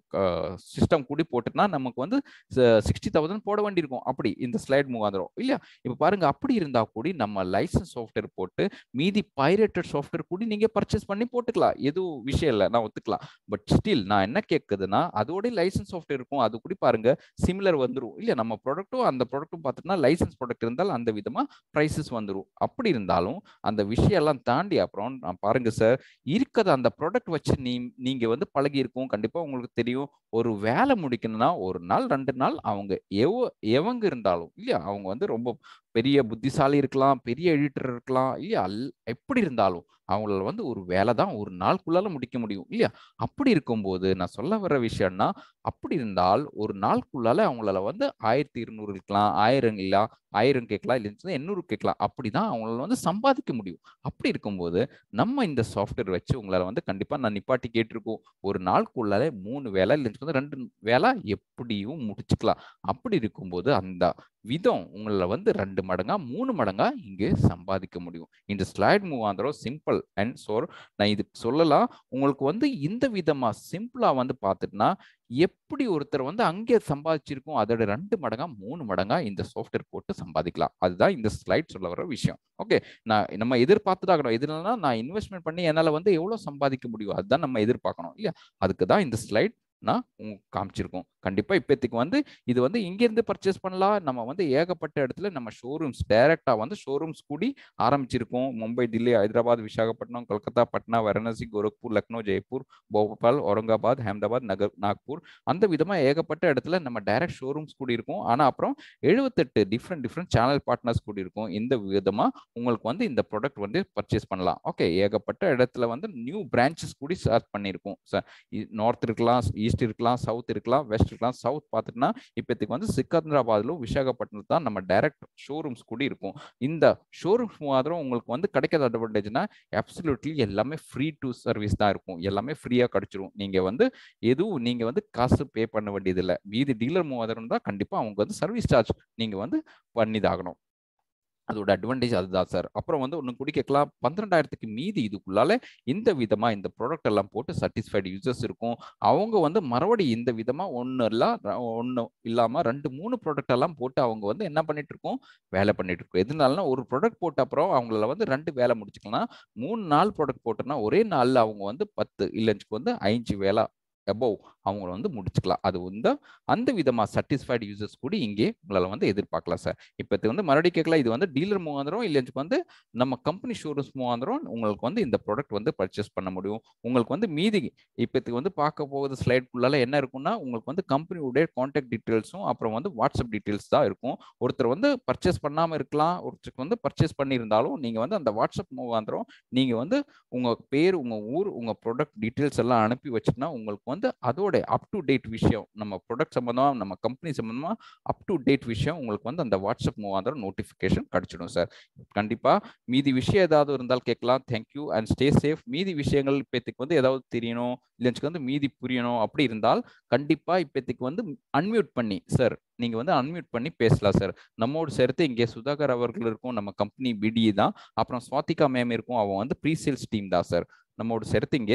சிஸ்டம் கூடி போட்டுனா நமக்கு வந்து சிக்ஸ்டி தௌசண்ட் போட வேண்டியிருக்கும் அப்படி இந்த ஸ்லைட் முகாந்திரம் இல்லையா இப்போ பாருங்க அப்படி இருந்தா கூட நம்ம லைசன்ஸ் சாஃப்ட்வேர் போட்டு மீதி பைரேட்டட் சாஃப்ட்வேர் கூட நீங்க பர்ச்சேஸ் பண்ணி போட்டுக்கலாம் எதுவும் விஷயம் இல்லை நான் ஒத்துக்கலாம் பட் ஸ்டில் நான் என்ன கேட்குதுன்னா அதோட லைசன்ஸ் சாஃப்ட்வேர் இருக்கும் அது கூட பாருங்க சிமிலர் வந்துரும் இல்லையா நம்ம ப்ராடக்ட்டும் அந்த ப்ராடக்ட்டும் பார்த்துட்டுனா லைசன்ஸ் ப்ராடக்ட் இருந்தால் அந்த விதமா ப்ரைஸஸ் வந்துரும் அப்படி இருந்தாலும் அந்த விஷயம் எல்லாம் தாண்டி அப்புறம் நான் பாருங்க சார் இருக்கிறது அந்த ப்ராடக்ட் வச்சு நீ நீங்க வந்து பழகி இருக்கும் கண்டிப்பா உங்களுக்கு தெரியும் ஒரு வேலை முடிக்கணும்னா ஒரு நாள் ரெண்டு நாள் அவங்க எவ எவங்க இருந்தாலும் இல்லையா அவங்க வந்து ரொம்ப பெரிய புத்திசாலி இருக்கலாம் பெரிய எடிட்டர் இருக்கலாம் இல்லையா அல்- எப்படி இருந்தாலும் அவங்களால வந்து ஒரு வேலை தான் ஒரு நாளுக்குள்ளால முடிக்க முடியும் இல்லையா அப்படி இருக்கும்போது நான் சொல்ல வர விஷயம்னா அப்படி இருந்தால் ஒரு நாளுக்குள்ளால அவங்களால வந்து ஆயிரத்தி இருநூறு இருக்கலாம் ஆயிரம் இல்ல ஆயிரம் கேட்கலாம் இல்லை எண்ணூறு கேட்கலாம் அப்படிதான் அவங்களால வந்து சம்பாதிக்க முடியும் அப்படி இருக்கும்போது நம்ம இந்த சாஃப்ட்வேர் வச்சு உங்களால வந்து கண்டிப்பா நான் நிப்பாட்டி கேட்டிருக்கோம் ஒரு நாளுக்குள்ளால மூணு வேலை இல்லைன்னு சொன்னா ரெண்டு வேலை எப்படியும் முடிச்சுக்கலாம் அப்படி இருக்கும்போது அந்த விதம் உங்களை வந்து ரெண்டு மடங்கா மூணு மடங்கா இங்கே சம்பாதிக்க முடியும் இந்த ஸ்லைட் மூவாந்திரம் சிம்பிள் அண்ட் சோர் நான் இது சொல்லலாம் உங்களுக்கு வந்து இந்த விதமா சிம்பிளா வந்து பார்த்துட்டுனா எப்படி ஒருத்தர் வந்து அங்கே சம்பாதிச்சிருக்கும் அதோட ரெண்டு மடங்கா மூணு மடங்கா இந்த சாஃப்ட்வேர் போட்டு சம்பாதிக்கலாம் அதுதான் இந்த ஸ்லைட் சொல்ல வர விஷயம் ஓகே நான் நம்ம எதிர்பார்த்து தான் எதுனா நான் இன்வெஸ்ட்மெண்ட் பண்ணி என்னால வந்து எவ்வளவு சம்பாதிக்க முடியும் அதுதான் நம்ம எதிர்பார்க்கணும் இல்லையா அதுக்கு தான் இந்த ஸ்லைட் நான் உங்களுக்கு காமிச்சிருக்கோம் கண்டிப்பா இப்போதைக்கு வந்து இது வந்து இங்கேருந்து பர்ச்சேஸ் பண்ணலாம் நம்ம வந்து ஏகப்பட்ட இடத்துல நம்ம ஷோரூம்ஸ் டைரக்டா வந்து ஷோரூம்ஸ் கூடி ஆரம்பிச்சிருக்கோம் மும்பை தில்லி ஹைதராபாத் விசாகப்பட்டினம் கொல்கத்தா பட்னா வாரணாசி கோரக்பூர் லக்னோ ஜெய்ப்பூர் போபால் அவுரங்காபாத் அஹமதாபாத் நகர் நாக்பூர் அந்த விதமா ஏகப்பட்ட இடத்துல நம்ம டைரக்ட் ஷோரூம்ஸ் கூடி இருக்கும் ஆனா அப்புறம் எழுபத்தெட்டு டிஃப்ரெண்ட் டிஃப்ரெண்ட் சேனல் பார்ட்னர்ஸ் கூடி இருக்கும் இந்த விதமா உங்களுக்கு வந்து இந்த ப்ராடக்ட் வந்து பர்ச்சேஸ் பண்ணலாம் ஓகே ஏகப்பட்ட இடத்துல வந்து நியூ பிரான்ச்சஸ் கூடி ஸ்டார்ட் பண்ணியிருக்கோம் நார்த் இருக்கலாம் ஈஸ்ட் இருக்கலாம் சவுத் இருக்கலாம் வெஸ்ட் இருக்கலாம் சவுத் பார்த்துட்டுனா இப்போதைக்கு வந்து சிக்கந்தராபாத்லும் விசாகப்பட்டினம் தான் நம்ம டைரக்ட் ஷோரூம்ஸ் கூடி இருக்கும் இந்த ஷோரூம்ஸ் மாத்திரம் உங்களுக்கு வந்து கிடைக்காத அட்வான்டேஜ்னா அப்சல்யூட்லி எல்லாமே ஃப்ரீ டு சர்வீஸ் தான் இருக்கும் எல்லாமே ஃப்ரீயா கிடைச்சிரும் நீங்க வந்து எதுவும் நீங்க வந்து காசு பே பண்ண வேண்டியதில்லை மீதி டீலர் மூவாயிரம் தான் கண்டிப்பா அவங்க வந்து சர்வீஸ் சார்ஜ் நீங்க வந்து பண்ணிதாகணும் அதோட அட்வான்டேஜ் அதுதான் சார் அப்புறம் வந்து ஒன்று கூட கேட்கலாம் பன்னிரெண்டாயிரத்துக்கு மீதி இதுக்குள்ளால இந்த விதமா இந்த ப்ராடக்ட் எல்லாம் போட்டு சாட்டிஸ்ஃபைடு யூசர்ஸ் இருக்கும் அவங்க வந்து மறுபடியும் இந்த விதமா ஒன்று எல்லாம் ஒன்று இல்லாம ரெண்டு மூணு ப்ராடக்ட் எல்லாம் போட்டு அவங்க வந்து என்ன பண்ணிட்டு இருக்கோம் வேலை பண்ணிட்டு இருக்கோம் எதுனாலனா ஒரு ப்ராடக்ட் போட்ட அப்புறம் அவங்களால வந்து ரெண்டு வேலை முடிச்சுக்கலாம் மூணு நாள் ப்ராடக்ட் போட்டோம்னா ஒரே நாள்ல அவங்க வந்து பத்து இல்லைன்னு வந்து அஞ்சு வேலை அபோவ் அவங்க வந்து முடிச்சுக்கலாம் அது வந்து அந்த விதமா சாட்டிஸ்ஃபைடு யூசர்ஸ் கூட இங்கே உங்களால வந்து எதிர்பார்க்கலாம் சார் இப்போ வந்து மறுபடியும் கேட்கலாம் இது வந்து டீலர் மூவாந்திரம் இல்லைன்னு வந்து நம்ம கம்பெனி ஷோரூம்ஸ் மூவாந்திரம் உங்களுக்கு வந்து இந்த ப்ராடக்ட் வந்து பர்ச்சேஸ் பண்ண முடியும் உங்களுக்கு வந்து மீதி இப்போத்துக்கு வந்து பார்க்க போகுது ஸ்லைட்குள்ளால என்ன இருக்கும்னா உங்களுக்கு வந்து கம்பெனியுடைய கான்டாக்ட் டீட்டெயில்ஸும் அப்புறம் வந்து வாட்ஸ்அப் டீட்டெயில்ஸ் தான் இருக்கும் ஒருத்தர் வந்து பர்ச்சேஸ் பண்ணாமல் இருக்கலாம் ஒருத்தருக்கு வந்து பர்ச்சேஸ் பண்ணியிருந்தாலும் நீங்கள் வந்து அந்த வாட்ஸ்அப் மூவாந்திரம் நீங்கள் வந்து உங்கள் பேர் உங்கள் ஊர் உங்கள் ப்ராடக்ட் டீட்டெயில்ஸ் எல்லாம் அனுப்பி வச்சுட்டுனா உங்களுக்கு வந்து அதோட அப் டு டேட் விஷயம் நம்ம ப்ராடக்ட் சம்மந்தமாக நம்ம கம்பெனி சம்மந்தமாக அப் டு டேட் விஷயம் உங்களுக்கு வந்து அந்த வாட்ஸ்அப் மூவாந்திரம் நோட்டிஃபிகேஷன் கிடைச்சிடும் சார் கண்டிப்பாக மீதி விஷயம் ஏதாவது இருந்தால் கேட்கலாம் தேங்க்யூ அண்ட் ஸ்டே சேஃப் மீதி விஷயங்கள் இப்போதைக்கு வந்து ஏதாவது தெரியணும் இல்லைன்னு வந்து மீதி புரியணும் அப்படி இருந்தால் கண்டிப்பாக இப்போதைக்கு வந்து அன்மியூட் பண்ணி சார் நீங்க வந்து அன்மியூட் பண்ணி பேசலாம் சார் நம்மோடு சேர்த்து இங்கே சுதாகர் அவர்கள் இருக்கும் நம்ம கம்பெனி பிடி தான் அப்புறம் ஸ்வாதிகா மேம் இருக்கும் அவன் வந்து ப்ரீ சேல்ஸ் டீம் தான் சார் நம்மோடு சேர்த்து இங்கே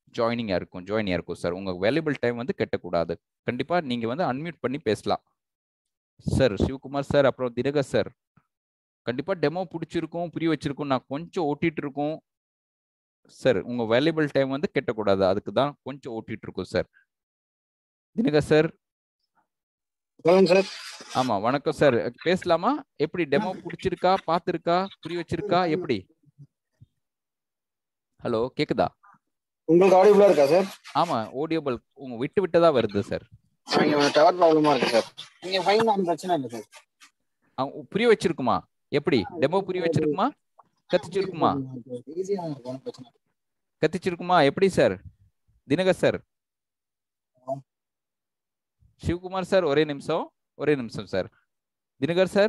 ஜாயினிங்காக இருக்கும் ஜாயினியாக இருக்கும் சார் உங்கள் வேல்யூபிள் டைம் வந்து கெட்டக்கூடாது கண்டிப்பாக நீங்கள் வந்து அன்மியூட் பண்ணி பேசலாம் சார் சிவகுமார் சார் அப்புறம் தினகர் சார் கண்டிப்பாக டெமோ பிடிச்சிருக்கும் புரிய வச்சிருக்கும் நான் கொஞ்சம் ஓட்டிட்டு இருக்கோம் சார் உங்கள் வேல்யூபிள் டைம் வந்து கெட்டக்கூடாது அதுக்கு தான் கொஞ்சம் ஓட்டிட்டு இருக்கோம் சார் தினகர் சார் சொல்லுங்க சார் ஆமா வணக்கம் சார் பேசலாமா எப்படி டெமோ பிடிச்சிருக்கா பார்த்துருக்கா புரிய வச்சிருக்கா எப்படி ஹலோ கேக்குதா உங்களுக்கு ஆடியபிளா இருக்கா சார் ஆமா ஆடியோபிள் உங்க விட்டு விட்டதா வருது சார் இங்க டவர் ப்ராப்ளமா இருக்கு சார் நீங்க ஃபைன் ஒன்றும் பிரச்சனை இல்லை சார் அவங்க புரிய வச்சிருக்குமா எப்படி டெமோ புரிய வச்சிருக்குமா கத்திச்சிருக்குமா ஈஸியா இருக்கும் ஒன்றும் பிரச்சனை இல்லை. கத்திச்சிருக்குமா எப்படி sir Dinakar sir Sivakumar sir ஒரே நிமிஷம் ஒரே நிமிஷம் சார் தினகர் சார்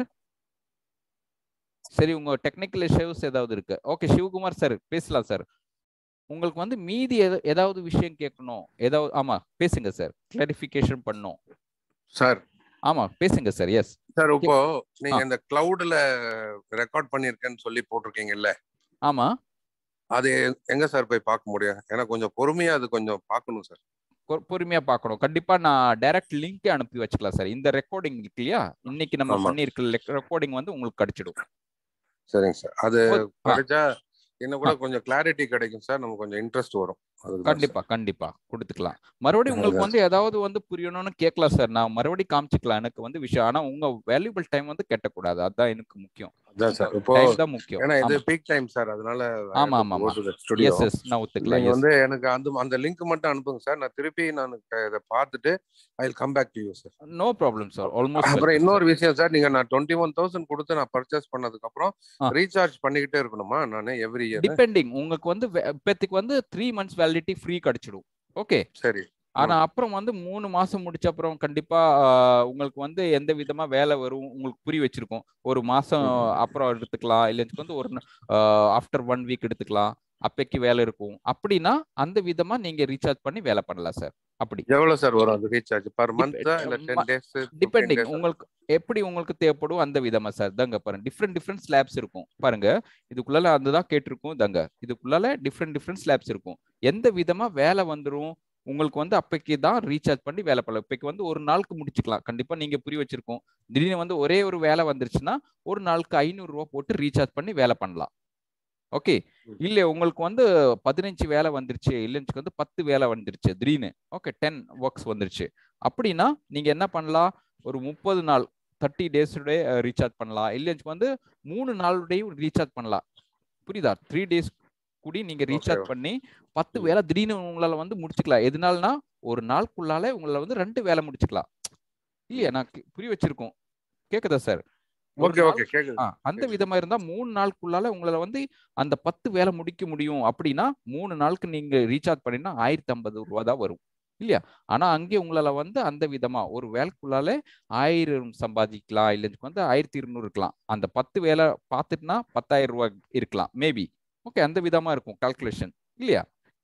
சரி உங்க டெக்னிக்கல் இஷ்யூஸ் ஏதாவது இருக்கு ஓகே சிவகுமார் சார் பேசலாம் சார் உங்களுக்கு வந்து மீதி எத- ஏதாவது விஷயம் கேட்கணும் ஏதாவது ஆமா பேசுங்க சார் கிளாரிஃபிகேஷன் பண்ணும் சார் ஆமா பேசுங்க சார் எஸ் சார் இப்போ நீங்க இந்த கிளவுட்ல ரெக்கார்ட் பண்ணிருக்கேன்னு சொல்லி போட்டிருக்கீங்கல்ல ஆமா அது எங்க சார் போய் பார்க்க முடியும் ஏன்னா கொஞ்சம் பொறுமையா அது கொஞ்சம் பார்க்கணும் சார் பொ- பொறுமையா பார்க்கணும் கண்டிப்பா நான் டைரக்ட் லிங்கே அனுப்பி வச்சுக்கலாம் சார் இந்த ரெக்கார்டிங் இருக்கு இல்லையா இன்னைக்கு நம்ம ஆமா. பண்ணிருக்க ரெக்கார்டிங் வந்து உங்களுக்கு கிடைச்சிடும் சரிங்க சார் அது ஓ- ஆ. கிடைச்சா இன்னும் கூட கொஞ்சம் கிளாரிட்டி கிடைக்கும் சார் நமக்கு கொஞ்சம் இன்ட்ரெஸ்ட் வரும் அதுக்கு தான் சார். கண்டிப்பா கண்டிப்பா கொடுத்துக்கலாம் மறுபடியும் உங்களுக்கு அதுதான் வந்து ஏதாவது வந்து புரியணும்னு கேட்கலாம் சார் நான் மறுபடியும் காமிச்சுக்கலாம் எனக்கு வந்து விஷயம் ஆனா உங்க வேல்யூபிள் டைம் வந்து கெட்டக்கூடாது அதான் எனக்கு முக்கியம் அதான் சார் இப்போ டைம் தான் முக்கியம் ஏன்னா இது பீக் டைம் சார் அதனால ஆமா, ஆமா, ஆமா. ஸ்டுடியோ எஸ் எஸ் நான் ஒத்துக்கலாம் நீங்க yes. வந்து எனக்கு அந்த அந்த லிங்க் மட்டும் அனுப்புங்க சார் நான் திருப்பி நான் இதை பார்த்துட்டு I will come back to you sir no problem sir almost அப்புறம் இன்னொரு விஷயம் சார் நீங்க நான் டுவெண்ட்டி ஒன் தௌசண்ட் கொடுத்து நான் பர்ச்சேஸ் பண்ணதுக்கு அப்புறம் ஆ. ரீசார்ஜ் பண்ணிக்கிட்டே இருக்கணுமா நான் எவ்ரி இயர் டிபெண்டிங் உங்களுக்கு வந்து வே- இப்போதைக்கு வந்து த்ரீ மந்த்ஸ் வேலிடிட்டி ஃப்ரீ கிடைச்சிடும் ஓகே சரி ஆனா அப்புறம் வந்து மூணு மாசம் முடிச்ச அப்புறம் கண்டிப்பா ஆஹ், உங்களுக்கு வந்து எந்த விதமா வேலை வரும் உங்களுக்கு புரிய வச்சிருக்கோம் ஒரு மாசம் ம். அப்புறம் எடுத்துக்கலாம் இல்லைன்னு வந்து ஒரு ஆஃப்டர் ஒன் வீக் எடுத்துக்கலாம் அப்பைக்கு வேலை இருக்கும் அப்படின்னா அந்த விதமா நீங்க ரீசார்ஜ் பண்ணி வேலை பண்ணலாம் சார் அப்படி எவ்வளவு சார் வரும் அது ரீசார்ஜ் பர் மந்த் இல்ல ம- டென் டேஸ் டிபெண்டிங் உங்களுக்கு எப்படி உங்களுக்கு தேவைப்படும் அந்த விதமா சார் தாங்க பாருங்க டிஃப்ரெண்ட் டிஃப்ரெண்ட் ஸ்லாப்ஸ் இருக்கும் பாருங்க இதுக்குள்ளால அதுதான் கேட்டிருக்கும் தாங்க இதுக்குள்ளால டிஃப்ரெண்ட் டிஃப்ரெண்ட் ஸ்லாப்ஸ் இருக்கும் எந்த விதமா வேலை வந்துரும் உங்களுக்கு வந்து அப்பைக்கு தான் ரீசார்ஜ் பண்ணி வேலை பண்ணலாம் இப்பைக்கு வந்து ஒரு நாளுக்கு முடிச்சுக்கலாம் கண்டிப்பா நீங்க புரிய வச்சிருக்கோம் திடீர்னு வந்து ஒரே ஒரு வேலை வந்துருச்சுன்னா ஒரு நாளுக்கு ஐநூறு ரூபா போட்டு ரீசார்ஜ் பண்ணி வேலை பண்ணலாம் ஓகே இல்ல உங்களுக்கு வந்து பதினஞ்சு வேலை வந்துருச்சு இல்லைன்னு வந்து பத்து வேலை வந்துருச்சு திடீர்னு ஓகே டென் ஒர்க்ஸ் வந்துருச்சு அப்படின்னா நீங்க என்ன பண்ணலாம் ஒரு முப்பது நாள் தேர்ட்டி டேஸுடைய ரீசார்ஜ் பண்ணலாம் இல்லைன்னு வந்து மூணு நாளுடையும் ரீசார்ஜ் பண்ணலாம் புரியுதா த்ரீ டேஸ் கூடி நீங்க ரீசார்ஜ் okay. பண்ணி பத்து ம். வேலை திடீர்னு உங்களால வந்து முடிச்சுக்கலாம் எதனாலனா ஒரு நாளுக்குள்ளால உங்களால வந்து ரெண்டு வேலை முடிச்சுக்கலாம் இல்லையா நான் கே- புரிய வச்சிருக்கோம் கேக்குதா சார் ஓகே ஓகே கேக்குது ஆ, அந்த விதமா இருந்தா மூணு நாளுக்குள்ளால உங்களால வந்து அந்த பத்து வேலை முடிக்க முடியும் அப்படின்னா மூணு நாளுக்கு நீங்க ரீசார்ஜ் பண்ணினா ஆயிரத்தி ஐம்பது ரூபா தான் வரும் இல்லையா ஆனா அங்கே உங்களால வந்து அந்த விதமா ஒரு வேலைக்குள்ளால ஆயிரம் சம்பாதிக்கலாம் இல்லைன்னு வந்து ஆயிரத்தி இருநூறு இருக்கலாம் அந்த பத்து வேலை பார்த்துட்டுனா பத்தாயிரம் ரூபாய் இருக்கலாம் மேபி ஓகே அந்த விதமா இருக்கும் கால்குலேஷன் இல்லையா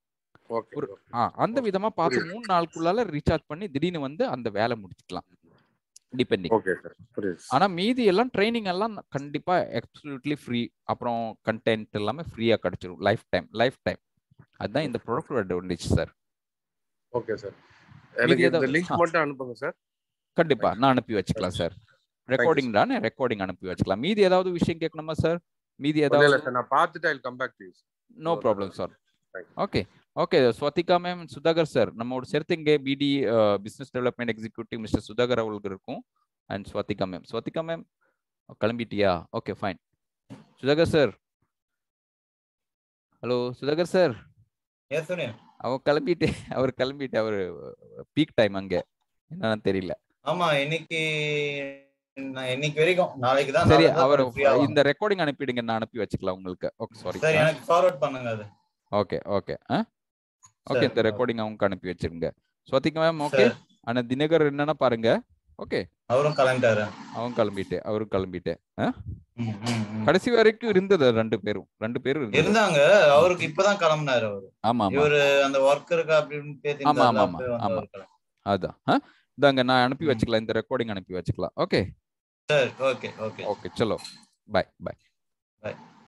ஓகே ஒரு- ஆ அந்த விதமா பார்த்து புரியுது. மூணு நாளுக்குள்ளால ரீசார்ஜ் பண்ணி திடீர்னு வந்து அந்த வேலை முடிச்சுக்கலாம் டிபெண்டிங் ஓகே சார் புரியுது ஆனா மீதி எல்லாம் ட்ரைனிங் எல்லாம் கண்டிப்பா எக்ஸ்க்ளூட்லி ஃப்ரீ அப்புறம் கண்டென்ட் எல்லாமே ஃப்ரீயா கிடைச்சிரும் லைஃப் டைம் லைஃப் டைம் அதுதான் இந்த product advantage sir okay sir எனக்கு இந்த ஏதாவது- லிங்க் ஆ. மட்டும் அனுப்புங்க சார் கண்டிப்பா நான் அனுப்பி வச்சுக்கலாம் சார் ரெக்கார்டிங் தானே ரெக்கார்டிங் அனுப்பி வச்சுக்கலாம் மீதி ஏதாவது விஷயம் கேட்கணுமா சார் மீதி இல்ல ஏதாவது இல்ல சார் நான் பார்த்துட்டு I come back to you no problem sir Thank okay okay Swathika ma'am Sudhakar sir நம்மோட சேர்த்துங்க BD business development executive mister Sudhakar அவர்களுக்கு இருக்கும் and Swathika ma'am Swathika ma'am கிளம்பிட்டியா okay fine Sudhakar sir hello Sudhakar sir ஏன் சுனில் அவர் கிளம்பிட்டு அவர் கிளம்பிட்டு அவர் பீக் டைம் அங்க என்னன்னு தெரியல ஆமா இன்னைக்கு நான் இன்னைக்கு வரைக்கும் நாளைக்கு தான் சரி நாளைக்கு தான் அவர் கொஞ்சம் free ஆகும். இந்த ரெக்கார்டிங் அனுப்பிடுங்க நான் அனுப்பி வச்சுக்கலாம் உங்களுக்கு ஓகே சாரி சரி எனக்கு ஃபார்வர்ட் பண்ணுங்க அது ஓகே ஓகே ஆ ஓகே சரி, இந்த okay. ரெக்கார்டிங் அவங்க அனுப்பி வச்சிருங்க ஸ்வதிகா மேம் ஓகே சரி, ஆனா தினகர் என்னன்னா பாருங்க ஓகே அவரும் கிளம்பிட்டாரு அவன் கிளம்பிட்டு அவரும் கிளம்பிட்டு ஆ? ம், ம், ம். கடைசி வரைக்கும் இருந்தது ரெண்டு பேரும் ரெண்டு பேரும் இருந்தது இருந்தாங்க அவருக்கு இப்பதான் கிளம்பினாரு அவரு ஆமா ஆமா இவரு அந்த ஒர்க் இருக்கா அப்படின்னு பேசி ஆமா, ஆமா, ஆமா, ஆமா. அதான் ஆ? இதாங்க நான் அனுப்பி ம். வச்சுக்கலாம் இந்த ரெக்கார்டிங் அனுப்பி வச்சுக்கலாம் ஓகே சரி ஓகே ஓகே ஓகே சலோ பாய் பாய் Bye.